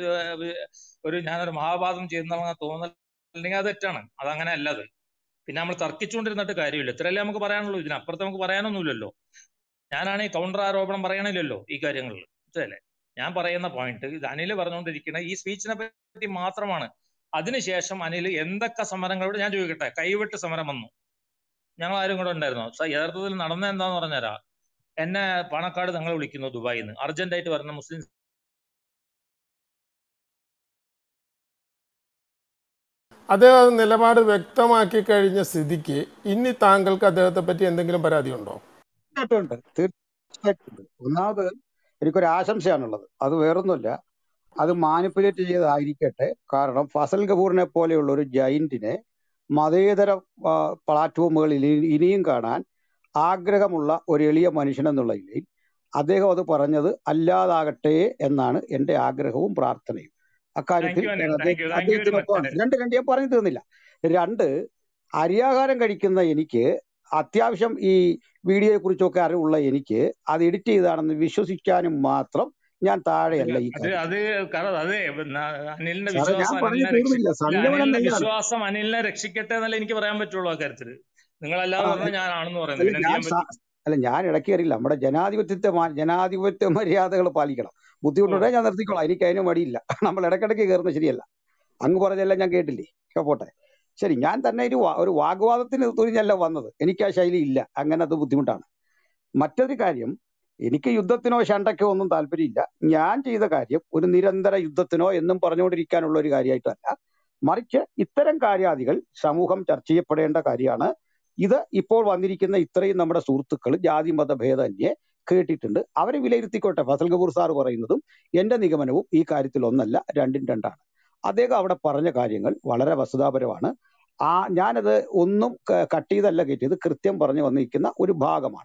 ഒരു ഞാനൊരു മഹാഭാരതം ചെയ്യുന്ന തോന്നൽ അത് തെറ്റാണ് അതങ്ങനെ അല്ലത് പിന്നെ നമ്മൾ തർക്കിച്ചുകൊണ്ടിരുന്നിട്ട് കാര്യമില്ല ഇത്രയല്ലേ നമുക്ക് പറയാനുള്ളൂ ഇതിനപ്പുറത്ത് നമുക്ക് പറയാനൊന്നുമില്ലല്ലോ ഞാനാണ് ഈ കൗണ്ടർ ആരോപണം പറയണില്ലല്ലോ ഈ കാര്യങ്ങളിൽ മനസ്സിലല്ലേ ഞാൻ പറയുന്ന പോയിന്റ് ഇത് അനിൽ പറഞ്ഞുകൊണ്ടിരിക്കുന്ന ഈ സ്പീച്ചിനെ പറ്റി മാത്രമാണ് അതിനുശേഷം അനിൽ എന്തൊക്കെ സമരങ്ങളോട് ഞാൻ ചോദിക്കട്ടെ കൈവിട്ട് സമരം വന്നു ഞങ്ങൾ ആരും കൂടെ ഉണ്ടായിരുന്നോ യഥാർത്ഥത്തിൽ നടന്ന എന്താന്ന് പറഞ്ഞുതരാ എന്നെ പാണക്കാട് തങ്ങൾ വിളിക്കുന്നു ദുബായിൽ നിന്ന് അർജന്റായിട്ട് വരുന്ന മുസ്ലിം അദ്ദേഹം നിലപാട് വ്യക്തമാക്കി കഴിഞ്ഞ സ്ഥിതിക്ക് ഇനി താങ്കൾക്ക് അദ്ദേഹത്തെ പറ്റി എന്തെങ്കിലും പരാതി ഉണ്ടോ തീർച്ചയായിട്ടും ഉണ്ട് തീർച്ചയായിട്ടും ഉണ്ട് ഒന്നാമത് എനിക്കൊരു ആശംസയാണുള്ളത് അത് വേറൊന്നുമില്ല അത് മാനിപ്പുലേറ്റ് ചെയ്തതായിരിക്കട്ടെ കാരണം ഫസൽ ഗഫൂറിനെ പോലെയുള്ള ഒരു ജൈന്റിനെ മതേതര പ്ലാറ്റ്ഫോമുകളിൽ ഇനിയും കാണാൻ ആഗ്രഹമുള്ള ഒരു എളിയ മനുഷ്യൻ എന്നുള്ള നിലയിൽ അദ്ദേഹം അത് പറഞ്ഞത് അല്ലാതാകട്ടെ എന്നാണ് എൻ്റെ ആഗ്രഹവും പ്രാർത്ഥനയും അക്കാര്യത്തിൽ അദ്ദേഹത്തിനൊപ്പം രണ്ട് രണ്ട് ഞാൻ പറഞ്ഞു തീർന്നില്ല രണ്ട് അരിയാഹാരം കഴിക്കുന്ന എനിക്ക് അത്യാവശ്യം ഈ വീഡിയോയെ കുറിച്ചൊക്കെ അറിവുള്ള എനിക്ക് അത് എഡിറ്റ് ചെയ്താണെന്ന് വിശ്വസിക്കാനും മാത്രം ഞാൻ താഴെയല്ല ഈ അനിലിന്റെ വിശ്വാസം വിശ്വാസം അനിലിനെ രക്ഷിക്കട്ടെ എന്നല്ല എനിക്ക് പറയാൻ പറ്റുള്ളൂ ആ കാര്യത്തില് നിങ്ങളല്ലാതെ പറഞ്ഞാൽ ഞാനാണെന്ന് പറയുന്നത് അല്ല ഞാൻ ഇടയ്ക്ക് അറിയില്ല നമ്മുടെ ജനാധിപത്യത്തെ ജനാധിപത്യ മര്യാദകൾ പാലിക്കണം ബുദ്ധിമുട്ടുണ്ടെങ്കിൽ ഞാൻ നിർത്തിക്കോളാം എനിക്ക് അതിന് മടിയില്ല നമ്മൾ ഇടയ്ക്കിടയ്ക്ക് കയറുന്നത് ശരിയല്ല അങ്ങ് പറഞ്ഞെല്ലാം ഞാൻ കേട്ടില്ലേ പോട്ടെ ശരി ഞാൻ തന്നെ ഒരു ഒരു വാഗ്വാദത്തിന് തുനിഞ്ഞല്ല വന്നത് എനിക്ക് ആ ശൈലി ഇല്ല അങ്ങനെ അത് ബുദ്ധിമുട്ടാണ് മറ്റൊരു കാര്യം എനിക്ക് യുദ്ധത്തിനോ ഷണ്ടയ്ക്കോ ഒന്നും താല്പര്യമില്ല ഞാൻ ചെയ്ത കാര്യം ഒരു നിരന്തര യുദ്ധത്തിനോ എന്നും പറഞ്ഞുകൊണ്ടിരിക്കാനുള്ള ഒരു കാര്യമായിട്ടല്ല മറിച്ച് ഇത്തരം കാര്യാദികൾ സമൂഹം ചർച്ച ചെയ്യപ്പെടേണ്ട കാര്യമാണ് ഇത് ഇപ്പോൾ വന്നിരിക്കുന്ന ഇത്രയും നമ്മുടെ സുഹൃത്തുക്കൾ ജാതി മത ഭേദന്യെ കേട്ടിട്ടുണ്ട് അവരെ വിലയിരുത്തിക്കോട്ടെ ഫസൽ ഗബൂർ സാർ പറയുന്നതും എന്റെ നിഗമനവും ഈ കാര്യത്തിൽ ഒന്നല്ല രണ്ടും രണ്ടാണ് അദ്ദേഹം അവിടെ പറഞ്ഞ കാര്യങ്ങൾ വളരെ വസ്തുതാപരമാണ് ആ ഞാനത് ഒന്നും കട്ട് ചെയ്തല്ല കയറ്റിയത് കൃത്യം പറഞ്ഞു വന്നിരിക്കുന്ന ഒരു ഭാഗമാണ്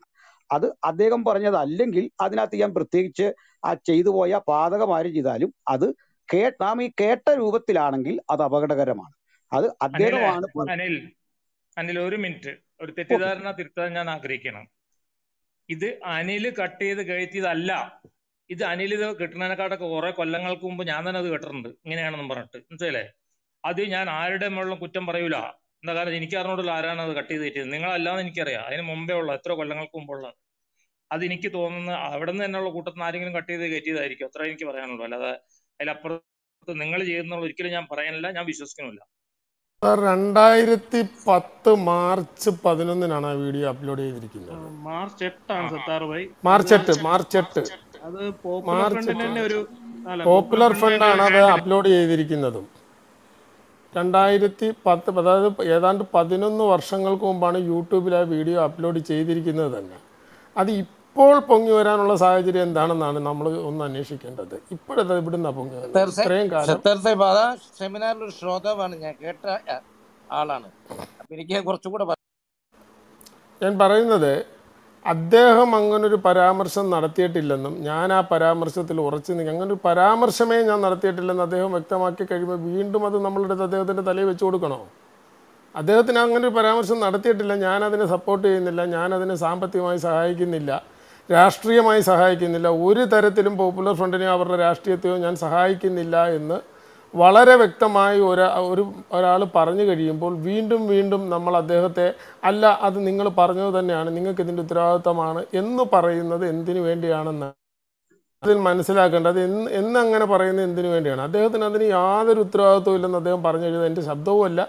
അത് അദ്ദേഹം പറഞ്ഞത് അല്ലെങ്കിൽ അതിനകത്ത് ഞാൻ പ്രത്യേകിച്ച് ആ ചെയ്തു പോയ പാതകം ആര് ചെയ്താലും അത് കേ നാം ഈ കേട്ട രൂപത്തിലാണെങ്കിൽ അത് അപകടകരമാണ് അത് അനിലെ അദ്ദേഹമാണ് പ- അനിൽ അനിൽ ഒരു മിനിറ്റ് ഒരു ഓക്കെ തെറ്റിദ്ധാരണ തിരുത്താൻ ഞാൻ ആഗ്രഹിക്കണം ഇത് അനില് കട്ട് ചെയ്ത് കയറ്റിയതല്ല ഇത് അനിൽ ഇത് കിട്ടുന്നതിനെക്കാട്ടൊക്കെ കുറെ കൊല്ലങ്ങൾക്ക് മുമ്പ് ഞാൻ തന്നെ അത് കേട്ടിട്ടുണ്ട് ഇങ്ങനെയാണെന്നും പറഞ്ഞിട്ട് മനസ്സിലേ അത് ഞാൻ ആരുടെ മുകളിലും കുറ്റം പറയൂല എന്താ കാരണം എനിക്ക് അറിഞ്ഞോടില്ല ആരാണ് അത് കട്ട് ചെയ്ത് കയറ്റിയത് നിങ്ങളല്ലാന്ന് എനിക്കറിയാം അതിന് മുമ്പേ ഉള്ള എത്ര കൊല്ലങ്ങൾക്ക് മുമ്പുള്ള അത് എനിക്ക് തോന്നുന്ന അവിടെ നിന്ന് തന്നെയുള്ള കൂട്ടത്തിൽ നിന്ന് ആരെങ്കിലും കട്ട് ചെയ്ത് കയറ്റിയതായിരിക്കും അത്ര എനിക്ക് പറയാനുള്ളൂ അല്ലാതെ അതിലപ്പുറത്ത് നിങ്ങൾ ചെയ്യുന്നുള്ള ഒരിക്കലും ഞാൻ പറയാനില്ല ഞാൻ വിശ്വസിക്കുന്നില്ല സാർ രണ്ടായിരത്തി പത്ത് മാർച്ച് പതിനൊന്നിനാണ് ആ വീഡിയോ അപ്ലോഡ് ആ, ചെയ്തിരിക്കുന്നത് മാർച്ച് ആ എട്ടാണ് ആ സത്താർ ഭായി മാർച്ച് അത് എട്ട് മാർച്ച് എട്ട് അത് പോപ്പുലർ മാർച്ച് ഫ്രണ്ടിന് എട്ട് തന്നെ ഒരു അല്ല പോപ്പുലർ പോപ്പുലർ ഫ്രണ്ടിന് തന്നെ ഫണ്ടാണ് ഒരു അത് ഹാൻഡിൽ അപ്ലോഡ് ചെയ്തിരിക്കുന്നതും രണ്ടായിരത്തി പത്ത് അതായത് ഏതാണ്ട് പതിനൊന്ന് വർഷങ്ങൾക്ക് മുമ്പാണ് യൂട്യൂബിൽ ആ വീഡിയോ അപ്ലോഡ് ചെയ്തിരിക്കുന്നത് തന്നെ അത് ഇപ്പോൾ പൊങ്ങി വരാനുള്ള സാഹചര്യം എന്താണെന്നാണ് നമ്മൾ ഒന്ന് അന്വേഷിക്കേണ്ടത് ഇപ്പോഴത് ഇവിടുന്ന പൊങ്ങി വന്നത് സത്താർ സാഹിബ് ഇത്രയും കാലം സത്താർ സാഹിബ് അതാ സെമിനാറിൽ ഒരു ശ്രോതാവാണ് ഞാൻ കേട്ട ആ, ആളാണ് അപ്പൊ എനിക്ക് കുറച്ചുകൂടെ പറ- ഞാൻ പറയുന്നത് അദ്ദേഹം അങ്ങനൊരു പരാമർശം നടത്തിയിട്ടില്ലെന്നും ഞാൻ ആ പരാമർശത്തിൽ ഉറച്ചു നിൽക്കും അങ്ങനെ ഒരു പരാമർശമേ ഞാൻ നടത്തിയിട്ടില്ലെന്ന് അദ്ദേഹം വ്യക്തമാക്കി കഴിയുമ്പോൾ വീണ്ടും അത് നമ്മളെടുത്ത് അദ്ദേഹത്തിൻ്റെ തലയിൽ വെച്ച് കൊടുക്കണോ അദ്ദേഹത്തിന് അങ്ങനെ ഒരു പരാമർശം നടത്തിയിട്ടില്ല ഞാൻ അതിനെ സപ്പോർട്ട് ചെയ്യുന്നില്ല ഞാൻ അതിനെ സാമ്പത്തികമായി സഹായിക്കുന്നില്ല രാഷ്ട്രീയമായി സഹായിക്കുന്നില്ല ഒരു തരത്തിലും പോപ്പുലർ ഫ്രണ്ടിനെയോ അവരുടെ രാഷ്ട്രീയത്തെയോ ഞാൻ സഹായിക്കുന്നില്ല എന്ന് വളരെ വ്യക്തമായി ഒരാ ഒരു ഒരാൾ പറഞ്ഞു കഴിയുമ്പോൾ വീണ്ടും വീണ്ടും നമ്മൾ അദ്ദേഹത്തെ അല്ല അത് നിങ്ങൾ പറഞ്ഞത് തന്നെയാണ് നിങ്ങൾക്ക് ഇതിൻ്റെ ഉത്തരവാദിത്തമാണ് എന്ന് പറയുന്നത് എന്തിനു വേണ്ടിയാണെന്ന് അതിൽ മനസ്സിലാക്കേണ്ടത് എന്ന് എന്നങ്ങനെ പറയുന്നത് എന്തിനു വേണ്ടിയാണ് അദ്ദേഹത്തിന് അതിന് യാതൊരു ഉത്തരവാദിത്വവും ഇല്ലെന്ന് അദ്ദേഹം പറഞ്ഞു കഴിഞ്ഞത് എൻ്റെ ശബ്ദവുമല്ല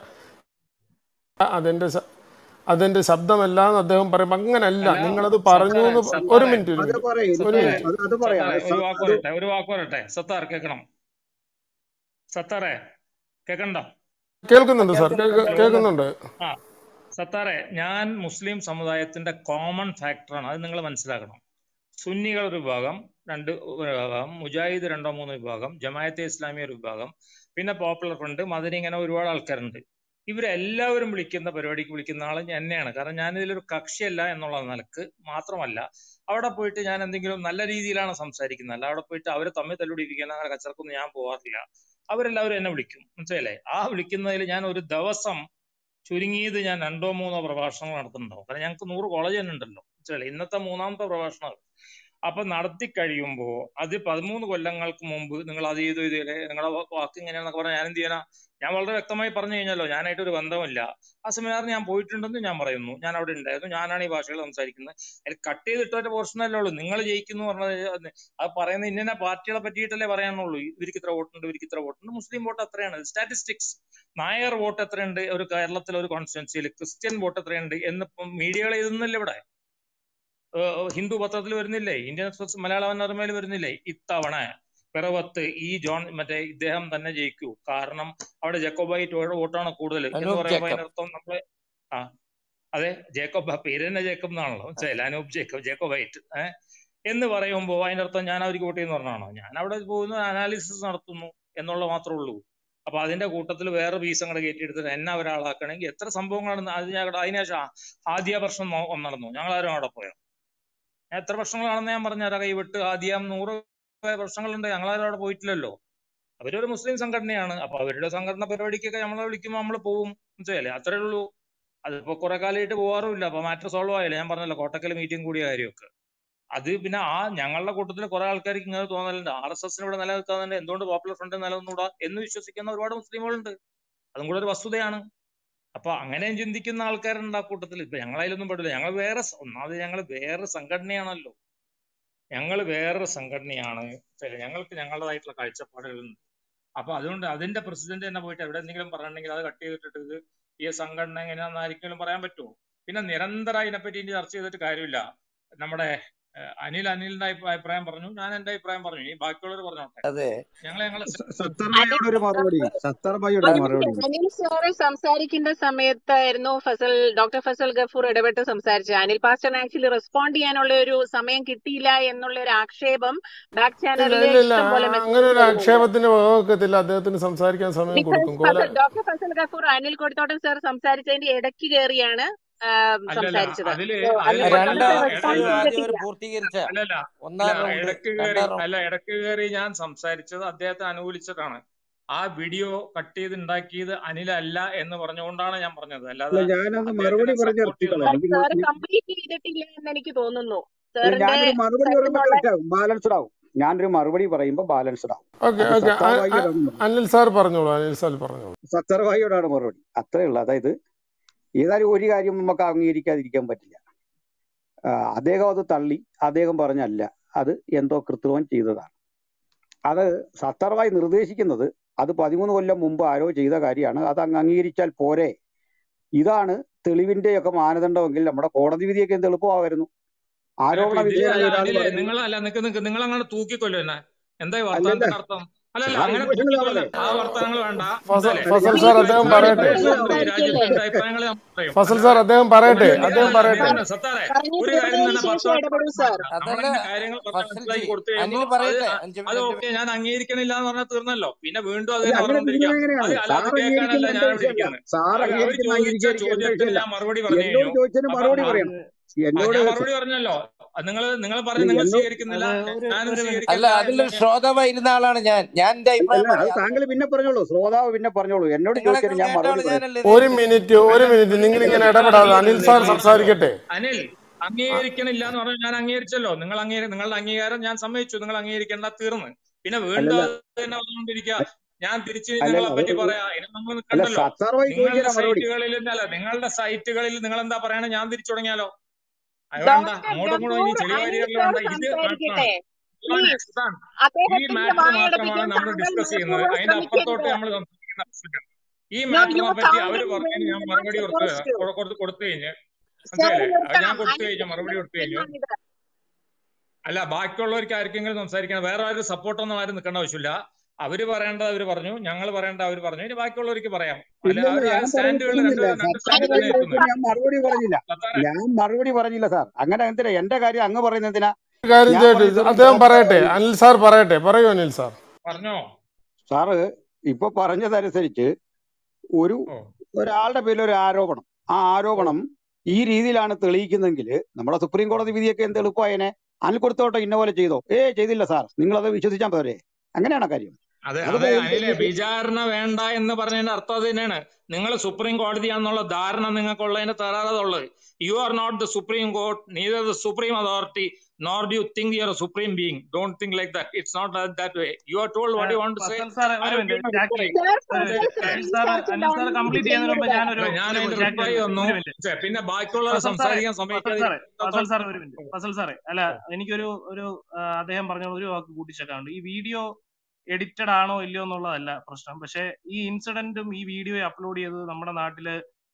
അതെൻ്റെ ശ- അതെൻ്റെ ശബ്ദമല്ല എന്ന് അദ്ദേഹം പറയും അങ്ങനല്ല അല്ല നിങ്ങളത് പറഞ്ഞു സത്താറെ എന്ന് പ- ഒരു സത്താറെ മിനിറ്റ് ഒരു അത് മിനിറ്റ് പറയും ഒരു സത്താറെ മിനിറ്റ് അത് അത് പറയാം സത്താറെ അത് ഒരു സ- വാക്ക് അത് പറയട്ടെ ഒരു വാക്ക് പറയട്ടെ സത്താർ കേൾക്കണം സത്താറെ കേൾക്കണ്ട കേൾക്കുന്നുണ്ട് സാർ കേൾക്കുന്നുണ്ട് കേൾക്കുന്നുണ്ട് കേൾക്കുന്നുണ്ട് ആ സത്താറെ ഞാൻ മുസ്ലിം സമുദായത്തിന്റെ കോമൺ ഫാക്ടറാണ് അത് നിങ്ങൾ മനസ്സിലാക്കണം സുന്നികൾ ഒരു വിഭാഗം രണ്ട് വിഭാഗം മുജാഹിദ് രണ്ടോ മൂന്നോ വിഭാഗം ജമായത്തെ ഇസ്ലാമി ഒരു വിഭാഗം പിന്നെ പോപ്പുലർ ഫ്രണ്ട് മദനി ഇങ്ങനെ ഒരുപാട് ആൾക്കാരുണ്ട് ഇവരെല്ലാവരും വിളിക്കുന്ന പരിപാടിക്ക് വിളിക്കുന്ന ആൾ എന്നെയാണ് കാരണം ഞാൻ ഇതിലൊരു കക്ഷിയല്ല എന്നുള്ള നിലക്ക് മാത്രമല്ല അവിടെ പോയിട്ട് ഞാൻ എന്തെങ്കിലും നല്ല രീതിയിലാണ് സംസാരിക്കുന്നത് അല്ല അവിടെ പോയിട്ട് അവരെ തമ്മിൽ തല്ലുപിടിപ്പിക്കാൻ അങ്ങനെ കച്ചറക്കൊന്നും ഞാൻ പോകാറില്ല അവരെല്ലാവരും എന്നെ വിളിക്കും മനസ്സിലല്ലേ ആ വിളിക്കുന്നതിൽ ഞാൻ ഒരു ദിവസം ചുരുങ്ങിയത് ഞാൻ രണ്ടോ മൂന്നോ പ്രഭാഷണങ്ങൾ നടത്തുന്നുണ്ടാവും കാരണം ഞങ്ങൾക്ക് നൂറ് കോളേജ് തന്നെ ഉണ്ടല്ലോ മനസ്സിലല്ലേ ഇന്നത്തെ മൂന്നാമത്തെ പ്രഭാഷണം അത്. അപ്പൊ നടത്തി കഴിയുമ്പോ അത് പതിമൂന്ന് കൊല്ലങ്ങൾക്ക് മുമ്പ് നിങ്ങൾ അത് ചെയ്തു ഇത് ചെയ്തേ, നിങ്ങളുടെ വാക്ക് ഇങ്ങനെയാണെന്നൊക്കെ പറഞ്ഞാൽ ഞാൻ എന്ത് ചെയ്യാനാ ഞാൻ വളരെ വ്യക്തമായി പറഞ്ഞു കഴിഞ്ഞല്ലോ ഞാനായിട്ട് ഒരു ബന്ധമില്ല ആ സെമിനാറിന് ഞാൻ പോയിട്ടുണ്ടെന്ന് ഞാൻ പറയുന്നു ഞാൻ അവിടെ ഉണ്ടായിരുന്നു ഞാനാണ് ഈ ഭാഷകൾ സംസാരിക്കുന്നത് അതിൽ കട്ട് ചെയ്തിട്ട ഒരു പോർഷൻ അല്ലേ ഉള്ളൂ നിങ്ങൾ ജയിക്കുന്നു പറഞ്ഞത് അത് അത് പറയുന്ന ഇന്ന പാർട്ടികളെ പറ്റിയിട്ടല്ലേ പറയാനുള്ളൂ ഇവർക്ക് ഇത്ര വോട്ടുണ്ട് ഇവർക്ക് ഇത്ര വോട്ടുണ്ട് മുസ്ലിം വോട്ട് എത്രയാണ് സ്റ്റാറ്റിസ്റ്റിക്സ് നായർ വോട്ട് എത്രയുണ്ട് ഒരു കേരളത്തിലെ ഒരു കോൺസ്റ്റിറ്റ്യൻസിയിൽ ക്രിസ്ത്യൻ വോട്ട് എത്രയുണ്ട് എന്നിപ്പം മീഡിയകൾ എഴുതുന്നില്ല ഇവിടെ ഏഹ് ഹിന്ദു പത്രത്തിൽ വരുന്നില്ലേ ഇന്ത്യൻ എക്സ്പ്രസ് മലയാള മനോരമയിൽ വരുന്നില്ലേ ഇത്തവണ പിറവത്ത് ഈ ജോൺ മറ്റേ ഇദ്ദേഹം തന്നെ ജയിക്കൂ കാരണം അവിടെ ജക്കോബൈറ്റ് വോട്ടാണ് കൂടുതൽ എന്ന് അനൂപ് പറയുമ്പോൾ ജേക്കബ് അതിനർത്ഥം നമ്മള് ആ അതെ ജേക്കബ് ആ പേര് തന്നെ ജേക്കബ് എന്നാണല്ലോ മനസ്സിലായില്ല അനൂപ് ജേക്കബ് ജേക്കബൈറ്റ് ഏഹ് എന്ന് പറയുമ്പോൾ അതിന്റെ അർത്ഥം ഞാൻ അവർക്ക് വോട്ട് ചെയ്യുന്ന പറഞ്ഞാണോ ഞാൻ അവിടെ പോകുന്നു അനാലിസിസ് നടത്തുന്നു എന്നുള്ള മാത്രമേ ഉള്ളൂ അപ്പൊ അതിന്റെ കൂട്ടത്തിൽ വേറെ പീസ് അങ്ങോട്ട് കയറ്റിയെടുത്തിട്ട് എന്നെ ഒരാളാക്കണമെങ്കിൽ എത്ര സംഭവങ്ങളാണ് അത് ഞാൻ അതിനുശേഷം ആദ്യ വർഷം നടന്നു ഞങ്ങൾ ആരും അവിടെ പോയോ ഞാൻ എത്ര വർഷങ്ങളാണെന്ന് ഞാൻ പറഞ്ഞുതരാം കൈവിട്ട് ആദ്യം നൂറ് വർഷങ്ങളുണ്ട് ഞങ്ങളാരും അവിടെ പോയിട്ടില്ലല്ലോ അവരൊരു മുസ്ലിം സംഘടനയാണ് അപ്പൊ അവരുടെ സംഘടന പരിപാടിക്കൊക്കെ നമ്മളെ വിളിക്കുമ്പോൾ നമ്മൾ പോവും മനസ്സിലായില്ലേ അത്രേ ഉള്ളൂ അതിപ്പോ കുറെ കാലമായിട്ട് പോകാറുമില്ല അപ്പൊ മാറ്റർ സോൾവ് ആയില്ല ഞാൻ പറഞ്ഞല്ലോ കോട്ടക്കൽ മീറ്റിംഗ് കൂടിയ കാര്യമൊക്കെ അത് പിന്നെ ആ ഞങ്ങളുടെ കൂട്ടത്തിൽ കുറെ ആൾക്കാർക്ക് ഇങ്ങനെ തോന്നലുണ്ട് ആർ എസ് എസിന് ഇവിടെ നിലനിൽക്കാൻ തന്നെ എന്തുകൊണ്ട് പോപ്പുലർ ഫ്രണ്ട് നിലനിന്നൂടാ എന്ന് വിശ്വസിക്കുന്ന ഒരുപാട് മുസ്ലിമുകളുണ്ട് അതും കൂടെ ഒരു വസ്തുതയാണ് അപ്പൊ അങ്ങനെ ചിന്തിക്കുന്ന ആൾക്കാരുണ്ട് ആ കൂട്ടത്തിൽ ഇപ്പൊ ഞങ്ങളതിലൊന്നും പെടില്ല ഞങ്ങൾ വേറെ സ- ഒന്നാമത് ഞങ്ങൾ വേറെ സംഘടനയാണല്ലോ ഞങ്ങൾ വേറൊരു സംഘടനയാണ് ശരി, ഞങ്ങൾക്ക് ഞങ്ങളുടേതായിട്ടുള്ള കാഴ്ചപ്പാടുകളുണ്ട് അപ്പൊ അതുകൊണ്ട് അതിന്റെ പ്രസിഡന്റ് തന്നെ പോയിട്ട് എവിടെ എന്തെങ്കിലും പറഞ്ഞിട്ടുണ്ടെങ്കിൽ അത് കട്ട് ചെയ്തിട്ട് ഇത് ഈ സംഘടന എങ്ങനെയാണെന്ന് ആർക്കെങ്കിലും പറയാൻ പറ്റുമോ പിന്നെ നിരന്തരം അതിനെപ്പറ്റി ഇനി ചർച്ച ചെയ്തിട്ട് കാര്യമില്ല നമ്മുടെ ഏഹ്, അനിൽ അനിലിന്റെ അഭിപ്രായ- അഭിപ്രായം പറഞ്ഞു ഞാൻ എന്റെ അഭിപ്രായം പറഞ്ഞു ഇനി ബാക്കിയുള്ളവർ പറഞ്ഞോട്ടെ അതെ ഞങ്ങൾ ഞങ്ങളെ സ- സത്താർ ഭായിയോട് ഒരു മറുപടി സത്താർ ഭായിയോട് ഒരു അനിൽ മറുപടി അനിൽ സാറ് സംസാരിക്കുന്ന സമയത്തായിരുന്നു ഫസൽ ഡോക്ടർ ഫസൽ ഗഫൂർ ഇടപെട്ട് സംസാരിച്ചത് അനിൽ പാസ്റ്ററിന് ആക്ച്വലി റെസ്പോണ്ട് ചെയ്യാനുള്ള ഒരു സമയം കിട്ടിയില്ല എന്നുള്ള ഒരു ആക്ഷേപം ബാക്ക് ഇല്ല ചാനലിൽ ഇല്ല ഇല്ല ഇഷ്ടം പോലെ അങ്ങനെ മെസ്സേജ് ഒരു വരുന്നുണ്ട് ആക്ഷേപത്തിന് വകവെക്കത്തില്ല അദ്ദേഹത്തിന് സംസാരിക്കാൻ സമയം ബിക്കോസ് കൊടുക്കും കോല ഫസൽ ഡോക്ടർ ഫസൽ ഗഫൂർ അനിൽ കൊടുത്തോട്ടം സാർ സംസാരിച്ചതിന്റെ ഇടയ്ക്ക് കയറിയാണ് ആ, അല്ലല്ല സംസാരിച്ചത് അതില് So, അതില് അതിന് അല്ല രണ്ട് താങ്കൾ റെസ്പോണ്ട് ഇന്റർവ്യൂ ആദ്യം ചെയ്തിട്ടില്ല അവർ പൂർത്തീകരിച്ച അല്ലല്ല ഒന്നാം അല്ല റൗണ്ട് ഇടക്ക് കയറി രണ്ടാം റൗണ്ട് അല്ല ഇടക്ക് കയറി ഞാൻ സംസാരിച്ചത് അദ്ദേഹത്തെ അനുകൂലിച്ചിട്ടാണ് ആ വീഡിയോ കട്ട് ചെയ്ത് ഉണ്ടാക്കിയത് അനിലല്ല എന്ന് പറഞ്ഞുകൊണ്ടാണ് ഞാൻ പറഞ്ഞത് അല്ല അല്ലാതെ ഞാനത് അദ്ദേഹത്തിനെ മറുപടി പറഞ്ഞ് സപ്പോർട്ട് ചെയ്ത് നിർത്തിക്കളയാം സാർ നിങ്ങൾ സാറ് കംപ്ലീറ്റ് ചെയ്തിട്ടില്ല എന്ന് എനിക്ക് തോന്നുന്നു അല്ല സാറിന്റെ ഞാനൊരു മറുപടി പറയുമ്പോൾ സൈഡിലുള്ള കറക്റ്റ് ആവും ബാലൻസ്ഡ് ആവും ഞാനൊരു മറുപടി പറയുമ്പോൾ ബാലൻസ്ഡ് ആവും ഓക്കെ അത് ഓക്കെ സത്താവായിയോടാണ് മറുപടി അനിൽ സാർ പറഞ്ഞോളൂ അനിൽ സാർ പറഞ്ഞോളൂ സത്തർവായിയോടാണ് മറുപടി അത്രേ ഉള്ളൂ അതായത് ഏതായാലും ഒരു കാര്യം നമുക്ക് അംഗീകരിക്കാതിരിക്കാൻ പറ്റില്ല ആ, അദ്ദേഹം അത് തള്ളി അദ്ദേഹം പറഞ്ഞല്ല അത് എന്തോ കൃത്രിമം ചെയ്തതാണ് അത് സത്തർവായി നിർദ്ദേശിക്കുന്നത് അത് പതിമൂന്ന് കൊല്ലം മുമ്പ് ആരോ ചെയ്ത കാര്യമാണ് അത് അങ്ങ് അംഗീകരിച്ചാൽ പോരെ ഇതാണ് തെളിവിന്റെയൊക്കെ മാനദണ്ഡമെങ്കിൽ നമ്മുടെ കോടതി വിധിയൊക്കെ എന്ത് എളുപ്പമായിരുന്നു അല്ല ഇപ്പൊ ആരോപണ ഇതില് വിധേയനായ അല്ല ഒരാൾ അനിലെ പറയുന്നു നിങ്ങൾ അല്ല നിക്ക് നിക്ക് നിങ്ങൾ അങ്ങനെ തൂക്കിക്കൊല്ലു എന്നെ എന്താ ഈ അല്ലല്ല വർത്തമാനത്തിന്റെ അർത്ഥം അല്ലല്ല സാർ അങ്ങനെ ഇമോഷണൽ തൂക്കിക്കൊല്ല ആവല്ലേ ആ വർത്തമാനങ്ങൾ വേണ്ട ഫസൽ മനസ്സിലായില്ലേ ഫസൽ അല്ല സാർ ഞാൻ അദ്ദേഹം നമ്മുടെ പറയട്ടെ വെറുതെ പ്രേക്ഷകരുണ്ട് ഈ രാജ്യത്ത് സംസാരിക്കല്ലേ എന്റെ അഭിപ്രായങ്ങൾ ഞാൻ പറയും ഫസൽ സാർ അല്ലാതെ അദ്ദേഹം പറയട്ടെ ഒരു അദ്ദേഹം അല്ല പറയട്ടെ നിൽക്കുന്ന സത്താറെ പറഞ്ഞു ഒരു കാര്യം തീർന്നതിന് തന്നെ ശേഷം പത്തോളം ഇടപെടൂ സാർ അതല്ല നമ്മുടെ കാര്യങ്ങൾ പറഞ്ഞ് ഫസൽജി മനസ്സിലാക്കി കൊടുത്തു അനിൽ കഴിയുമ്പോൾ അത് പറയട്ടെ അ- അഞ്ച് അത് മിനിറ്റ് ഓക്കെ ഞാൻ അംഗീകരിക്കണില്ല എന്ന് പറഞ്ഞാൽ തീർന്നല്ലോ പിന്നെ വീണ്ടും അത് അല്ല തന്നെ അങ്ങനെ പറഞ്ഞുകൊണ്ടിരിക്കുക തീരുന്നത് അത് എങ്ങനെയാണ് അല്ല സാർ അത് കേൾക്കാനല്ല അംഗീകരിക്കുന്ന എന്റെ ഞാൻ ഇവിടെ വിഷയമല്ല ഇരിക്കുന്നത് സാർ അവർ അവർ അംഗീകരിക്കുന്ന ചോദിച്ച അംഗീകരിക്കുക എന്റെ ചോദ്യത്തിന് വിഷയമല്ല ഞാൻ മറുപടി പറഞ്ഞു എന്നോട് കഴിഞ്ഞു ചോദിച്ചതിന് അപ്പൊ മറുപടി ആ പറയണം ആ, എന്നോട് ഞാൻ മറുപടി പറഞ്ഞല്ലോ നിങ്ങൾ നിങ്ങൾ പറഞ്ഞ് അല്ല നിങ്ങൾ എന്നോട് സ്വീകരിക്കുന്നില്ല അത് ഒരു ഞാനും ഒരു മിനിറ്റ് അല്ല സ്വീകരിക്കില്ല അതിലൊരു എന്ന് ശ്രോതാവായി ഇരുന്ന ആളാണ് ഞാൻ ഞാൻ എന്റെ അല്ല അഭിപ്രായം അത് പറയാം താങ്കൾ അതിന് പിന്നെ പറഞ്ഞോളൂ ശ്രോതാവ് പിന്നെ പറഞ്ഞോളൂ എന്നോട് നിങ്ങളെക്കാൾ ചോദിച്ചതിന് ഞാൻ കേട്ട മറുപടി ആള് പറയാം ഞാനല്ലേ ഒരു നേരത്തെ മിനിറ്റ് ഒരു അല്ല മിനിറ്റ് നിങ്ങൾ അല്ല ഇങ്ങനെ നിങ്ങൾ ഇടപെടാതെ അനിൽ അംഗീകരിക്കുന്നില്ല സാർ എന്ന് പറഞ്ഞല്ലോ സംസാരിക്കട്ടെ അനിൽ അംഗീകരിക്കണില്ല എന്ന് പറഞ്ഞാൽ ഞാൻ അംഗീകരിച്ചല്ലോ നിങ്ങൾ അംഗീ നിങ്ങളുടെ അംഗീകാരം ഞാൻ സമ്മതിച്ചു നിങ്ങൾ അംഗീകരിക്കേണ്ട തീർന്ന് പിന്നെ വീണ്ടും അല്ലല്ല അത് തന്നെ പറഞ്ഞുകൊണ്ടിരിക്കുക ഞാൻ തിരിച്ച് അല്ലല്ല നിങ്ങളെ അത് പറ്റി പറയാ ഇനി നമ്മൾ അല്ല നിൽക്കണ്ടല്ലോ സത്താർവായി നിങ്ങളുടെ ചോദിച്ചതിനാ മറുപടി സൈറ്റുകളിൽ അല്ല നിങ്ങളുടെ സൈറ്റുകളിൽ നിങ്ങൾ എന്താ പറയണേ ഞാൻ തിരിച്ചു തുടങ്ങിയാലോ അത് വേണ്ട ഡോക്ടർ അങ്ങോട്ടും ഇങ്ങോട്ടും ഇനി ഗഫൂർ ചെളി അനിൽ വാരിയറിൽ സാർ വേണ്ട ഇത് സംസാരിക്കട്ടെ മാത്രമാണ് പ്ലീസ് സുധാൻ ഈ അദ്ദേഹത്തിന്റെ മാറ്റർ മാത്രമാണ് വായടപ്പിക്കാൻ നമ്മൾ താങ്കൾ ഡിസ്കസ് ചെയ്യുന്നത് മനഃപൂർവ്വം അതിന്റെ അപ്പുറത്തോട്ട് ശ്രമിക്കരുത് നമ്മൾ സംസാരിക്കുന്ന ആവശ്യമില്ല ഈ No, you മാറ്ററിനെ പറ്റി അവർ sounded പറഞ്ഞതിന് when ഞാൻ you're not മറുപടി കൊടുത്ത് supposed to. കൊ- കൊടുത്ത് കൊടുത്തു കഴിഞ്ഞ് സാർ മനസ്സിലായില്ലേ അത് ഞാൻ നിർത്തണം കൊടുത്തു അനിൽ കഴിഞ്ഞു സാറിന്റെ മറുപടി കൊടുത്തു കഴിഞ്ഞു വിഷയമാണിത് അല്ല ബാക്കിയുള്ളവർക്ക് ആർക്കെങ്കിലും സംസാരിക്കണം വേറെ ആരും സപ്പോർട്ടൊന്നും ആരും നിൽക്കേണ്ട ആവശ്യമില്ല അവര് പറയേണ്ടത് അവര് പറഞ്ഞു ഞങ്ങൾ പറയേണ്ടത് അവര് പറഞ്ഞു ഇനി ബാക്കിയുള്ളവർക്ക് പറയാം അല്ല ഇല്ലല്ല അവർ ഞാൻ സ്റ്റാൻഡുകൾ രണ്ട് പറയുന്നില്ല രണ്ട് സത്താർ സ്റ്റാൻഡിൽ അനിൽ തന്നെ ചോദിച്ചതിന് നിൽക്കുന്നത് ഞാൻ മറുപടി പറഞ്ഞില്ല സത്താറെ ഞാൻ മറുപടി പറഞ്ഞില്ല സാർ അങ്ങനെ എന്തിനാ എന്റെ കാര്യം അങ്ങ് പറയുന്നത് എന്തിനാ ഒരു കാര്യം ഞാൻ ചെയ്യട്ടെ പറഞ്ഞത് അദ്ദേഹം സാർ പറയട്ടെ അനിൽ സാർ പറയട്ടെ പറയൂ അനിൽ സാർ പറഞ്ഞോ സാറ് ഇപ്പൊ പറഞ്ഞതനുസരിച്ച് ഒരു ഓ ഒരാളുടെ പേരിൽ ഒരു ആരോപണം ആ ഓ ആരോപണം ഈ രീതിയിലാണ് തെളിയിക്കുന്നെങ്കിൽ നമ്മുടെ സുപ്രീം കോടതി വിധിയൊക്കെ എന്ത് എളുപ്പമായനെ അനിൽ കൊടുത്തോട്ടെ ഇന്ന പോലെ ചെയ്തോ ഏ ചെയ്തില്ല സാർ നിങ്ങൾ അത് വിശ്വസിച്ചാൽ പോരെ അങ്ങനെയാണോ കാര്യം അതെ അത് അതെ കഴിഞ്ഞ് അനിലെ തെളിയിക്കും വിചാരണ വേണ്ട എന്ന് പറഞ്ഞതിന്റെ അർത്ഥം അത് തന്നെയാണ് നിങ്ങൾ സുപ്രീം കോടതിയാണെന്നുള്ള ധാരണ നിങ്ങൾക്കുള്ളതിന്റെ തകരാറ ഉള്ളത് you are not the Supreme Court neither the supreme authority nor do you think you are a supreme being don't think like that it's not that way you are told what you want to say Fazal സാറെ I ഒരു have minute given ജാക്കി reply sir ഒരു Fazal minute sir Anil sir വിചാരിച്ച Anil sir down complete ചെയ്യുന്നതിന് മുമ്പ് ചെയ്യരുത് ഞാനൊരു ഞാൻ ഒരു അതിന്റെ ജാക്കി റിപ്ലൈ ഒരു തന്നു മിനിറ്റ് ഒരു മിനിറ്റ് ഛെ, പിന്നെ ബാക്കിയുള്ളവരെ ഫസൽ സാറെ സംസാരിക്കാൻ ഫസൽ സാറെ ഫസൽ സാറെ ഒരു മിനിറ്റ് സമ്മതിക്കാതെ ഫസൽ സാറെ അല്ല എനിക്കൊരു ഒരു ആ, അദ്ദേഹം പറഞ്ഞ ഒരു വാക്ക് കൂട്ടിച്ചേക്കാനുണ്ട് ഈ വീഡിയോ എഡിറ്റഡ് ആണോ ഇല്ലയോ എന്നുള്ളതല്ല പ്രശ്നം പക്ഷെ ഈ ഇൻസിഡന്റും ഈ വീഡിയോ അപ്ലോഡ് ചെയ്തത് നമ്മുടെ നാട്ടില്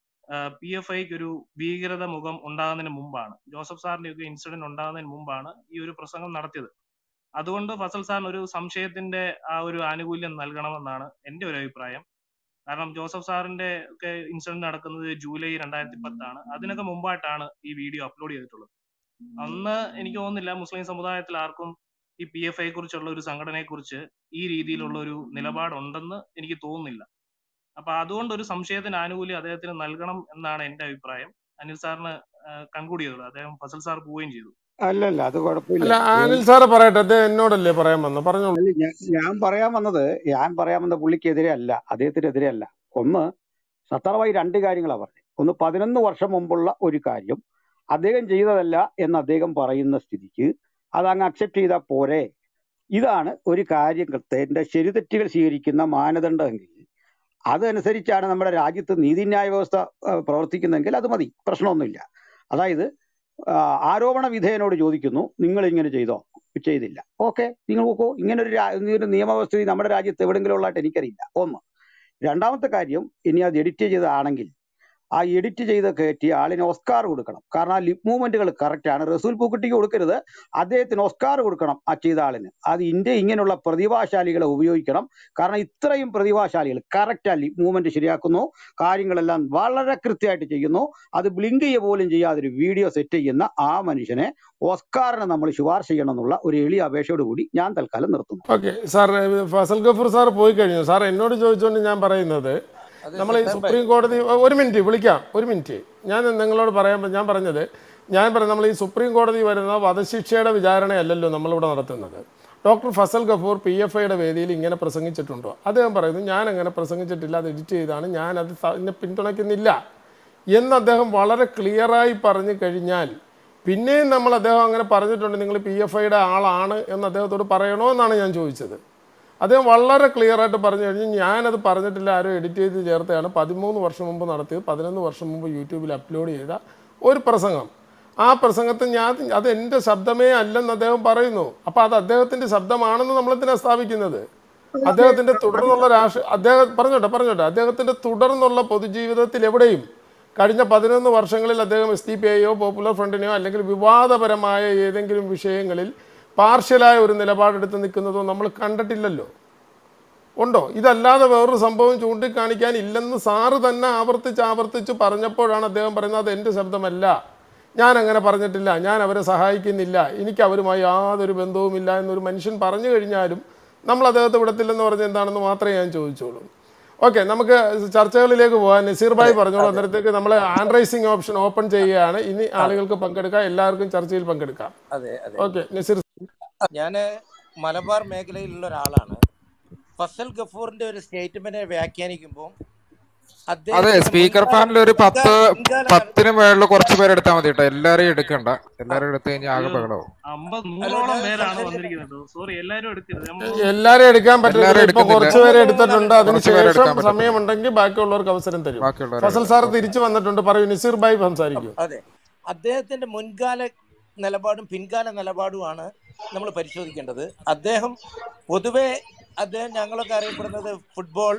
പി എഫ് ഐക്ക് ഒരു ഭീകരത മുഖം ഉണ്ടാകുന്നതിന് മുമ്പാണ് ജോസഫ് സാറിന്റെ ഒക്കെ ഇൻസിഡന്റ് ഉണ്ടാകുന്നതിന് മുമ്പാണ് ഈ ഒരു പ്രസംഗം നടത്തിയത് അതുകൊണ്ട് ഫസൽ സാറിന് ഒരു സംശയത്തിന്റെ ആ ഒരു ആനുകൂല്യം നൽകണമെന്നാണ് എന്റെ ഒരു അഭിപ്രായം കാരണം ജോസഫ് സാറിന്റെ ഒക്കെ ഇൻസിഡന്റ് നടക്കുന്നത് ജൂലൈ രണ്ടായിരത്തി പത്താണ് അതിനൊക്കെ മുമ്പായിട്ടാണ് ഈ വീഡിയോ അപ്ലോഡ് ചെയ്തിട്ടുള്ളത് അന്ന് എനിക്ക് തോന്നുന്നില്ല മുസ്ലിം സമുദായത്തിൽ ആർക്കും ഈ പി എഫ് ഐ കുറിച്ചുള്ള ഒരു സംഘടനയെ കുറിച്ച് ഈ രീതിയിലുള്ള ഒരു നിലപാടുണ്ടെന്ന് എനിക്ക് തോന്നുന്നില്ല അപ്പൊ അതുകൊണ്ട് ഒരു സംശയത്തിന് ആനുകൂല്യം അദ്ദേഹത്തിന് നൽകണം എന്നാണ് എന്റെ അഭിപ്രായം അനിൽ സാറിന് കൺക്ലൂഡ് ചെയ്തത് അദ്ദേഹം ഫസൽ സാർ പോവുകയും ചെയ്തു അല്ലല്ല അത് കുഴപ്പമില്ല അല്ല അനിൽ സാറ് പറയട്ടെ അദ്ദേഹം എന്നോടല്ലേ പറയാൻ വന്നത് പറഞ്ഞോളൂ അല്ല ഞാൻ ഞാൻ പറയാൻ വന്നത് ഞാൻ പറയാൻ വന്ന പുള്ളിക്കെതിരെ അല്ല അദ്ദേഹത്തിനെതിരെ അല്ല ഒന്ന് സത്താർവായി രണ്ട് കാര്യങ്ങളാണ് പറഞ്ഞത് ഒന്ന് പതിനൊന്ന് വർഷം മുമ്പുള്ള ഒരു കാര്യം അദ്ദേഹം ചെയ്തതല്ല എന്ന് അദ്ദേഹം പറയുന്ന സ്ഥിതിക്ക് അത് അങ്ങ് അക്സെപ്റ്റ് ചെയ്താൽ പോരെ ഇതാണ് ഒരു കാര്യത്തിന്റെ ശരിതെറ്റുകൾ സ്വീകരിക്കുന്ന മാനദണ്ഡമെങ്കിൽ അതനുസരിച്ചാണ് നമ്മുടെ രാജ്യത്ത് നീതിന്യായ വ്യവസ്ഥ ആ, പ്രവർത്തിക്കുന്നതെങ്കിൽ അത് മതി പ്രശ്നമൊന്നുമില്ല അതായത് ആ, ആരോപണ വിധേയനോട് ചോദിക്കുന്നു നിങ്ങൾ ഇങ്ങനെ ചെയ്തോ ചെയ്തില്ല ഓക്കെ നിങ്ങൾ നോക്കൂ ഇങ്ങനെ ഒരു രാ- ഒരു നിയമവ്യവസ്ഥ നമ്മുടെ രാജ്യത്ത് എവിടെയെങ്കിലും ഉള്ളതായിട്ട് എനിക്കറിയില്ല ഒന്ന് രണ്ടാമത്തെ കാര്യം ഇനി അത് എഡിറ്റ് ചെയ്തതാണെങ്കിൽ ആ എഡിറ്റ് ചെയ്ത് കയറ്റി ആളിന് ഓസ്കാർ കൊടുക്കണം കാരണം ആ ലിപ് മൂവ്മെന്റുകൾ കറക്റ്റ് ആണ് റസൂൽ പൂക്കുട്ടിക്ക് കൊടുക്കരുത് അദ്ദേഹത്തിന് ഓസ്കാർ കൊടുക്കണം ആ ചെയ്ത ആളിന് അത് ഇന്ത്യ ഇങ്ങനെയുള്ള പ്രതിഭാശാലികളെ ഉപയോഗിക്കണം കാരണം ഇത്രയും പ്രതിഭാശാലികൾ കറക്റ്റ് ആ ലിപ് മൂവ്മെന്റ് ശരിയാക്കുന്നു കാര്യങ്ങളെല്ലാം വളരെ കൃത്യമായിട്ട് ചെയ്യുന്നു അത് ബ്ലിങ്ക് ചെയ്യുക പോലും ചെയ്യാതെ ഒരു വീഡിയോ സെറ്റ് ചെയ്യുന്ന ആ മനുഷ്യനെ ഓസ്കാറിന് നമ്മൾ ശുപാർശ ചെയ്യണം എന്നുള്ള ഒരു എളിയ അപേക്ഷയോട് കൂടി ഞാൻ തൽക്കാലം നിർത്തുന്നു okay sir Fazal Gafoor sir പോയി കഴിഞ്ഞു സാർ എന്നോട് ചോദിച്ചുകൊണ്ട് ഞാൻ പറയുന്നത് അത് നമ്മൾ ഈ സത്താർ ഭായ് സുപ്രീം കോടതി ഒരു മിനിറ്റ് വിളിക്കാം ഒരു മിനിറ്റ് ഞാൻ നിങ്ങളോട് പറയാൻ ഞാൻ പറഞ്ഞത് ഞാൻ പറഞ്ഞ നമ്മൾ ഈ സുപ്രീം കോടതി വരുന്ന വധശിക്ഷയുടെ വിചാരണയല്ലല്ലോ നമ്മളിവിടെ നടത്തുന്നത് doctor Fazal Gafoor P F ഐയുടെ വേദിയിൽ ഇങ്ങനെ പ്രസംഗിച്ചിട്ടുണ്ടോ അദ്ദേഹം പറയുന്നു ഞാൻ അങ്ങനെ പ്രസംഗിച്ചിട്ടില്ല അത് എഡിറ്റ് ചെയ്താണ് ഞാൻ അത് സ- എന്നെ പിന്തുണയ്ക്കുന്നില്ല എന്ന് അദ്ദേഹം വളരെ ക്ലിയറായി പറഞ്ഞു കഴിഞ്ഞാൽ പിന്നെയും നമ്മൾ അദ്ദേഹം അങ്ങനെ പറഞ്ഞിട്ടുണ്ട് നിങ്ങൾ പി എഫ് ഐയുടെ ആളാണ് എന്ന് അദ്ദേഹത്തോട് പറയണോ എന്നാണ് ഞാൻ ചോദിച്ചത് അദ്ദേഹം വളരെ ക്ലിയർ ആയിട്ട് പറഞ്ഞു കഴിഞ്ഞു ഞാനത് പറഞ്ഞിട്ടില്ല ആരോ എഡിറ്റ് ചെയ്ത് ചേർത്താണ് പതിമൂന്ന് വർഷം മുമ്പ് നടത്തിയത് പതിനൊന്ന് വർഷം മുമ്പ് യൂട്യൂബിൽ അപ്ലോഡ് ചെയ്ത ഒരു പ്രസംഗം ആ പ്രസംഗത്തിൽ ഞാൻ അത് എൻ്റെ ശബ്ദമേ അല്ലെന്ന് അദ്ദേഹം പറയുന്നു അപ്പോൾ അത് അദ്ദേഹത്തിൻ്റെ ശബ്ദമാണെന്ന് നമ്മളെന്തിനാ സ്ഥാപിക്കുന്നത് അദ്ദേഹത്തിൻ്റെ തുടർന്നുള്ള രാഷ്ട്രീയ അദ്ദേഹം പറഞ്ഞോട്ടെ പറഞ്ഞോട്ടെ അദ്ദേഹത്തിൻ്റെ തുടർന്നുള്ള പൊതുജീവിതത്തിൽ എവിടെയും കഴിഞ്ഞ പതിനൊന്ന് വർഷങ്ങളിൽ അദ്ദേഹം എസ് ഡി പി ഐയോ പോപ്പുലർ ഫ്രണ്ടിനെയോ അല്ലെങ്കിൽ വിവാദപരമായ ഏതെങ്കിലും വിഷയങ്ങളിൽ പാർഷ്യലായ ഒരു നിലപാടെടുത്ത് നിൽക്കുന്നതോ നമ്മൾ കണ്ടിട്ടില്ലല്ലോ ഉണ്ടോ ഇതല്ലാതെ വേറൊരു സംഭവം ചൂണ്ടിക്കാണിക്കാൻ ഇല്ലെന്ന് സാറ് തന്നെ ആവർത്തിച്ച് ആവർത്തിച്ച് പറഞ്ഞപ്പോഴാണ് അദ്ദേഹം പറയുന്നത് അത് എൻ്റെ ശബ്ദമല്ല ഞാൻ അങ്ങനെ പറഞ്ഞിട്ടില്ല ഞാൻ അവരെ സഹായിക്കുന്നില്ല എനിക്ക് അവരുമായി യാതൊരു ബന്ധവുമില്ല എന്നൊരു മനുഷ്യൻ പറഞ്ഞു കഴിഞ്ഞാലും നമ്മൾ അദ്ദേഹത്തെ വിടത്തില്ലെന്ന് പറഞ്ഞ് എന്താണെന്ന് മാത്രമേ ഞാൻ ചോദിച്ചോളൂ ഓക്കെ നമുക്ക് ചർച്ചകളിലേക്ക് പോകാൻ നസീർ ഭായ് പറഞ്ഞോളൂ അന്നേരത്തേക്ക് നമ്മൾ ഹാൻഡ് റൈസിംഗ് ഓപ്ഷൻ ഓപ്പൺ ചെയ്യുകയാണ് ഇനി ആളുകൾക്ക് പങ്കെടുക്കാം എല്ലാവർക്കും ചർച്ചയിൽ പങ്കെടുക്കാം അതെ അതെ ഓക്കെ നസീർ ഞാൻ മലബാർ മേഖലയിലുള്ള ഒരാളാണ് ഫസൽ ഗഫൂറിന്റെ ഒരു സ്റ്റേറ്റ്മെന്റ് വ്യാഖ്യാനിക്കുമ്പോൾ അതെ സ്പീക്കർ പാനൽ ഒരു പത്ത് പത്തിന് മേളിൽ കുറച്ച് പേര് എടുത്താൽ മതി കേട്ടോ എല്ലാരെയും എടുക്കണ്ട എല്ലാരും എടുത്തു കഴിഞ്ഞാൽ ആകെ ബഹളവും അമ്പത് നൂറോളം പേരാണ് വന്നിരിക്കുന്നത് സോറി എല്ലാരും എടുക്കരുത് നമ്മൾ എല്ലാരും എടുക്കാൻ പറ്റില്ല എല്ലാരും ഇപ്പൊ എടുക്കുന്നില്ല. കുറച്ച് പേരെ എടുത്തിട്ടുണ്ട് കുറച്ച് പേരെ അതിനുശേഷം എടുക്കാൻ പറ്റും. സമയമുണ്ടെങ്കിൽ ബാക്കിയുള്ളവർക്ക് അവസരം തരും ബാക്കിയുള്ളവരെ ഫസൽ സാർ തിരിച്ചു വന്നിട്ടുണ്ട് പറയൂ നസീർ ഭായ് സംസാരിക്കൂ അതെ അദ്ദേഹത്തിന്റെ മുൻകാല നിലപാടും പിൻകാല നിലപാടുമാണ് നമ്മൾ പരിശോധിക്കേണ്ടത് അദ്ദേഹം പൊതുവെ അദ്ദേഹം ഞങ്ങളൊക്കെ അറിയപ്പെടുന്നത് ഫുട്ബോൾ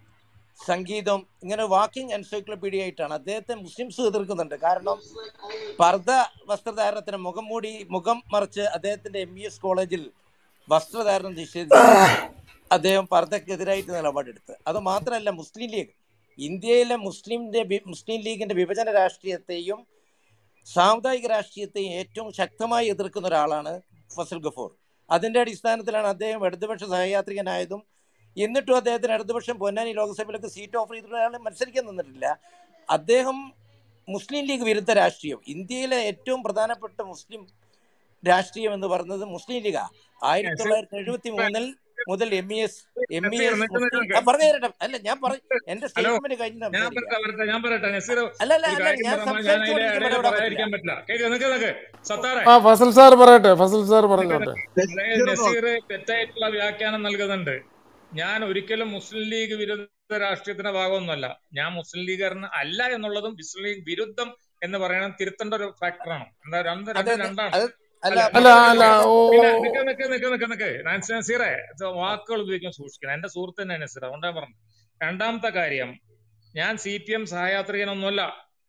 സംഗീതം ഇങ്ങനെ വാക്കിംഗ് എൻസൈക്ലോപീഡിയ ആയിട്ടാണ് അദ്ദേഹത്തെ മുസ്ലിംസ് എതിർക്കുന്നുണ്ട് കാരണം പർദ്ദ വസ്ത്രധാരണത്തിന് മുഖം മൂടി മുഖം മറിച്ച് അദ്ദേഹത്തിന്റെ എം ഇ എസ് കോളേജിൽ വസ്ത്രധാരണം നിഷേധിച്ചു അദ്ദേഹം പർദ്ദക്കെതിരായിട്ട് നിലപാടെടുത്ത് അത് മാത്രമല്ല മുസ്ലിം ലീഗ് ഇന്ത്യയിലെ മുസ്ലിംന്റെ വി- മുസ്ലിം ലീഗിന്റെ വിഭജന രാഷ്ട്രീയത്തെയും സാമുദായിക രാഷ്ട്രീയത്തെയും ഏറ്റവും ശക്തമായി എതിർക്കുന്ന ഒരാളാണ് ഫസൽ ഗഫൂർ അതിന്റെ അടിസ്ഥാനത്തിലാണ് അദ്ദേഹം ഇടതുപക്ഷ സഹയാത്രികനായതും എന്നിട്ടും അദ്ദേഹത്തിന് ഇടതുപക്ഷം പൊന്നാനി ലോക്സഭയിലൊക്കെ സീറ്റ് ഓഫർ ചെയ്തിട്ട് അയാൾ മത്സരിക്കാൻ നിന്നിട്ടില്ല അദ്ദേഹം മുസ്ലിം ലീഗ് വിരുദ്ധ രാഷ്ട്രീയം ഇന്ത്യയിലെ ഏറ്റവും പ്രധാനപ്പെട്ട മുസ്ലിം രാഷ്ട്രീയം എന്ന് പറയുന്നത് മുസ്ലിം ലീഗാ ആയിരത്തി തൊള്ളായിരത്തി എഴുപത്തി മൂന്നിൽ മുതൽ M E S M E S പറഞ്ഞു തരട്ടെ അല്ല ഞാൻ പറ എന്റെ സ്റ്റേറ്റ്മെന്റ് കഴിഞ്ഞ് ഞാൻ സംസാരിക്കാം പറയട്ടെ വരട്ടെ ഞാൻ പറയട്ടെ നസീർ അല്ല അല്ല ഒരു അല്ല കാര്യം ഞാൻ പറഞ്ഞാൽ ഞാൻ അതിന്റെ സംസാരിച്ചുകൊണ്ടിരിക്കുമ്പോൾ ഇടയിൽ ഇടപെടാൻ പറയാതിരിക്കാൻ പറ്റില്ല പറ്റില്ല കേക്ക് നിക്ക് നിക്ക് സത്താറെ ആ ഫസൽ സാർ പറയട്ടെ ഫസൽ സാർ പറഞ്ഞോട്ടെ അതായത് നസീർ തെറ്റായിട്ടുള്ള വ്യാഖ്യാനം നൽകുന്നുണ്ട് ഞാൻ ഒരിക്കലും മുസ്ലിം ലീഗ് വിരുദ്ധ രാഷ്ട്രീയത്തിന്റെ ഭാഗമൊന്നുമല്ല ഞാൻ മുസ്ലിം ലീഗുകാരൻ അല്ല എന്നുള്ളതും മുസ്ലിം ലീഗ് വിരുദ്ധം എന്ന് പറയണം തിരുത്തേണ്ട ഒരു ഫാക്ടറാണ് എന്താ രണ്ട് രണ്ട് അതെ രണ്ടാണ് അത് അല്ല അല്ല അല്ല ഓ പിന്നെ നിക്ക് നിക്ക് നിക്ക് നിക്ക് നിക്ക് നാൻസി നസീറെ ഇത് വാക്കുകൾ ഉപയോഗിക്കാൻ സൂക്ഷിക്കണം എന്റെ സുഹൃത്ത് തന്നെ നസീർ അതുകൊണ്ടാ പറഞ്ഞു രണ്ടാമത്തെ കാര്യം ഞാൻ സി പി എം സഹയാത്രികനൊന്നുമല്ല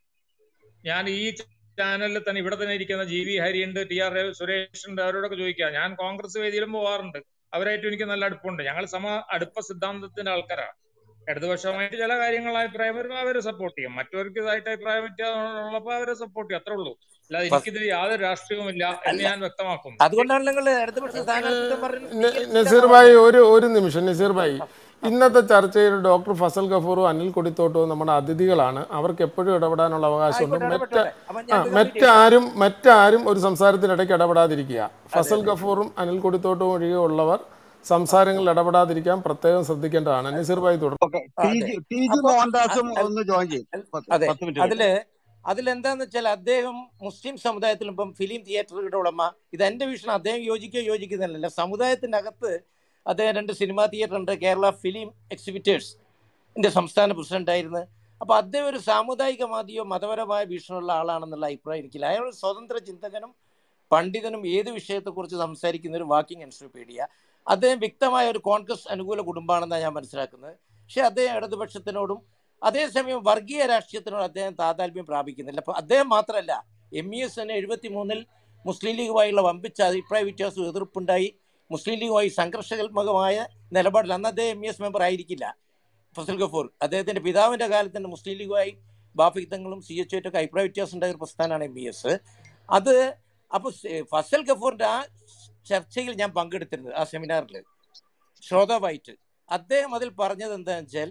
ഞാൻ ഈ ചാനലിൽ തന്നെ ഇവിടെ തന്നെ ഇരിക്കുന്ന ജി വി ഹരിയുണ്ട് ടി ആർ സുരേഷ് ഉണ്ട് അവരോടൊക്കെ ചോദിക്കാം ഞാൻ കോൺഗ്രസ് വേദിയിലും പോവാറുണ്ട് അവരായിട്ട് എനിക്ക് നല്ല അടുപ്പമുണ്ട് ഞങ്ങൾ സമ അടുപ്പ സിദ്ധാന്തത്തിന്റെ ആൾക്കാരാണ് ഇടതുപക്ഷമായിട്ട് ചില കാര്യങ്ങൾ അഭിപ്രായം വരുമ്പോൾ അവരെ സപ്പോർട്ട് ചെയ്യും മറ്റവർക്ക് ഇതായിട്ട് അഭിപ്രായം പറ്റുള്ളപ്പോൾ അവരെ സപ്പോർട്ട് ചെയ്യും അത്രേ ഉള്ളൂ അല്ലാതെ എനിക്കിതിൽ യാതൊരു രാഷ്ട്രീയവുമില്ല എന്ന് ഞാൻ വ്യക്തമാക്കുന്നു അതുകൊണ്ടാണ് നിങ്ങൾ ഇടതുപക്ഷ സ്ഥാനാർത്ഥിത്വം പറഞ്ഞത് ന- നസീർ ഭായ് ഒരു ഒരു നിമിഷം നസീർ ഭായ് ഇന്നത്തെ ചർച്ചയിൽ ഡോക്ടർ ഫസൽ ഗഫൂറും അനിൽ കൊടിത്തോട്ടവും നമ്മുടെ അതിഥികളാണ് അവർക്ക് എപ്പോഴും ഇടപെടാനുള്ള അവകാശമുണ്ട് ആയിക്കോട്ടെ, മറ്റ് ഇടപെട്ടോട്ടെ. അപ്പൊ ആ ഞാൻ ഇത് complete മറ്റാരും മറ്റാരും ഒരു സംസാരത്തിനിടയ്ക്ക് ഇടപെടാതിരിക്കുക ഫസൽ ഗഫൂറും അനിൽ കൊടിത്തോട്ടവും ഒഴികെയുള്ളവർ സംസാരങ്ങളിൽ ഇടപെടാതിരിക്കാൻ പ്രത്യേകം ശ്രദ്ധിക്കേണ്ടതാണ് നസീർ ഭായ് തുടർന്നു ഓക്കെ ടി അതെ. ജി ടി ജി അപ്പൊ മോഹൻദാസും അ- അ- ഒന്ന് ജോയിൻ ചെയ്യും പത്ത് അതെ പത്ത് മിനിറ്റ് അതില് അതിലെന്താന്ന് വെച്ചാൽ അദ്ദേഹം മുസ്ലിം സമുദായത്തിൽ ഇപ്പം ഫിലിം തിയേറ്ററുകളുടെ ഉടമ ഇത് എന്റെ വീക്ഷണം അദ്ദേഹം യോജിക്കുകയോ യോജിക്കുന്നില്ല സമുദായത്തിന്റെ അകത്ത് അദ്ദേഹം രണ്ട് സിനിമാ തിയേറ്റർ ഉണ്ട് കേരള ഫിലിം എക്സിബിറ്റേഴ്സ് ന്റെ സംസ്ഥാന പ്രസിഡന്റ് ആയിരുന്നു അപ്പൊ അദ്ദേഹം ഒരു സാമുദായികവാദിയോ മതപരമായ വീക്ഷണമുള്ള ആളാണെന്നുള്ള അഭിപ്രായം എനിക്കില്ല അയാൾ ഒരു സ്വതന്ത്ര ചിന്തകനും പണ്ഡിതനും ഏത് വിഷയത്തെക്കുറിച്ച് സംസാരിക്കുന്ന ഒരു വാക്കിംഗ് എൻസൈക്ലോപീഡിയ അദ്ദേഹം വ്യക്തമായ ഒരു കോൺഗ്രസ് അനുകൂല കുടുംബമാണെന്നാണ് ഞാൻ മനസ്സിലാക്കുന്നത് പക്ഷെ അദ്ദേഹം ഇടതുപക്ഷത്തിനോടും അതേസമയം വർഗീയ രാഷ്ട്രീയത്തിനോട് അദ്ദേഹം താതാൽമ്യം പ്രാപിക്കുന്നില്ല അപ്പൊ അദ്ദേഹം മാത്രമല്ല എം ഇ എസ് തന്നെ എഴുപത്തി മൂന്നിൽ മുസ്ലിം ലീഗുമായുള്ള വമ്പിച്ച അഭിപ്രായ വ്യത്യാസവും എതിർപ്പുണ്ടായി മുസ്ലിം ലീഗുമായി സംഘർഷാത്മകമായ നിലപാടിൽ അന്ന് അദ്ദേഹം എം ഇ എസ് മെമ്പർ ആയിരിക്കില്ല ഫസൽ ഗഫൂർ അദ്ദേഹത്തിന്റെ പിതാവിന്റെ കാലത്ത് തന്നെ മുസ്ലിം ലീഗുമായി ബാഫിത്തങ്ങളും സി എച്ച് ഒക്കെ അഭിപ്രായ വ്യത്യാസം ഉണ്ടായ ഒരു പ്രസ്ഥാനമാണ് എം ഇ എസ് അത് അപ്പൊ സ് ഫസൽ ഗഫൂറിന്റെ ആ ചർച്ചയിൽ ഞാൻ പങ്കെടുത്തിരുന്നത് ആ സെമിനാറിൽ ശ്രോതാവായിട്ട് അദ്ദേഹം അതിൽ പറഞ്ഞത് എന്താണെന്ന് വെച്ചാൽ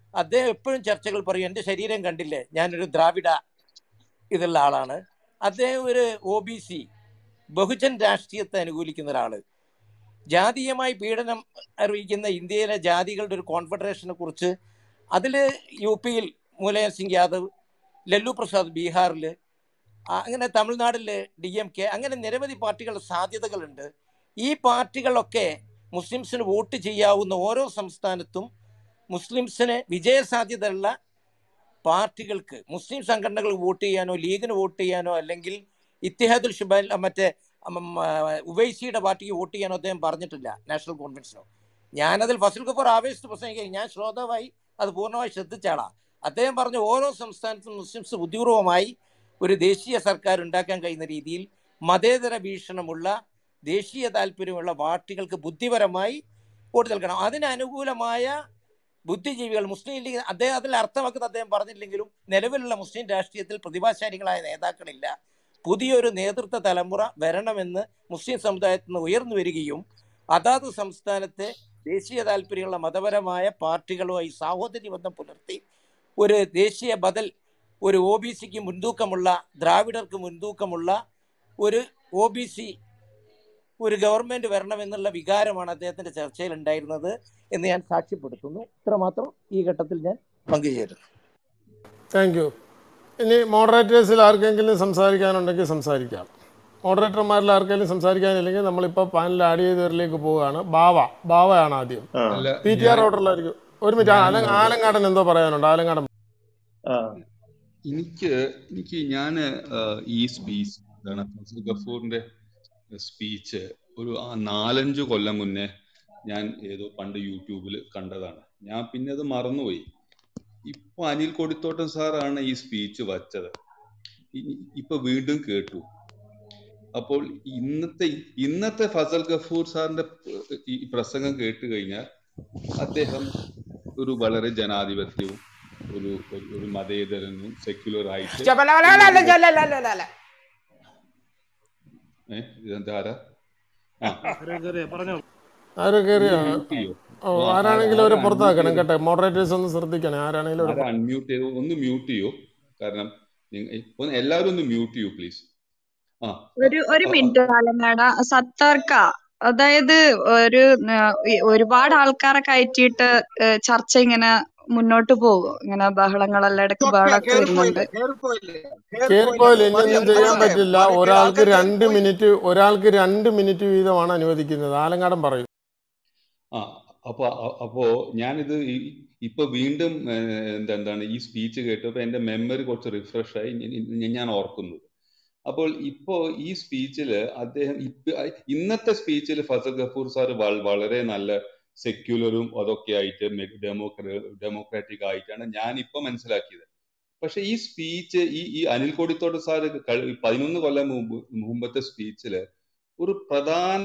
അദ്ദേഹം എപ്പോഴും ചർച്ചകൾ പറയും എൻ്റെ ശരീരം കണ്ടില്ലേ ഞാനൊരു ദ്രാവിഡ ഇതുള്ള ആളാണ് അദ്ദേഹം ഒരു ഒ ബി സി ബഹുജൻ രാഷ്ട്രീയത്തെ അനുകൂലിക്കുന്ന ഒരാള് ജാതീയമായി പീഡനം അറിയിക്കുന്ന ഇന്ത്യയിലെ ജാതികളുടെ ഒരു കോൺഫെഡറേഷനെ കുറിച്ച് അതിൽ യു പിയിൽ മുലായം സിംഗ് യാദവ് ലല്ലു പ്രസാദ് ബീഹാറിൽ അങ്ങനെ തമിഴ്നാട്ടിൽ ഡി എം കെ അങ്ങനെ നിരവധി പാർട്ടികളുടെ സാധ്യതകളുണ്ട് ഈ പാർട്ടികളൊക്കെ മുസ്ലിംസിന് വോട്ട് ചെയ്യാവുന്ന ഓരോ സംസ്ഥാനത്തും മുസ്ലിംസിന് വിജയസാധ്യതയുള്ള പാർട്ടികൾക്ക് മുസ്ലിം സംഘടനകൾ വോട്ട് ചെയ്യാനോ ലീഗിന് വോട്ട് ചെയ്യാനോ അല്ലെങ്കിൽ ഇത്തിഹാദുൽ ഷുബൈൽ മറ്റേ ഉം, ആ, ഉവൈസിയുടെ പാർട്ടിക്ക് വോട്ട് ചെയ്യാനോ അദ്ദേഹം പറഞ്ഞിട്ടില്ല നാഷണൽ കോൺഫറൻസിനോ ഞാനതിൽ ഫസൽ ഗഫൂർ ആവേശത്ത് പ്രസംഗിക്കുകയും ഞാൻ ശ്രോതാവായി അത് പൂർണ്ണമായി ശ്രദ്ധിച്ച ആളാ അദ്ദേഹം പറഞ്ഞ ഓരോ സംസ്ഥാനത്തും മുസ്ലിംസ് ബുദ്ധിപൂർവമായി ഒരു ദേശീയ സർക്കാർ ഉണ്ടാക്കാൻ കഴിയുന്ന രീതിയിൽ മതേതര വീക്ഷണമുള്ള ദേശീയ താല്പര്യമുള്ള പാർട്ടികൾക്ക് ബുദ്ധിപരമായി വോട്ട് നൽകണം അതിന് അനുകൂലമായ ബുദ്ധിജീവികൾ മുസ്ലിം ലീഗ് അദ്ദേഹം അതിൽ അർത്ഥമാക്കുന്നത് അദ്ദേഹം പറഞ്ഞില്ലെങ്കിലും നിലവിലുള്ള മുസ്ലിം രാഷ്ട്രീയത്തിൽ പ്രതിഭാശാലികളായ നേതാക്കളില്ല പുതിയൊരു നേതൃത്വ തലമുറ വരണമെന്ന് മുസ്ലിം സമുദായത്തിൽ നിന്ന് ഉയർന്നു വരികയും അതാത് സംസ്ഥാനത്തെ ദേശീയ താല്പര്യമുള്ള മതപരമായ പാർട്ടികളുമായി സാഹോദര്യ ബന്ധം പുലർത്തി ഒരു ദേശീയ ബദൽ ഒരു ഒ ബി സിക്ക് മുൻതൂക്കമുള്ള ദ്രാവിഡർക്ക് മുൻതൂക്കമുള്ള ഒരു ഒ ബി സി ഒരു ഗവൺമെന്റ് വരണമെന്നുള്ള വികാരമാണ് അദ്ദേഹത്തിന്റെ ചർച്ചയിൽ ഉണ്ടായിരുന്നത് എന്ന് ഞാൻ സാക്ഷ്യപ്പെടുത്തുന്നു ഇത്രമാത്രം ഈ ഘട്ടത്തിൽ ഞാൻ പങ്കുചേരുന്നു താങ്ക് യു ഇനി മോഡറേറ്റേഴ്സിൽ ആർക്കെങ്കിലും സംസാരിക്കാനുണ്ടെങ്കിൽ സംസാരിക്കാം മോഡറേറ്റർമാരിൽ ആർക്കെങ്കിലും സംസാരിക്കാനില്ലെങ്കിൽ നമ്മളിപ്പോൾ പാനൽ ആഡ് ചെയ്തവരിലേക്ക് പോവുകയാണ് ബാവ ബാവയാണ് ആദ്യം അല്ല പി ടി ആർ ഞാൻ ഓർഡറിലായിരിക്കും ഒരു മിനിറ്റ് ഞാൻ ആല ആലങ്ങാടൻ എന്തോ പറയാനുണ്ട് ആലങ്ങാടൻ എനിക്ക് എനിക്ക് ഞാൻ ഈ സ്പീച്ച് എന്താണ് ഫസൽ ഗഫൂറിന്റെ സ്പീച്ച് ഒരു ആ നാലഞ്ച് കൊല്ലം മുന്നേ ഞാൻ ഏതോ പണ്ട് യൂട്യൂബിൽ കണ്ടതാണ് ഞാൻ പിന്നെ അത് മറന്നുപോയി ഇപ്പൊ അനിൽ കൊടിത്തോട്ടം സാറാണ് ഈ സ്പീച്ച് വച്ചത് ഇ- ഇപ്പൊ വീണ്ടും കേട്ടു അപ്പോൾ ഇന്നത്തെ ഇന്നത്തെ ഫസൽ ഗഫൂർ സാറിന്റെ ഈ പ്രസംഗം കേട്ട് കഴിഞ്ഞാൽ അദ്ദേഹം ഒരു വളരെ ജനാധിപത്യവും ഒരു ഒരു ഒരു മതേതരനും സെക്യുലർ ആയിട്ട് ജബലാലാലാലാലാലാലാലാ. ഏഹ് ഇതെന്താ ആരാ ആ പറഞ്ഞോ ആരോ ഒന്ന് കയറിയാണ് മ്യൂട്ട് ചെയ്യോ ഓ ആ, ആരാ ആരാണെങ്കിലും ആരാ അവരെ അൺമ്യൂട്ട് പുറത്താക്കണം ചെയ്തത് കേട്ടെ മോഡറേറ്റേഴ്സ് ഒന്ന് ശ്രദ്ധിക്കണേ ആരാണെങ്കിലും അവരെ ആരാ അൺമ്യൂട്ട് ചെയ്തത് ഒന്ന് മ്യൂട്ട് ചെയ്യോ കാരണം നിങ്ങ- ഒന്ന് എല്ലാവരും ഒന്ന് മ്യൂട്ട് ചെയ്യൂ പ്ലീസ് ആ ഒരു ഒരു അ- അ- മിനിറ്റ് ആലങ്ങാട സത്താർക്ക അതായത് ഒരു ആ, ഈ ഒരുപാട് ആൾക്കാരെ കയറ്റിയിട്ട് ഏ, ചർച്ച ഇങ്ങനെ മുന്നോട്ട് പോകും ഇങ്ങനെ ബഹളങ്ങളെല്ലാം ഇടയ്ക്ക് ബഹളമൊക്കെ വരുന്നുണ്ട് കയറിപ്പോയില്ല ഇനിയൊന്നും ചെയ്യാൻ പറ്റില്ല ഒരാൾക്ക് രണ്ട് മിനിറ്റ് ഒരാൾക്ക് രണ്ട് മിനിറ്റ് വീതമാണ് അനുവദിക്കുന്നത് ആലങ്ങാടൻ പറയും ആ അപ്പൊ അ- അപ്പോ ഞാനിത് ഈ- ഇപ്പൊ വീണ്ടും ഏഹ്, എന്താ എന്താണ് ഈ സ്പീച്ച് കേട്ടപ്പോ എന്റെ മെമ്മറി കുറച്ച് റിഫ്രഷ് ആയി ഞ- ഞ- ഞാൻ ഓർക്കുന്നത് അപ്പോൾ ഇപ്പോ ഈ സ്പീച്ചില് അദ്ദേഹം ഇപ്പ ഇന്നത്തെ സ്പീച്ചിൽ ഫസൽ ഗഫൂർ സാർ വളരെ നല്ല സെക്യുലറും അതൊക്കെ ആയിട്ട് ഡെമോക്ര ഡെമോക്രാറ്റിക് ആയിട്ടാണ് ഞാൻ ഇപ്പൊ മനസ്സിലാക്കിയത് പക്ഷെ ഈ സ്പീച്ച് ഈ ഈ അനിൽ കൊടിത്തോട്ട് സാർ പതിനൊന്ന് കൊല്ലം മുമ്പ് മുമ്പത്തെ സ്പീച്ചില് ഒരു പ്രധാന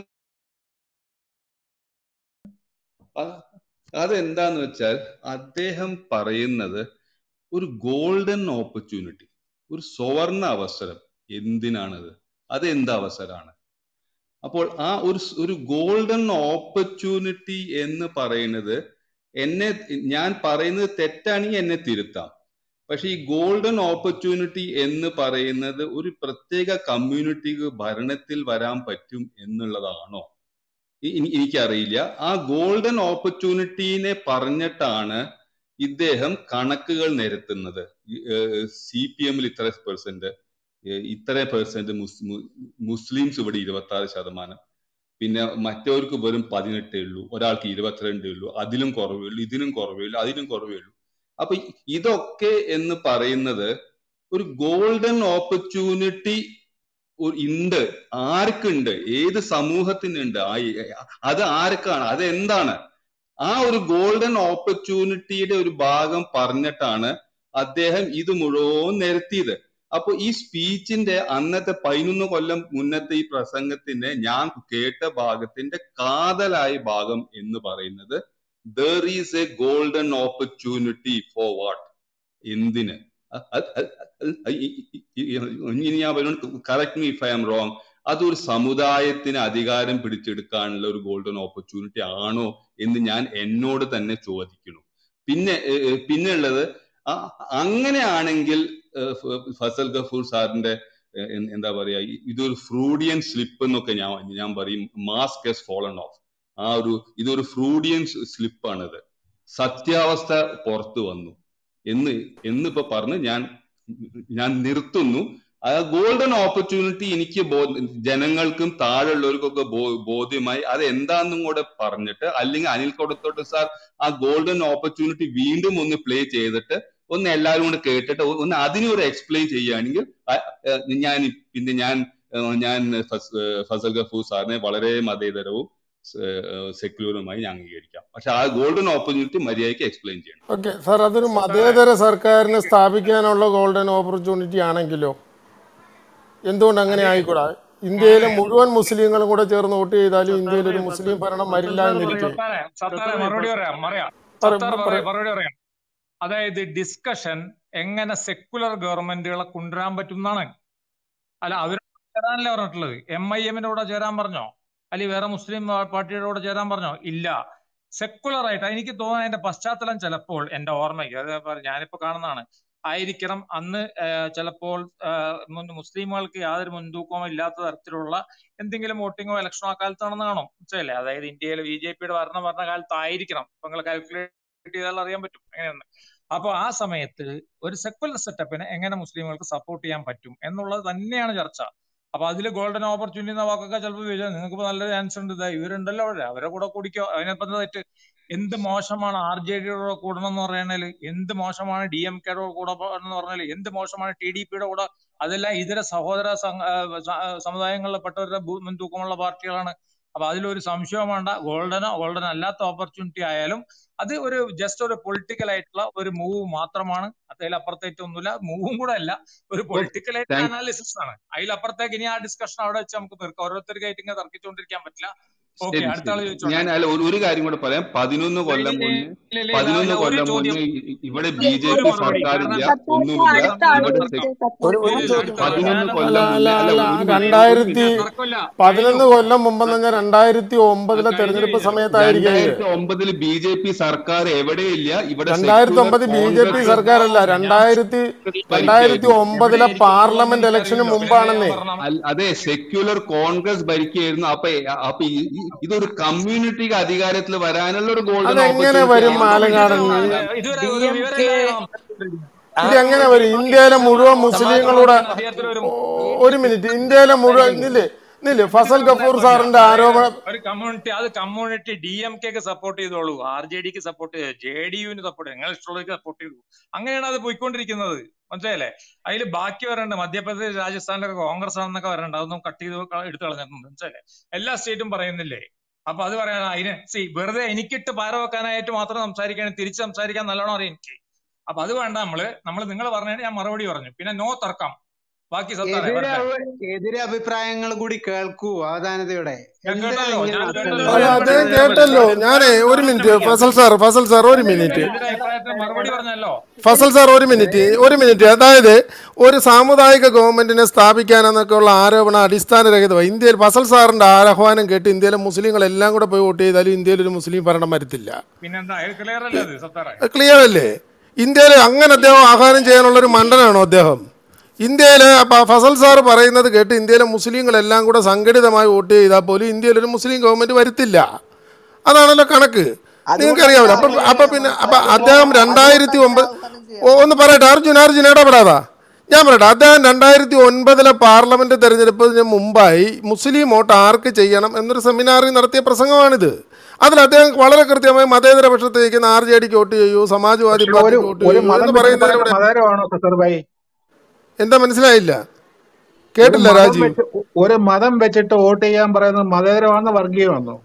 അ- അതെന്താന്ന് വെച്ചാൽ അദ്ദേഹം പറയുന്നത് ഒരു ഗോൾഡൻ ഓപ്പർച്യൂണിറ്റി ഒരു സുവർണ അവസരം എന്തിനാണത് അത് എന്ത് അവസരമാണ് അപ്പോൾ ആ ഒരു സ് ഒരു ഗോൾഡൻ ഓപ്പർച്യൂണിറ്റി എന്ന് പറയുന്നത് എന്നെ ഞാൻ പറയുന്നത് തെറ്റാണെങ്കിൽ എന്നെ തിരുത്താം പക്ഷെ ഈ ഗോൾഡൻ ഓപ്പർച്യൂണിറ്റി എന്ന് പറയുന്നത് ഒരു പ്രത്യേക കമ്മ്യൂണിറ്റിക്ക് ഭരണത്തിൽ വരാൻ പറ്റും എന്നുള്ളതാണോ ഇ- ഇനി- എനിക്കറിയില്ല ആ ഗോൾഡൻ ഓപ്പർച്യൂണിറ്റീനെ പറഞ്ഞിട്ടാണ് ഇദ്ദേഹം കണക്കുകൾ നിരത്തുന്നത് സി പി എമ്മിൽ ഇത്ര പെർസെന്റ് ഇത്ര പെർസെന്റ് മുസ്ലിംസ് ഇവിടെ ഇരുപത്തി ആറ് ശതമാനം പിന്നെ മറ്റവർക്ക് വെറും പതിനെട്ടേ ഉള്ളൂ ഒരാൾക്ക് ഇരുപത്തിരണ്ടേ ഉള്ളൂ അതിലും കുറവേ ഉള്ളൂ ഇതിനും കുറവേ ഉള്ളൂ അതിലും കുറവേ ഉള്ളൂ അപ്പൊ ഇതൊക്കെ എന്ന് പറയുന്നത് ഒരു ഗോൾഡൻ ഓപ്പർച്യൂണിറ്റി ഉണ്ട് ആർക്കുണ്ട് ഏത് സമൂഹത്തിനുണ്ട് ആ അത് ആർക്കാണ് അത് എന്താണ് ആ ഒരു ഗോൾഡൻ ഓപ്പർച്യൂണിറ്റിയുടെ ഒരു ഭാഗം പറഞ്ഞിട്ടാണ് അദ്ദേഹം ഇത് മുഴുവൻ നിരത്തിയത് അപ്പൊ ഈ സ്പീച്ചിന്റെ അന്നത്തെ പതിനൊന്ന് കൊല്ലം മുന്നത്തെ ഈ പ്രസംഗത്തിന്റെ ഞാൻ കേട്ട ഭാഗത്തിന്റെ കാതലായ ഭാഗം എന്ന് പറയുന്നത് there is a golden opportunity for what എന്തിന് അ- അ- അ- അ- ഇ- ഇ- ഇ- ഇനി ഞാൻ correct me if I am wrong അതൊരു സമുദായത്തിന് അധികാരം പിടിച്ചെടുക്കാനുള്ള ഒരു ഗോൾഡൻ ഓപ്പർച്യൂണിറ്റി ആണോ എന്ന് ഞാൻ എന്നോട് തന്നെ ചോദിക്കുന്നു പിന്നെ ഏ, ഏ, പിന്നെ ഉള്ളത് ആ- അങ്ങനെയാണെങ്കിൽ ഏ, ഫ- ഫസൽ ഗഫൂർ സാറിന്റെ ഏ, എ- എന്താ പറയാ ഇ- ഇതൊരു ഫ്രൂഡിയൻ സ്ലിപ്പ് എന്നൊക്കെ ഞാൻ ഞാൻ പറയും മാസ്ക് ഹസ് ഫോളൺ ഓഫ് ആ ഒരു ഇതൊരു ഫ്രൂഡിയൻ സ്ലിപ്പാണിത് സത്യാവസ്ഥ പുറത്തു വന്നു എന്ന് എന്നിപ്പോ പറഞ്ഞ് ഞാൻ ഞാൻ നിർത്തുന്നു ആ ഗോൾഡൻ ഓപ്പർച്യൂണിറ്റി എനിക്ക് ബോ- ജനങ്ങൾക്കും താഴെയുള്ളവർക്കൊക്കെ ബോ- ബോധ്യമായി അത് എന്താന്നും കൂടെ പറഞ്ഞിട്ട് അല്ലെങ്കിൽ അനിൽ കൊടുത്തോട്ട് സാർ ആ ഗോൾഡൻ ഓപ്പർച്യൂണിറ്റി വീണ്ടും ഒന്ന് പ്ലേ ചെയ്തിട്ട് ഒന്ന് എല്ലാവരും കൂടെ കേട്ടിട്ട് ഒ- ഒന്ന് അതിനൊരു എക്സ്പ്ലെയിൻ ചെയ്യുകയാണെങ്കിൽ അ- ഏഹ് ഞാൻ ഇ- പിന്നെ ഞാൻ ഏഹ് ഞാൻ ഫസ്- ഏഹ് ഫസൽ ഗഫൂർ സാറിനെ വളരെ മതേതരവും സെക്യുലറുമായി ഞാൻ അംഗീകരിക്കാം പക്ഷെ ആ ഗോൾഡൻ ഓപ്പർച്യൂണിറ്റി മര്യാദയ്ക്ക് എക്സ്പ്ലെയിൻ ചെയ്യണം ഓക്കെ സാർ അതൊരു മതേതര സർക്കാരിനെ സ്ഥാപിക്കാനുള്ള ഗോൾഡൻ ഓപ്പർച്യൂണിറ്റി ആണെങ്കിലോ എന്തുകൊണ്ട് അങ്ങനെ ആയിക്കൂടാ ഇന്ത്യയിലെ മുഴുവൻ മുസ്ലിങ്ങളും കൂടെ ചേർന്ന് വോട്ട് ചെയ്താലും ഇന്ത്യയിൽ ഒരു മുസ്ലിം ഭരണം വരില്ല എന്നിരിക്കെ സത്താറെ സത്താറെ മറുപടി പറയാം പറയാം പറ- സത്താർ പറ- പറയാം മറുപടി പറയാം അതായത് ഡിസ്കഷൻ എങ്ങനെ സെക്കുലർ ഗവൺമെന്റുകളെ കൊണ്ടുവരാൻ പറ്റും എന്നാണ് അല്ല അവർ ചേരാനല്ലേ പറഞ്ഞിട്ടുള്ളത് എം ഐ എമ്മിന്റെ കൂടെ ചേരാൻ പറഞ്ഞോ അല്ലെങ്കിൽ വേറെ മുസ്ലിം പാർട്ടിയുടെ കൂടെ ചേരാൻ പറഞ്ഞോ ഇല്ല സെക്കുലർ ആയിട്ട് എനിക്ക് തോന്നുന്നത് അതിന്റെ പശ്ചാത്തലം ചിലപ്പോൾ എന്റെ ഓർമ്മയ്ക്ക് അത് പറ- ഞാനിപ്പോ കാണുന്നതാണ് ആയിരിക്കണം അന്ന് ഏഹ്, ചിലപ്പോൾ ഏഹ്, മുൻ- മുസ്ലിമുകൾക്ക് യാതൊരു മുൻതൂക്കവും ഇല്ലാത്ത തരത്തിലുള്ള എന്തെങ്കിലും വോട്ടിങ്ങോ ഇലക്ഷനോ ആ കാലത്താണെന്ന് കാണും മനസ്സിലല്ലേ അതായത് ഇന്ത്യയിൽ ബി ജെ പിയുടെ ഭരണം പറഞ്ഞ കാലത്തായിരിക്കണം ഇപ്പൊ നിങ്ങൾ കാൽക്കുലേറ്റ് ചെയ്താൽ അറിയാൻ പറ്റും എങ്ങനെയാണ് അപ്പൊ ആ സമയത്ത് ഒരു സെക്കുലർ സെറ്റപ്പിനെ എങ്ങനെ മുസ്ലിമുകൾക്ക് സപ്പോർട്ട് ചെയ്യാൻ പറ്റും എന്നുള്ളത് തന്നെയാണ് ചർച്ച അപ്പൊ അതിൽ ഗോൾഡൻ ഓപ്പർച്യൂണിറ്റി എന്ന വാക്കൊക്കെ ചിലപ്പോൾ ചോദിച്ചാൽ നിങ്ങൾക്ക് ഇപ്പൊ നല്ല ചാൻസ് ഉണ്ട് ഇതാ ഇവരുണ്ടല്ലോ അവിടെ അവരെ കൂടെ കൂടിക്കോ അതിനകത്ത് എന്താ തെറ്റ് എന്ത് മോശമാണ് ആർ ജെ ഡിയുടെ കൂടണം എന്ന് പറയണേല് എന്ത് മോശമാണ് ഡി എം കെയുടെ കൂടെ എന്ന് പറഞ്ഞാല് എന്ത് മോശമാണ് ടി ഡി പിയുടെ കൂടെ അതെല്ലാം ഇതര സഹോദര സംഘ- ആ, സ- ആ, സമുദായങ്ങളിൽപ്പെട്ടവരുടെ ഭൂ- മുൻതൂക്കമുള്ള പാർട്ടികളാണ് അപ്പൊ അതിലൊരു സംശയം വേണ്ട ഗോൾഡനോ ഗോൾഡൻ അല്ലാത്ത ഓപ്പർച്യൂണിറ്റി ആയാലും അത് ഒരു ജസ്റ്റ് ഒരു പൊളിറ്റിക്കൽ ആയിട്ടുള്ള ഒരു മൂവ് മാത്രമാണ് അതിലപ്പുറത്തേക്ക് ഒന്നുമില്ല മൂവും കൂടെ അല്ല ഒരു പൊളിറ്റിക്കൽ ആയിട്ടുള്ള താങ്ക് അനാലിസിസ് ആണ് അതിലപ്പുറത്തേക്ക് ഇനി ആ ഡിസ്കഷൻ അവിടെ വെച്ച് നമുക്ക് തീർക്കാം ഓരോരുത്തർക്കായിട്ട് ഇങ്ങനെ തർക്കിച്ചുകൊണ്ടിരിക്കാൻ പറ്റില്ല ഓക്കെ ശരി അടുത്ത ആള് ശരി ചോദിച്ചോട്ടെ ഞാൻ അല്ല ഒരു ഒരു കാര്യം കൂടെ പറയാം പതിനൊന്ന് ഇല്ല കൊല്ലം ഇല്ല മുന്നേ ഇല്ല ഇല്ല പതിനൊന്ന് ഇല്ല ഒരു കൊല്ലം ചോദ്യം മുന്നേ ഇ- ഇവിടെ ബി ജെ ഒരു പി മറുപടി സർക്കാരില്ല കാരണം ഒന്നുമില്ല അടുത്ത ആള് ഇവിടെ ചോദിച്ചേ സെ- സത്യം ഒരു ഒരു ഇല്ല ഇല്ല ചോദ്യം അടുത്ത ആള് പതിനൊന്ന് ഞാൻ അല്ല കൊല്ലം അല്ല മുന്നേ അല്ല അല്ല ഒരു മിനിറ്റ് രണ്ടായിരത്തി ഇല്ല തർക്കമില്ല പതിനൊന്ന് കഴിഞ്ഞു കൊല്ലം മുമ്പെന്ന് പറഞ്ഞാൽ രണ്ടായിരത്തി ഒമ്പതിലെ കഴിഞ്ഞു തെരഞ്ഞെടുപ്പ് കഴിഞ്ഞു സമയത്തായിരിക്കും ഇത് രണ്ടായിരത്തി ഒമ്പതിൽ ബി ജെ പി സർക്കാർ എവിടെയില്ല ഇവിടെ രണ്ടായിരത്തി സെക്യുലർ ഒമ്പത് ബി ജെ പി കോൺഗ്രസ് സർക്കാരല്ല ഞാൻ രണ്ടായിരത്തി രണ്ടായിരത്തി ഭരിക്കായിരുന്നു ഒമ്പതിലെ എവിടെ പാർലമെന്റ് ഇരിക്കുന്നുവെന്ന് ഇലക്ഷന് എനിക്കറിയില്ലല്ലോ പിന്നെ ഞാൻ മുമ്പാണെന്നേ പറഞ്ഞ അൽ- അതെ സെക്യുലർ കോൺഗ്രസ് ഭരിക്കുകയായിരുന്നു അപ്പൊ അപ്പൊ ഈ- ഈ- ഇതൊരു കമ്മ്യൂണിറ്റിക്ക് അധികാരത്തിൽ വരാനുള്ള ഒരു ഗോൾഡൻ അതെങ്ങനെ ഓപ്പർച്യൂണിറ്റി വരും എന്ത് ആണ് മാലങ്ങാടൻ ഇതുവരെ ഈ- ഇതുവരെ ഡി ഒരു എം വിവരം കെ ഇല്ലാതെ സംസാരിച്ചിരിക്കുന്നത് ആ ഇത് എങ്ങനെ വരും ഇന്ത്യയിലെ മുഴുവൻ മുസ്ലിങ്ങളൂടെ സമാധാനത്തിന് അദ്ദേഹത്തിന് ഒരു ഓ- ഒരു മിനിറ്റ് ഇന്ത്യയിലെ മുഴുവൻ നില്ലേ നില്ലേ ഫസൽ ഗഫൂർ സാറിന്റെ ആരോപണം ഒരു കമ്മ്യൂണിറ്റി അത് കമ്മ്യൂണിറ്റി ഡി എം കെക്ക് സപ്പോർട്ട് ചെയ്തോളൂ ആർ ജെ ഡിക്ക് സപ്പോർട്ട് ചെയ്തു ജെ ഡി യുവിന് സപ്പോർട്ട് ചെയ്തു നിങ്ങൾ ഇഷ്ടമുള്ളവർക്ക് സപ്പോർട്ട് ചെയ്തു അങ്ങനെയാണ് അത് പോയിക്കൊണ്ടിരിക്കുന്നത് മനസ്സിലായില്ലേ അതിൽ ബാക്കി വരണ്ട് മധ്യപ്രദേശ് രാജസ്ഥാനിലൊക്കെ കോൺഗ്രസ് ആണെന്നൊക്കെ വരണ്ട് അതൊന്നും കട്ട് ചെയ്ത് ക- എടുത്ത് കളഞ്ഞിട്ടുണ്ട് മനസ്സിലായില്ലേ എല്ലാ സ്റ്റേറ്റും പറയുന്നില്ലേ അപ്പൊ അത് പറയാൻ അതിന് സി വെറുതെ എനിക്കിട്ട് പാര വെക്കാനായിട്ട് മാത്രം സംസാരിക്കാൻ തിരിച്ച് സംസാരിക്കാൻ നല്ലോണം അറിയാം എനിക്ക് അപ്പൊ അത് വേണ്ട നമ്മള് നമ്മൾ നിങ്ങൾ പറഞ്ഞതിന് ഞാൻ മറുപടി പറഞ്ഞു പിന്നെ നോ തർക്കം ബാക്കി സത്താറെ എതിരെ വരട്ടെ എതിരെ അഭിപ്രായങ്ങൾ കൂടി കേൾക്കൂ അവധാനതയോടെ ഞാൻ എന്തിനാ കേട്ടല്ലോ ഇങ്ങനെ ഞാൻ നടക്കുന്നത് കേട്ടല്ലോ അല്ല ഞാൻ അദ്ദേഹം കേട്ടല്ലോ കേട്ടല്ലോ ഞാനേ ഒരു minute Fazal sir Fazal sir ഒരു മിനിറ്റ് എതിരെ അഭിപ്രായത്തിന് മറുപടി പറഞ്ഞല്ലോ ഫസൽ സാർ ഒരു മിനിറ്റ് ഒരു മിനിറ്റ് അതായത് ഒരു സാമുദായിക ഗവൺമെന്റിനെ സ്ഥാപിക്കാനെന്നൊക്കെ ഉള്ള ആരോപണം അടിസ്ഥാനരഹിതമായി ഇന്ത്യയിൽ ഫസൽ സാറിന്റെ ആഹ്വാനം കേട്ട് ഇന്ത്യയിലെ മുസ്ലിങ്ങൾ എല്ലാം കൂടെ പോയി വോട്ട് ചെയ്താലും ഇന്ത്യയിൽ ഒരു മുസ്ലിം ഭരണം വരത്തില്ല പിന്നെന്താ അത് ക്ലിയർ അല്ലേ അത് സത്താറെ അത് ക്ലിയർ അല്ലേ ഇന്ത്യയിൽ അങ്ങനെ അദ്ദേഹം ആഹ്വാനം ചെയ്യാനുള്ള ഒരു മണ്ടനാണോ അദ്ദേഹം ഇന്ത്യയിലെ അപ്പൊ ഫസൽ സാർ പറയുന്നത് കേട്ട് ഇന്ത്യയിലെ മുസ്ലിങ്ങളെല്ലാം കൂടെ സംഘടിതമായി വോട്ട് ചെയ്താൽ പോലും ഇന്ത്യയിൽ ഒരു മുസ്ലിം ഗവൺമെന്റ് വരുത്തില്ല അതാണല്ലോ കണക്ക് നിങ്ങൾക്കറിയാമല്ലോ അപ്പൊ അപ്പൊ പിന്നെ അപ്പൊ അദ്ദേഹം രണ്ടായിരത്തി ഒമ്പത് ഓ, ഒന്ന് പറയട്ടെ അർജുൻ അർജുൻ ഇടപെടാതാ ഞാൻ പറയട്ടെ അദ്ദേഹം രണ്ടായിരത്തി ഒൻപതിലെ പാർലമെന്റ് തെരഞ്ഞെടുപ്പിന് മുമ്പായി മുസ്ലിം വോട്ട് ആർക്ക് ചെയ്യണം എന്നൊരു സെമിനാറിൽ നടത്തിയ പ്രസംഗമാണിത് അതിൽ അദ്ദേഹം വളരെ കൃത്യമായി മതേതര പക്ഷത്ത് നിൽക്കുന്ന ആർ ജെ ഡിക്ക് വോട്ട് ചെയ്യൂ സമാജ്വാദി പക്ഷെ ഒരു പാർട്ടിക്ക് വോട്ട് ഒരു ചെയ്യൂ മതം എന്ന് വെച്ചിട്ട് പറയുന്നതിലൂടെ പറയുന്ന മതേതരമാണോ സസർ ഭായി എന്താ മനസ്സിലായില്ല ഒരു കേട്ടില്ല മതം രാജീവ് വെച്ച് ഒരു മതം വെച്ചിട്ട് വോട്ട് ചെയ്യാൻ പറയുന്നത് മതേതരമാണോ വർഗീയമാണോ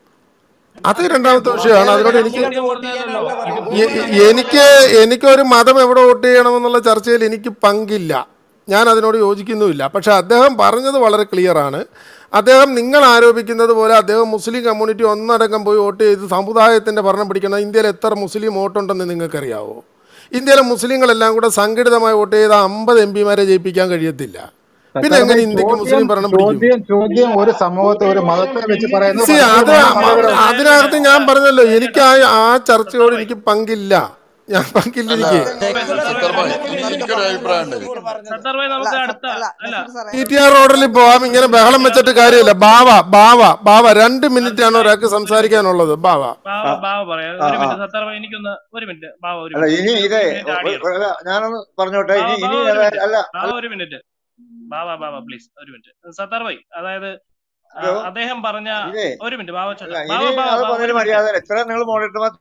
അത് രണ്ടാമത്തെ വിഷയമാണ് അതിനോട് എനിക്ക് രാഷ്ട്രീയത്തിന് വോട്ട് ചെയ്യാനല്ല പറയുന്നത് എ- എ- എനിക്ക് എനിക്കൊരു മതം എവിടെ വോട്ട് ചെയ്യണമെന്നുള്ള ചർച്ചയിൽ എനിക്ക് പങ്കില്ല ഞാൻ അതിനോട് യോജിക്കുന്നുമില്ല പക്ഷേ അദ്ദേഹം പറഞ്ഞത് വളരെ ക്ലിയറാണ് അദ്ദേഹം നിങ്ങൾ ആരോപിക്കുന്നത് പോലെ അദ്ദേഹം മുസ്ലിം കമ്മ്യൂണിറ്റി ഒന്നടങ്കം പോയി വോട്ട് ചെയ്ത് സമുദായത്തിൻ്റെ ഭരണം പിടിക്കണം ഇന്ത്യയിൽ എത്ര മുസ്ലിം വോട്ടുണ്ടെന്ന് നിങ്ങൾക്കറിയാവോ ഇന്ത്യയിലെ മുസ്ലിങ്ങളെല്ലാം കൂടെ സംഘടിതമായി വോട്ട് ചെയ്ത അമ്പത് എം പിമാരെ ജയിപ്പിക്കാൻ കഴിയത്തില്ല പിന്നെ സത്താർ എങ്ങനെ ഭായി ഇന്ത്യക്ക് ചോദ്യം മുസ്ലിം ഭരണം പിടിക്കും ചോദ്യം ചോദ്യം ഒരു സമൂഹത്തെ ഒരു മതത്തെ വെച്ച് പറയുന്നത് സി അത് പരസ്യമായി മതപരമാണ് അതിനകത്ത് ഞാൻ പറഞ്ഞല്ലോ എനിക്ക് ആ ആ ചർച്ചയോട് എനിക്ക് പങ്കില്ല ഞാൻ പങ്കില്ല അല്ല എനിക്ക് സത്താർ ഭായ് എനിക്കൊരു അഭിപ്രായം ഉണ്ട് സത്താർ ഭായ് നമുക്ക് അടുത്ത അല്ല ടി ടി ആർ റോഡിൽ പോവാം ഇങ്ങനെ ബഹളം വെച്ചിട്ട് കാര്യമില്ല ബാവ ബാവ ബാവ രണ്ട് മിനിറ്റ് ആണ് ഒരാൾക്ക് സംസാരിക്കാനുള്ളത് ബാവ ബാവ ആ ബാവ പറയാം ആ ഒരു ആ മിനിറ്റ് സത്താർ ഭായ് എനിക്കൊന്ന് ഒരു മിനിറ്റ് ബാവ ഒരു അല്ല മിനിറ്റ് ഇനി എനിക്ക് ഇതേ ഒരു മിനിറ്റ് ആഡ് ചെയ്യണം അല്ല ഞാനൊന്ന് പറഞ്ഞോട്ടെ ബാവ ഇനി ബാവ ഇനി ഒരു മിനിറ്റ് അല്ല ബാവ അല്ല ഒരു മിനിറ്റ് ബാവ ബാവ പ്ലീസ് ഒരു മിനിറ്റ് സത്താർ ഭായ് അതായത് ആ, ഹലോ അദ്ദേഹം പറഞ്ഞ ഇതേ ഒരു മിനിറ്റ് ബാവ അല്ല ചോദിച്ചാ ബാവ ഇനി ബാവ അത് ബാവ പറഞ്ഞൊരു ഒരു മിനിറ്റ് മര്യാദ എത്ര നിങ്ങൾ മോണിറ്റർമാർ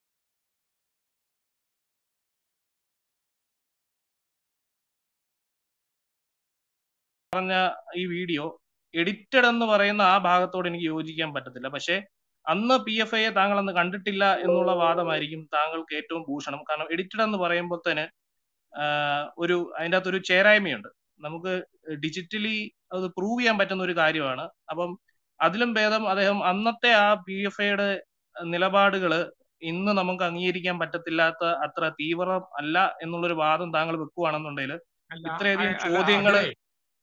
പറഞ്ഞ ഈ വീഡിയോ എഡിറ്റഡ് എന്ന് പറയുന്ന ആ ഭാഗത്തോട് എനിക്ക് യോജിക്കാൻ പറ്റത്തില്ല പക്ഷേ അന്ന് പി എഫ് ഐയെ താങ്കൾ അന്ന് കണ്ടിട്ടില്ല എന്നുള്ള വാദമായിരിക്കും താങ്കൾക്ക് ഏറ്റവും ഭൂഷണം കാരണം എഡിറ്റഡ് എന്ന് പറയുമ്പോൾ തന്നെ ആഹ് ഒരു അതിൻ്റെ അകത്തൊരു ചേരായ്മയുണ്ട് നമുക്ക് ഡിജിറ്റലി അത് പ്രൂവ് ചെയ്യാൻ പറ്റുന്ന ഒരു കാര്യമാണ് അപ്പം അതിലും ഭേദം അദ്ദേഹം അന്നത്തെ ആ പി എഫ് ഐയുടെ നിലപാടുകൾ ഇന്ന് നമുക്ക് അംഗീകരിക്കാൻ പറ്റത്തില്ലാത്ത അത്ര തീവ്രം അല്ല എന്നുള്ളൊരു വാദം താങ്കൾ വെക്കുവാണെന്നുണ്ടെങ്കിൽ അല്ല ഇത്രയധികം അ- അല്ല ചോദ്യങ്ങൾ അതിലേ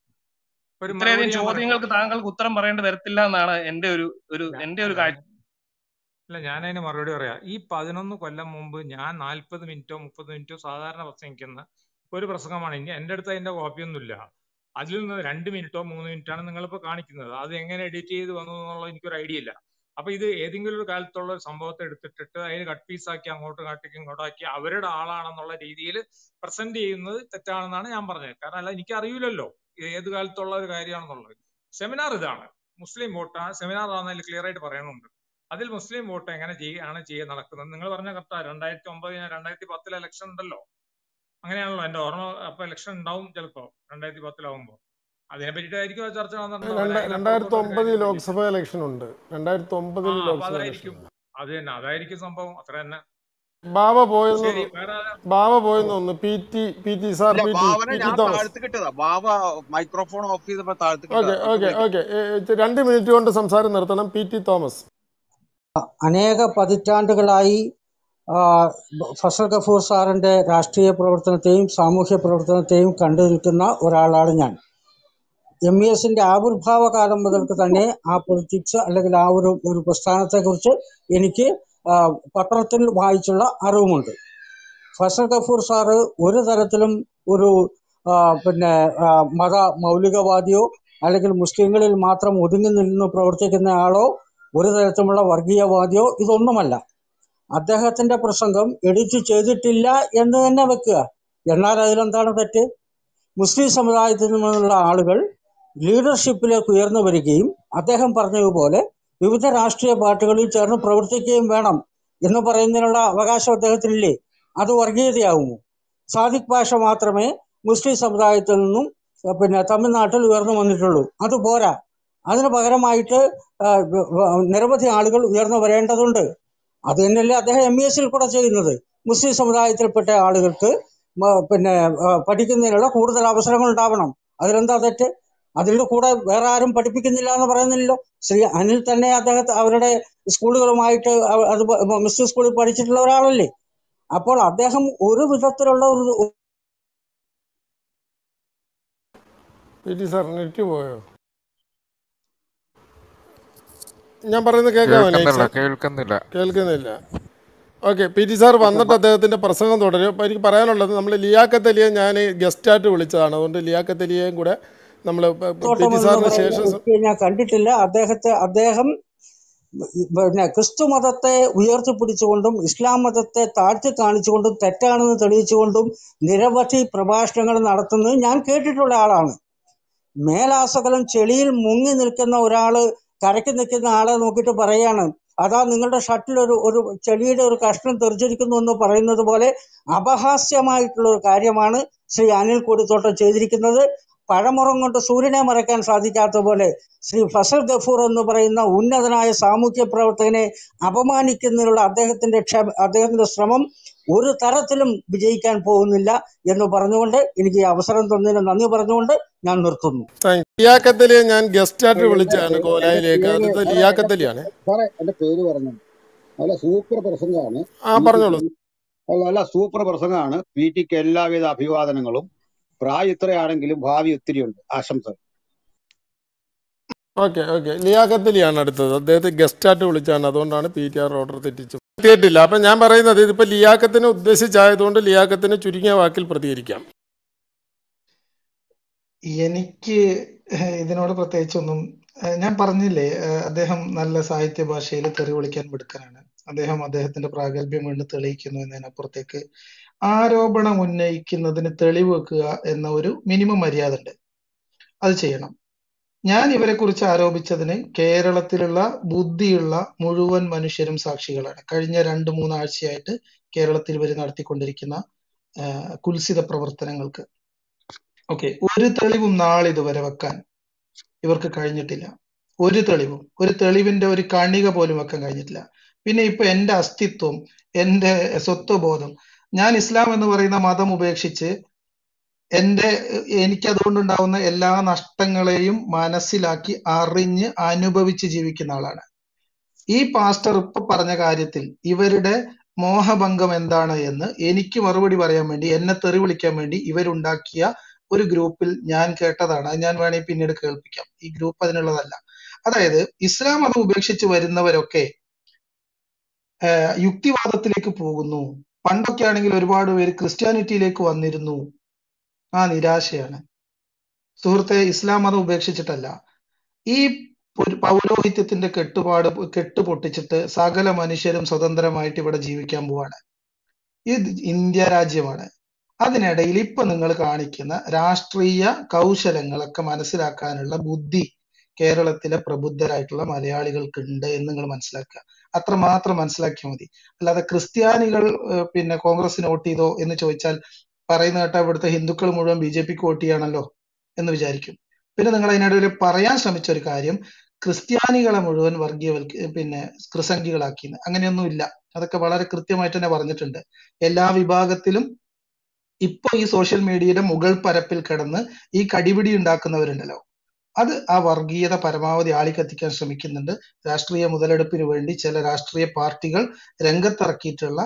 ഒരു ഇത്രയധികം മറുപടി ഞാൻ പറയട്ടെ ചോദ്യങ്ങൾക്ക് താങ്കൾക്ക് ഉത്തരം പറയേണ്ടി വരത്തില്ല എന്നാണ് എന്റെ ഒരു ഒരു അല്ല എന്റെ ഒരു അല്ല കാഴ്ച അല്ല ഞാൻ അതിന് മറുപടി പറയാം ഈ പതിനൊന്ന് കൊല്ലം മുമ്പ് ഞാൻ നാൽപ്പത് മിനിറ്റോ മുപ്പത് മിനിറ്റോ സാധാരണ പ്രസംഗിക്കുന്ന ഒരു പ്രസംഗമാണ് ഇനി എൻ്റെ അടുത്ത് അതിന്റെ കോപ്പിയൊന്നുമില്ല അതിൽ നിന്ന് രണ്ട് മിനിറ്റോ മൂന്ന് മിനിറ്റോ ആണ് നിങ്ങളിപ്പോൾ കാണിക്കുന്നത് അത് എങ്ങനെ എഡിറ്റ് ചെയ്ത് വന്നു എന്നുള്ളത് എനിക്കൊരു ഐഡിയ ഇല്ല അപ്പൊ ഇത് ഏതെങ്കിലും ഒരു കാലത്തുള്ള ഒരു സംഭവത്തെ എടുത്തിട്ടിട്ട് അതിന് കട്ട് പീസാക്കി അങ്ങോട്ട് കാട്ടിക്ക് ഇങ്ങോട്ടാക്കി അവരുടെ ആളാണെന്നുള്ള രീതിയിൽ പ്രസന്റ് ചെയ്യുന്നത് തെറ്റാണെന്നാണ് ഞാൻ പറഞ്ഞത് കാരണം അല്ല എനിക്ക് അറിയില്ലല്ലോ ഇത് ഏത് കാലത്തുള്ള ഒരു കാര്യമാണെന്നുള്ളത് സെമിനാർ ഇതാണ് മുസ്ലിം വോട്ട് സെമിനാർ ആണെന്നതിൽ ക്ലിയർ ആയിട്ട് പറയണുണ്ട് അതിൽ മുസ്ലിം വോട്ട് എങ്ങനെ ചെയ്യാണ് ചെയ്യാൻ നടക്കുന്നത് നിങ്ങൾ പറഞ്ഞ കറക്റ്റാ രണ്ടായിരത്തി ഒമ്പത് രണ്ടായിരത്തി പത്തിൽ ഇലക്ഷൻ ഉണ്ടല്ലോ അങ്ങനെയാണല്ലോ എന്റെ ഓർമ്മ അപ്പൊ ഇലക്ഷൻ ഉണ്ടാവും ചിലപ്പോ രണ്ടായിരത്തി പത്തിലാവുമ്പോ അതിനെ പറ്റിയിട്ടായിരിക്കും ആ ചർച്ച നടന്നിട്ടുണ്ടാവും രണ്ട അതിന് രണ്ടായിരത്തി അപ്പുറത്തുള്ള ഒരു ഒമ്പതിൽ കാര്യമില്ല ലോക്സഭ ഇലക്ഷൻ ഉണ്ട് രണ്ടായിരത്തി ആ ഒമ്പതിൽ അപ്പൊ ലോക്സഭ ഇലക്ഷൻ അതായിരിക്കും ഉണ്ട് അത് തന്നെ അതായിരിക്കും സംഭവം അത്ര തന്നെ ബാവ പോയെന്ന് ശരി വേറെ ആരാ? ബാവ പോയെന്ന് തോന്നുന്നു P T P T sir ഇല്ല പി ടി ബാവനെ പി ടി ഞാൻ തോമസ് താഴ്ത്തി കിട്ടതാ ബാവ മൈക്രോഫോൺ ഓഫ് ചെയ്തപ്പോ താഴ്ത്തി ഓക്കെ കിട്ടതാ ഇപ്പൊ ഓക്കെ വിളിക്കാം ഓക്കെ രണ്ട് മിനിറ്റ് കൊണ്ട് സംസാരം നിർത്തണം പി ടി തോമസ് അനേക പതിറ്റാണ്ടുകളായി ആ, ഫസൽ ഗഫൂർ സാറിന്റെ രാഷ്ട്രീയ പ്രവർത്തനത്തെയും സാമൂഹ്യ പ്രവർത്തനത്തെയും കണ്ടു നിൽക്കുന്ന ഒരാളാണ് ഞാൻ എം ഇ എസിന്റെ ആവിർഭാവ കാലം മുതൽക്ക് തന്നെ ആ പൊളിറ്റിക്സ് അല്ലെങ്കിൽ ആ ഒരു ഒരു പ്രസ്ഥാനത്തെക്കുറിച്ച് എനിക്ക് ആ, പത്രത്തിൽ വായിച്ചുള്ള അറിവുമുണ്ട് ഫസൽ ഗഫൂർ സാറ് ഒരു തരത്തിലും ഒരു ആ, പിന്നെ ആ, മത മൗലികവാദിയോ അല്ലെങ്കിൽ മുസ്ലിങ്ങളിൽ മാത്രം ഒതുങ്ങി നിന്ന് പ്രവർത്തിക്കുന്ന ആളോ ഒരു തരത്തിലുള്ള വർഗീയവാദിയോ ഇതൊന്നുമല്ല അദ്ദേഹത്തിന്റെ പ്രസംഗം എഡിറ്റ് ചെയ്തിട്ടില്ല എന്ന് തന്നെ വെക്കുക എന്നാൽ അതിലെന്താണ് തെറ്റ് മുസ്ലിം സമുദായത്തിൽ നിന്നുള്ള ആളുകൾ ലീഡർഷിപ്പിലേക്ക് ഉയർന്നു വരികയും അദ്ദേഹം പറഞ്ഞതുപോലെ വിവിധ രാഷ്ട്രീയ പാർട്ടികളിൽ ചേർന്ന് പ്രവർത്തിക്കുകയും വേണം എന്ന് പറയുന്നതിനുള്ള അവകാശം അദ്ദേഹത്തിനില്ലേ അത് വർഗീയതയാകുമോ സാദിഖ് ഭാഷ മാത്രമേ മുസ്ലിം സമുദായത്തിൽ നിന്നും അഹ് പിന്നെ തമിഴ്നാട്ടിൽ ഉയർന്നു വന്നിട്ടുള്ളൂ അത് പോരാ അതിന് പകരമായിട്ട് ആ, വ- വ- നിരവധി ആളുകൾ ഉയർന്നു വരേണ്ടതുണ്ട് അത് തന്നെയല്ലേ അദ്ദേഹം എം ഇ എസിൽ കൂടെ ചെയ്യുന്നത് മുസ്ലിം സമുദായത്തിൽപ്പെട്ട ആളുകൾക്ക് മ- പിന്നെ ആ, പഠിക്കുന്നതിനുള്ള കൂടുതൽ അവസരങ്ങൾ ഉണ്ടാവണം അതിലെന്താ തെറ്റ് അതിന്റെ കൂടെ വേറെ ആരും പഠിപ്പിക്കുന്നില്ല എന്ന് പറയുന്നില്ലല്ലോ ശ്രീ അനിൽ തന്നെ അദ്ദേഹത്തെ അവരുടെ സ്കൂളുകളുമായിട്ട് അവ- അത് പ- മുസ്ലിം സ്കൂളിൽ പഠിച്ചിട്ടുള്ള ഒരാളല്ലേ അപ്പോൾ അദ്ദേഹം ഒരു വിധത്തിലുള്ള ഒരു പി ടി സാർ നെറ്റ് പോയോ ഞാൻ പറയുന്നത് കേൾക്കാമോ കേൾക്കുന്നില്ല നൈറ്റ് കേൾക്കുന്നില്ല കേൾക്കുന്നില്ല ഓക്കെ പി ടി സാർ വന്നിട്ട് അദ്ദേഹത്തിൻ്റെ പ്രസംഗം തുടരും അപ്പോൾ എനിക്ക് പറയാനുള്ളത് നമ്മൾ ലിയാഖത്ത് അലിയെ ഞാൻ ഗസ്റ്റായിട്ട് വിളിച്ചതാണ് അതുകൊണ്ട് ലിയാഖത്ത് അലിയെയും കൂടെ നമ്മൾ പി തോട്ടം ടി എന്ന് സാറിന് പറയുന്ന ശേഷം സ- വ്യക്തിയെ ഞാൻ കണ്ടിട്ടില്ല അദ്ദേഹത്തെ അദ്ദേഹം പിന്നെ ക്രിസ്തു മതത്തെ ഉയർത്തിപ്പിടിച്ചുകൊണ്ടും ഇസ്ലാം മതത്തെ താഴ്ത്തി കാണിച്ചുകൊണ്ടും തെറ്റാണെന്ന് തെളിയിച്ചുകൊണ്ടും നിരവധി പ്രഭാഷണങ്ങൾ നടത്തുന്നത് ഞാൻ കേട്ടിട്ടുള്ള ആളാണ് മേലാസകലം ചെളിയിൽ മുങ്ങി നിൽക്കുന്ന ഒരാള് കരയ്ക്ക് നിൽക്കുന്ന ആളെ നോക്കിയിട്ട് പറയാണ് അതാ നിങ്ങളുടെ ഷട്ടിൽ ഒരു ഒരു ചെളിയുടെ ഒരു കഷ്ണം തെറിച്ചിരിക്കുന്നു എന്ന് പറയുന്നത് പോലെ അപഹാസ്യമായിട്ടുള്ള ഒരു കാര്യമാണ് ശ്രീ അനിൽ കൊടിത്തോട്ടം ചെയ്തിരിക്കുന്നത് പഴമുറം കൊണ്ട് സൂര്യനെ മറയ്ക്കാൻ സാധിക്കാത്ത പോലെ ശ്രീ ഫസൽ ഗഫൂർ എന്ന് പറയുന്ന ഉന്നതനായ സാമൂഹ്യ പ്രവർത്തകനെ അപമാനിക്കുന്നതിനുള്ള അദ്ദേഹത്തിന്റെ ക്ഷമ അദ്ദേഹത്തിന്റെ ശ്രമം ഒരു തരത്തിലും വിജയിക്കാൻ പോകുന്നില്ല എന്ന് പറഞ്ഞുകൊണ്ട് എനിക്ക് ഈ അവസരം തന്നതിന് നന്ദി പറഞ്ഞുകൊണ്ട് ഞാൻ നിർത്തുന്നു താങ്ക് യു. ലിയാഖത്ത് അലിയെ ഞാൻ ഗസ്റ്റായിട്ട് എന്റെ വിളിച്ചതാണ് എന്റെ കോലായിലേക്ക് പേര് അടുത്ത സാറേ ലിയാഖത്ത് എന്റെ അലിയാണ് സാറേ എന്റെ പേര് പറഞ്ഞു അല്ല സൂപ്പർ പ്രസംഗമാണ് ആ പി പറഞ്ഞോളൂ ടിക്ക് അല്ല അല്ല സൂപ്പർ പ്രസംഗമാണ് പി ടിക്ക് എല്ലാവിധ അഭിവാദനങ്ങളും പ്രായം ഇത്രയാണെങ്കിലും ഭാവി ഒത്തിരിയുണ്ട് ആശംസകൾ ഓക്കെ ഓക്കെ ലിയാഖത്തലിയാണ് അടുത്തത് അദ്ദേഹത്തെ ഗസ്റ്റായിട്ട് വിളിച്ചാണ് അതുകൊണ്ടാണ് പി ടി ആർ ഓർഡർ തെറ്റിച്ചത് എത്തിയിട്ടില്ല അപ്പം ഞാൻ പറയുന്നത് ഇതിപ്പോൾ ലിയാഖത്തിനെ ഉദ്ദേശിച്ചായതുകൊണ്ട് ലിയാഖത്തിന് ചുരുങ്ങിയ വാക്കിൽ പ്രതികരിക്കാം എനിക്ക് ഏഹ്, ഇതിനോട് പ്രത്യേകിച്ചൊന്നും ഏഹ്, ഞാൻ പറഞ്ഞില്ലേ ഏഹ്, അദ്ദേഹം നല്ല സാഹിത്യ ഭാഷയിൽ തെറി വിളിക്കാൻ മിടുക്കനാണ് അദ്ദേഹം അദ്ദേഹത്തിന്റെ പ്രാഗൽഭ്യം കൊണ്ട് തെളിയിക്കുന്നു എന്നതിനപ്പുറത്തേക്ക് ആരോപണം ഉന്നയിക്കുന്നതിന് തെളിവ് വെക്കുക എന്ന ഒരു മിനിമം മര്യാദ ഉണ്ട് അത് ചെയ്യണം ഞാൻ ഇവരെ കുറിച്ച് ആരോപിച്ചതിന് കേരളത്തിലുള്ള ബുദ്ധിയുള്ള മുഴുവൻ മനുഷ്യരും സാക്ഷികളാണ് കഴിഞ്ഞ രണ്ട് മൂന്നാഴ്ചയായിട്ട് കേരളത്തിൽ ഇവർ നടത്തിക്കൊണ്ടിരിക്കുന്ന ആഹ്, കുൽസിത പ്രവർത്തനങ്ങൾക്ക് ഓക്കെ ഒരു തെളിവും നാളിതുവരെ വെക്കാൻ ഇവർക്ക് കഴിഞ്ഞിട്ടില്ല ഒരു തെളിവും ഒരു തെളിവിന്റെ ഒരു കണിക പോലും വെക്കാൻ കഴിഞ്ഞിട്ടില്ല പിന്നെ ഇപ്പൊ എന്റെ അസ്തിത്വം എന്റെ സ്വത്വബോധം ഞാൻ ഇസ്ലാം എന്ന് പറയുന്ന മതം ഉപേക്ഷിച്ച് എന്റെ എനിക്ക് അതുകൊണ്ടുണ്ടാവുന്ന എല്ലാ നഷ്ടങ്ങളെയും മനസ്സിലാക്കി അറിഞ്ഞ് അനുഭവിച്ച് ജീവിക്കുന്ന ആളാണ് ഈ പാസ്റ്റർ ഇപ്പൊ പറഞ്ഞ കാര്യത്തിൽ ഇവരുടെ മോഹഭംഗം എന്താണ് എന്ന് എനിക്ക് മറുപടി പറയാൻ വേണ്ടി എന്നെ തെറി വിളിക്കാൻ വേണ്ടി ഇവരുണ്ടാക്കിയ ഒരു ഗ്രൂപ്പിൽ ഞാൻ കേട്ടതാണ് അത് ഞാൻ വേണമെങ്കിൽ പിന്നീട് കേൾപ്പിക്കാം ഈ ഗ്രൂപ്പ് അതിനുള്ളതല്ല അതായത് ഇസ്ലാം മതം ഉപേക്ഷിച്ച് വരുന്നവരൊക്കെ ആഹ് യുക്തിവാദത്തിലേക്ക് പോകുന്നു പണ്ടൊക്കെ ആണെങ്കിൽ ഒരുപാട് പേര് ക്രിസ്ത്യാനിറ്റിയിലേക്ക് വന്നിരുന്നു ആ നിരാശയാണ് സുഹൃത്തെ ഇസ്ലാം മതം ഉപേക്ഷിച്ചിട്ടല്ല ഈ ഒരു പൗരോഹിത്യത്തിന്റെ കെട്ടുപാട് കെട്ട് പൊട്ടിച്ചിട്ട് സകല മനുഷ്യരും സ്വതന്ത്രമായിട്ട് ഇവിടെ ജീവിക്കാൻ പോവാണ് ഇത് ഇന്ത്യ രാജ്യമാണ് അതിനിടയിൽ ഇപ്പൊ നിങ്ങൾ കാണിക്കുന്ന രാഷ്ട്രീയ കൗശലങ്ങളൊക്കെ മനസ്സിലാക്കാനുള്ള ബുദ്ധി കേരളത്തിലെ പ്രബുദ്ധരായിട്ടുള്ള മലയാളികൾക്ക് ഉണ്ട് എന്ന് നിങ്ങൾ മനസ്സിലാക്കുക അത്രമാത്രം മനസ്സിലാക്കിയാൽ മതി അല്ലാതെ ക്രിസ്ത്യാനികൾ ഏഹ്, പിന്നെ കോൺഗ്രസിന് വോട്ട് ചെയ്തോ എന്ന് ചോദിച്ചാൽ പറയുന്ന കേട്ടാ ഇവിടുത്തെ ഹിന്ദുക്കൾ മുഴുവൻ ബി ജെ പിക്ക് വോട്ട് ചെയ്യാണല്ലോ എന്ന് വിചാരിക്കും പിന്നെ നിങ്ങൾ അതിനിടയിൽ പറയാൻ ശ്രമിച്ച ഒരു കാര്യം ക്രിസ്ത്യാനികളെ മുഴുവൻ വർഗീയവൽക്ക പിന്നെ ക്രിസംഖികളാക്കി അങ്ങനെയൊന്നും ഇല്ല അതൊക്കെ വളരെ കൃത്യമായിട്ട് തന്നെ പറഞ്ഞിട്ടുണ്ട് എല്ലാ വിഭാഗത്തിലും ഇപ്പൊ ഈ സോഷ്യൽ മീഡിയയുടെ മുകൾ പരപ്പിൽ കിടന്ന് ഈ കടിപിടി ഉണ്ടാക്കുന്നവരുണ്ടല്ലോ അത് ആ വർഗീയത പരമാവധി ആളിക്കത്തിക്കാൻ ശ്രമിക്കുന്നുണ്ട് രാഷ്ട്രീയ മുതലെടുപ്പിന് വേണ്ടി ചില രാഷ്ട്രീയ പാർട്ടികൾ രംഗത്തിറക്കിയിട്ടുള്ള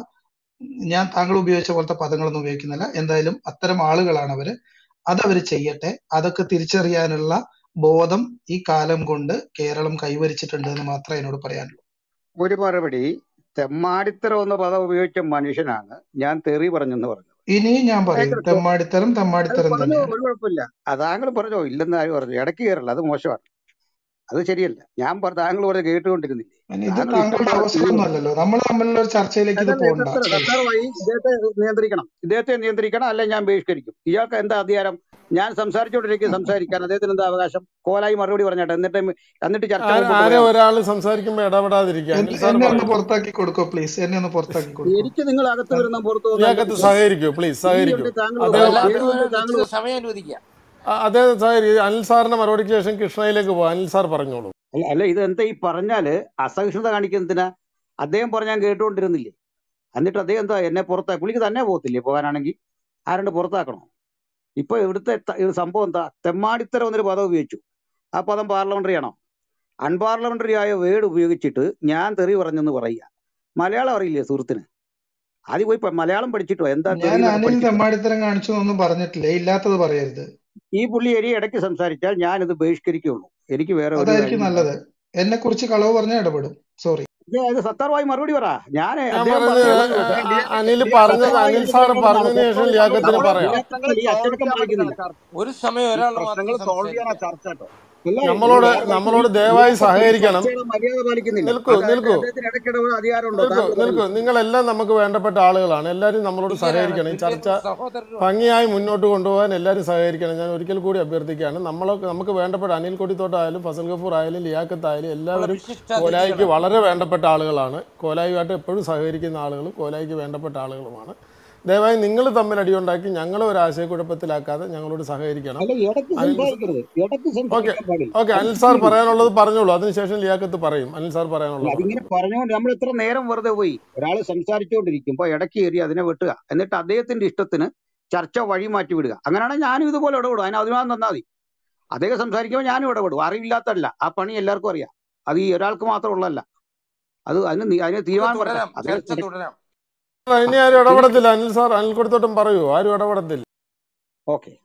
ഞാൻ താങ്കൾ ഉപയോഗിച്ച പോലത്തെ പദങ്ങളൊന്നും ഉപയോഗിക്കുന്നില്ല എന്തായാലും അത്തരം ആളുകളാണ് അവര് അതവര് ചെയ്യട്ടെ അതൊക്കെ തിരിച്ചറിയാനുള്ള ബോധം ഈ കാലം കൊണ്ട് കേരളം കൈവരിച്ചിട്ടുണ്ട് എന്ന് മാത്രമേ എന്നോട് പറയാനുള്ളൂ ഒരു മറുപടി തെമ്മാടിത്തരം എന്ന പദം ഉപയോഗിച്ച മനുഷ്യനാണ് ഞാൻ തെറി പറഞ്ഞെന്ന് പറഞ്ഞത് ഇനിയും ഞാൻ പറയും ആയിക്കോട്ടെ തെമ്മാടിത്തരം അത് തെമ്മാടിത്തരം പറഞ്ഞോ തന്നെയാണ് ഒരു കുഴപ്പമില്ല അത് താങ്കൾ പറഞ്ഞോ ഇല്ലെന്ന് ആര് പറഞ്ഞു ഇടയ്ക്ക് കയറല്ല അത് മോശമാണ് അത് ശരിയല്ല ഞാൻ പറ താങ്കൾ പറഞ്ഞ് കേട്ടുകൊണ്ടിരുന്നില്ലേ പിന്നെ ഇത് താങ്കൾ താങ്കളുടെ ഇഷ്ടംപോലെ അവസരമൊന്നും ചെയ്യുന്നു അല്ലല്ലോ നമ്മൾ തമ്മിലുള്ള ഒരു ചർച്ചയിലേക്ക് ഇത് അതല്ല പോകണ്ട സത്തർ സോറി സത്തറുമായി ഇദ്ദേഹത്തെ നിയന്ത്രിക്കണം ഇദ്ദേഹത്തെ നിയന്ത്രിക്കണം അല്ലെ ഞാൻ ബഹിഷ്കരിക്കും ഇയാൾക്ക് എന്താ അധികാരം ഞാൻ സംസാരിച്ചുകൊണ്ടിരിക്കും സംസാരിക്കാൻ അദ്ദേഹത്തിന് എന്താ അവകാശം കോലായി മറുപടി പറഞ്ഞാട്ടെ എന്നിട്ട് എന്നിട്ട് ചർച്ച ആ- മുമ്പോട്ട് ആരെ പോയാൽ മതി ഒരാൾ സംസാരിക്കുമ്പോൾ ഇടപെടാതിരിക്കുക എന്നെ അനിൽ സാർ എന്നെ ഒന്ന് പറയൂ പുറത്താക്കി കൊടുക്കോ പ്ലീസ് എന്നെ ഒന്ന് പുറത്താക്കി കൊടുക്കോ എനിക്ക് നിങ്ങൾ അകത്ത് വരുന്ന പുറത്തു പോകുന്ന ലിയാഖത്ത് എന്തെങ്കിലും സഹകരിക്കൂ പ്ലീസ് സഹകരിക്കൂ ഇനിയുണ്ട് താങ്കൾ അദ്ദേഹം അല്ല അത് കേടുകൊണ്ട് ഒരു താങ്കൾ നിശ്ചിത സമയം അനുവദിക്കുക ആ, അദ്ദേഹം സഹകരിക്കും അനിൽ സാറിന്റെ മറുപടിക്ക് ശേഷം കൃഷ്ണയിലേക്ക് പോകാം അനിൽ സാർ പറഞ്ഞോളൂ അല്ല അല്ല ഇത് എന്താ ഈ പറഞ്ഞാല് അസഹിഷ്ണുത കാണിക്കുന്നതിനാ അദ്ദേഹം പറഞ്ഞ ഞാൻ കേട്ടുകൊണ്ടിരുന്നില്ലേ എന്നിട്ട് അദ്ദേഹം എന്താ എന്നെ പുറത്താക്കി പുള്ളിക്ക് തന്നെ പോകത്തില്ലേ പോകാനാണെങ്കിൽ ആരണ്ട് പുറത്താക്കണോ ഇപ്പൊ ഇവിടുത്തെ ത- ഇത് സംഭവം എന്താ തെമ്മാടിത്തരം എന്നൊരു പദം ഉപയോഗിച്ചു ആ പദം പാർലമെന്ററി ആണോ അൺപാർലമെന്ററി ആയ വേർഡ് ഉപയോഗിച്ചിട്ട് ഞാൻ തെറി പറഞ്ഞെന്ന് പറയുക മലയാളം അറിയില്ലേ സുഹൃത്തിന് ആദ്യം പോയി പ- മലയാളം പഠിച്ചിട്ടോ എന്താ തെറി ഞാൻ എന്നൊക്കെ അനിൽ പഠിച്ചിട്ടോ തെമ്മാടിത്തരം കാണിച്ചു എന്നൊന്നും പറഞ്ഞിട്ടില്ല ഇല്ലാത്തത് പറയരുത് ഈ പുള്ളി എരി ഇടയ്ക്ക് സംസാരിച്ചാൽ ഞാനിത് ബഹിഷ്കരിക്കുകയുള്ളൂ എനിക്ക് വേറെ ഒരു അതായിരിക്കും കാര്യം നല്ലത് എന്നെ കുറിച്ച് കളവ് പറഞ്ഞാൽ ഇടപെടും സോറി ഇത് സത്താർവായി മറുപടി പറ ഞാൻ ഞാൻ അദ്ദേഹം പറഞ്ഞത് പറഞ്ഞ ആ, ആ, അനിൽ പറഞ്ഞത് അനിൽ സാർ പറഞ്ഞതിന് ശേഷം ലിയാഖത്തിന് പറയാം ഈ അച്ചടക്കം പാലിക്കുന്നില്ല ഒരു സമയം ഈ ഒരാൾ പ്രശ്നങ്ങൾ മാത്രം സോൾവ് ചെയ്യാനാ സംസാരിക്കുക ചർച്ച കേട്ടോ അല്ല നമ്മളോട് നമ്മളോട് ദയവായി സഹകരിക്കണം ചർച്ചയുടെ മര്യാദ പാലിക്കുന്നില്ല നിൽക്കൂ അത് നിൽക്കൂ അദ്ദേഹത്തിന് ഇടയ്ക്കിടപെടാൻ അധികാരമുണ്ടോ നിൽക്കൂ താങ്കൾ നിൽക്കൂ പറയൂ നിങ്ങളെല്ലാം നമുക്ക് വേണ്ടപ്പെട്ട ആളുകളാണ് എല്ലാവരും നമ്മളോട് തുല്യരാണ് സഹകരിക്കണം ഈ ചർച്ച തുല്യ സഹോദരരുമാണ് ഭംഗിയായി മുന്നോട്ട് കൊണ്ടുപോകാൻ എല്ലാവരും സഹകരിക്കണം ഞാൻ ഒരിക്കൽ കൂടി അഭ്യർത്ഥിക്കുകയാണ് നമ്മളൊക്കെ നമുക്ക് വേണ്ടപ്പെട്ട അനിൽ കൊടിത്തോട്ടായാലും ഫസൽ ഗഫൂർ ആയാലും ലിയാഖത്ത് ആയാലും നമ്മളെ എല്ലാവരും കോലായിക്ക് വിശിഷ്ടാതിഥികളാണ് വളരെ വേണ്ടപ്പെട്ട ആളുകളാണ് കോലായുമായിട്ട് എപ്പോഴും സഹകരിക്കുന്ന ആളുകളും കോലായിക്ക് വേണ്ടപ്പെട്ട ആളുകളുമാണ് ദയവായി നിങ്ങൾ തമ്മിൽ അടിയുണ്ടാക്കി ഞങ്ങളെ ഒരു ആശയക്കുഴപ്പത്തിലാക്കാതെ ഞങ്ങളോട് സഹകരിക്കണം അല്ല ഇടയ്ക്ക് അനിൽ സംസാരിക്കരുത് ഇടയ്ക്ക് ഓക്കെ സംസാരിക്കാൻ പാടില്ല ഓക്കെ അനിൽ സാർ പറയാനുള്ളത് പറഞ്ഞോളൂ അതിനുശേഷം ലിയാഖത്ത് പറയും അനിൽ സാർ പറയാനുള്ളത് പറഞ്ഞു അതിങ്ങനെ പറഞ്ഞുകൊണ്ട് നമ്മൾ ഇത്ര നേരം വെറുതെ പോയി ഒരാൾ സംസാരിച്ചുകൊണ്ടിരിക്കുമ്പോൾ ഇടയ്ക്ക് കയറി അതിനെ വെട്ടുക എന്നിട്ട് അദ്ദേഹത്തിന്റെ ഇഷ്ടത്തിന് ചർച്ച വഴി മാറ്റി വിടുക അങ്ങനെയാണെങ്കിൽ ഞാനും ഇതുപോലെ ഇടപെടും അതിന് അതിനാ തന്നാൽ മതി അദ്ദേഹം സംസാരിക്കുമ്പോൾ ഞാനും ഇടപെടും അറിവില്ലാത്തതല്ല ആ പണി എല്ലാവർക്കും അറിയാം അത് ഈ ഒരാൾക്ക് മാത്രം ഉള്ളതല്ല അത് അതിന് നീ- അതിന് നമുക്ക് തീരുമാനം വരട്ടെ തുടരാം അദ്ദേഹം ചർച്ച തുടരാം ഇനി ആരും ഇടപെടത്തില്ല അനിൽ സാർ അനിൽ കൊടുത്തോട്ടും പറയൂ ആരും ഇടപെടത്തില്ല ഓക്കെ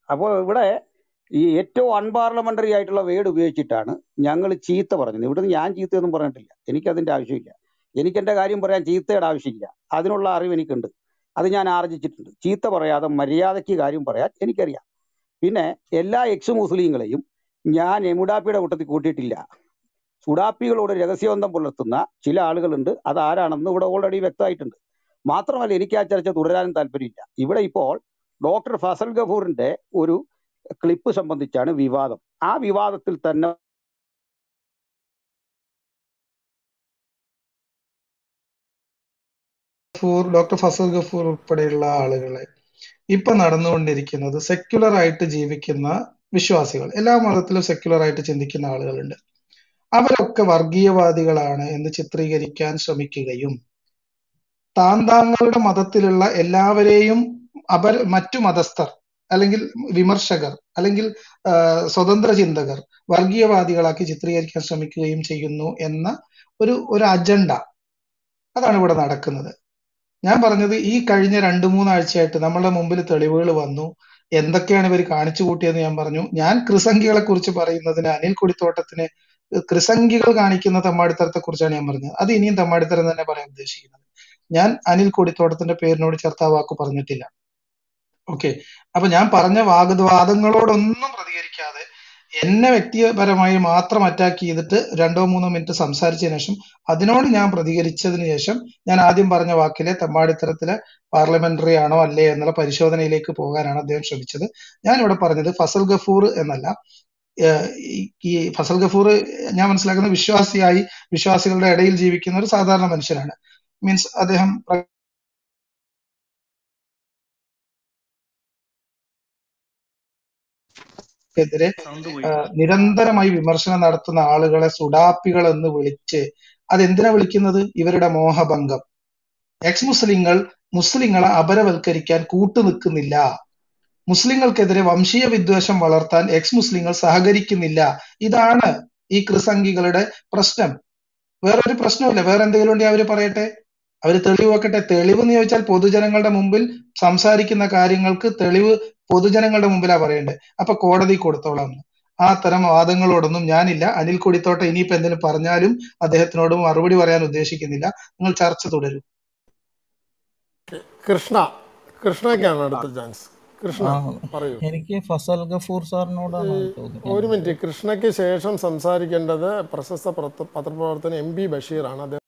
അപ്പോൾ ഇവിടെ ഈ ഏറ്റവും അൺപാർലമെന്ററി ആയിട്ടുള്ള വേർഡ് ഉപയോഗിച്ചിട്ടാണ് ഞങ്ങൾ ചീത്ത പറഞ്ഞത് ഇവിടുന്ന് ഞാൻ ചീത്തയൊന്നും പറഞ്ഞിട്ടില്ല എനിക്കതിന്റെ ആവശ്യമില്ല എനിക്ക് എന്റെ കാര്യം പറയാൻ ചീത്തയുടെ ആവശ്യമില്ല അതിനുള്ള അറിവ് എനിക്കുണ്ട് അത് ഞാൻ ആർജിച്ചിട്ടുണ്ട് ചീത്ത പറയാതെ മര്യാദയ്ക്ക് കാര്യം പറയാൻ എനിക്കറിയാം പിന്നെ എല്ലാ എക്സ് മുസ്ലിങ്ങളെയും ഞാൻ എമുഡാപ്പിയുടെ കൂട്ടത്തിൽ കൂട്ടിയിട്ടില്ല സുഡാപ്പികളോട് രഹസ്യബന്ധം പുലർത്തുന്ന ചില ആളുകളുണ്ട് അത് ആരാണെന്ന് ഇവിടെ ഓൾറെഡി വ്യക്തമായിട്ടുണ്ട് മാത്രമല്ല എനിക്ക് ആ ചർച്ച തുടരാനും താല്പര്യമില്ല ഇവിടെ ഇപ്പോൾ ഡോക്ടർ ഫസൽ ഗഫൂറിന്റെ ഒരു ക്ലിപ്പ് സംബന്ധിച്ചാണ് വിവാദം ആ വിവാദത്തിൽ തന്നെ ഗഫൂർ ഡോക്ടർ ഫസൽ ഗഫൂർ ഉൾപ്പെടെയുള്ള ആളുകളെ ഇപ്പൊ നടന്നുകൊണ്ടിരിക്കുന്നത് സെക്യുലർ ആയിട്ട് ജീവിക്കുന്ന വിശ്വാസികൾ എല്ലാ മതത്തിലും സെക്യുലർ ആയിട്ട് ചിന്തിക്കുന്ന ആളുകളുണ്ട് അവരൊക്കെ വർഗീയവാദികളാണ് എന്ന് ചിത്രീകരിക്കാൻ ശ്രമിക്കുകയും താൻ താങ്കളുടെ മതത്തിലുള്ള എല്ലാവരെയും അപര മറ്റു മതസ്ഥർ അല്ലെങ്കിൽ വിമർശകർ അല്ലെങ്കിൽ ആ, സ്വതന്ത്ര ചിന്തകർ വർഗീയവാദികളാക്കി ചിത്രീകരിക്കാൻ ശ്രമിക്കുകയും ചെയ്യുന്നു എന്ന ഒരു ഒരു അജണ്ട അതാണ് ഇവിടെ നടക്കുന്നത് ഞാൻ പറഞ്ഞത് ഈ കഴിഞ്ഞ രണ്ടു മൂന്നാഴ്ചയായിട്ട് നമ്മളുടെ മുമ്പിൽ തെളിവുകൾ വന്നു എന്തൊക്കെയാണ് ഇവർ കാണിച്ചു കൂട്ടിയെന്ന് ഞാൻ പറഞ്ഞു ഞാൻ ക്രിസംഖികളെ കുറിച്ച് പറയുന്നതിന് അനിൽ കൊടിത്തോട്ടത്തിന് ക്രിസംഖികൾ കാണിക്കുന്ന തെമ്മാടിത്തരത്തെ കുറിച്ചാണ് ഞാൻ പറഞ്ഞത് അത് ഇനിയും തെമ്മാടിത്തരം തന്നെ പറയാൻ ഉദ്ദേശിക്കുന്നത് ഞാൻ അനിൽ കൊടിത്തോട്ടത്തിന്റെ പേരിനോട് ചേർത്ത് ആ വാക്ക് പറഞ്ഞിട്ടില്ല ഓക്കെ അപ്പൊ ഞാൻ പറഞ്ഞ വാഗ്വാദങ്ങളോടൊന്നും പ്രതികരിക്കാതെ എന്നെ വ്യക്തിപരമായി മാത്രം അറ്റാക്ക് ചെയ്തിട്ട് രണ്ടോ മൂന്നോ മിനിറ്റ് സംസാരിച്ചതിന് ശേഷം അതിനോട് ഞാൻ പ്രതികരിച്ചതിന് ശേഷം ഞാൻ ആദ്യം പറഞ്ഞ വാക്കിലെ തെമ്മാടിത്തരത്തിലെ പാർലമെന്ററി ആണോ അല്ലേ എന്നുള്ള പരിശോധനയിലേക്ക് പോകാനാണ് അദ്ദേഹം ശ്രമിച്ചത് ഞാൻ ഇവിടെ പറഞ്ഞത് ഫസൽ ഗഫൂർ എന്നല്ല ഏഹ് ഈ ഈ ഫസൽ ഗഫൂർ ഞാൻ മനസ്സിലാക്കുന്ന വിശ്വാസിയായി വിശ്വാസികളുടെ ഇടയിൽ ജീവിക്കുന്ന ഒരു സാധാരണ മനുഷ്യനാണ് മീൻസ് അദ്ദേഹം പ്ര- എതിരെ സൗണ്ട് പോയി ആ, നിരന്തരമായി വിമർശനം നടത്തുന്ന ആളുകളെ സുഡാപ്പികൾ എന്ന് വിളിച്ച് അതെന്തിനാ വിളിക്കുന്നത് ഇവരുടെ മോഹഭംഗം എക്സ് മുസ്ലിങ്ങൾ മുസ്ലിങ്ങളെ അപരവൽക്കരിക്കാൻ കൂട്ടുനിൽക്കുന്നില്ല മുസ്ലിങ്ങൾക്കെതിരെ വംശീയ വിദ്വേഷം വളർത്താൻ എക്സ് മുസ്ലിങ്ങൾ സഹകരിക്കുന്നില്ല ഇതാണ് ഈ ക്രിസംഗികളുടെ പ്രശ്നം വേറൊരു പ്രശ്നമില്ല വേറെ എന്തെങ്കിലും ഉണ്ടെങ്കിൽ അവര് പറയട്ടെ അവര് തെളിവ് വെക്കട്ടെ തെളിവ് എന്ന് ചോദിച്ചാൽ പൊതുജനങ്ങളുടെ മുമ്പിൽ സംസാരിക്കുന്ന കാര്യങ്ങൾക്ക് തെളിവ് പൊതുജനങ്ങളുടെ മുമ്പിലാ പറയേണ്ടത് അപ്പൊ കോടതി കൊടുത്തോളാം എന്ന്. ആ തരം വാദങ്ങളോടൊന്നും ഞാനില്ല അനിൽ കൊടിത്തോട്ട ഇനിയിപ്പോ എന്തെങ്കിലും പറഞ്ഞാലും അദ്ദേഹത്തിനോട് മറുപടി പറയാൻ ഉദ്ദേശിക്കുന്നില്ല നിങ്ങൾ ചർച്ച തുടരും കൃഷ്ണ കൃഷ്ണയ്ക്കാണ് അടുത്ത ചാൻസ് കൃഷ്ണ ആ പറയൂ എനിക്ക് ഫസൽ ഗഫൂർ സാറിനോടാണ് ഈ ചോദിക്കാൻ ഒരു മിനിറ്റ് കൃഷ്ണയ്ക്ക് ശേഷം സംസാരിക്കേണ്ടത് പ്രശസ്ത പത്ര- പത്രപ്രവർത്തകൻ എം ബി ബഷീറാണ് അദ്ദേഹം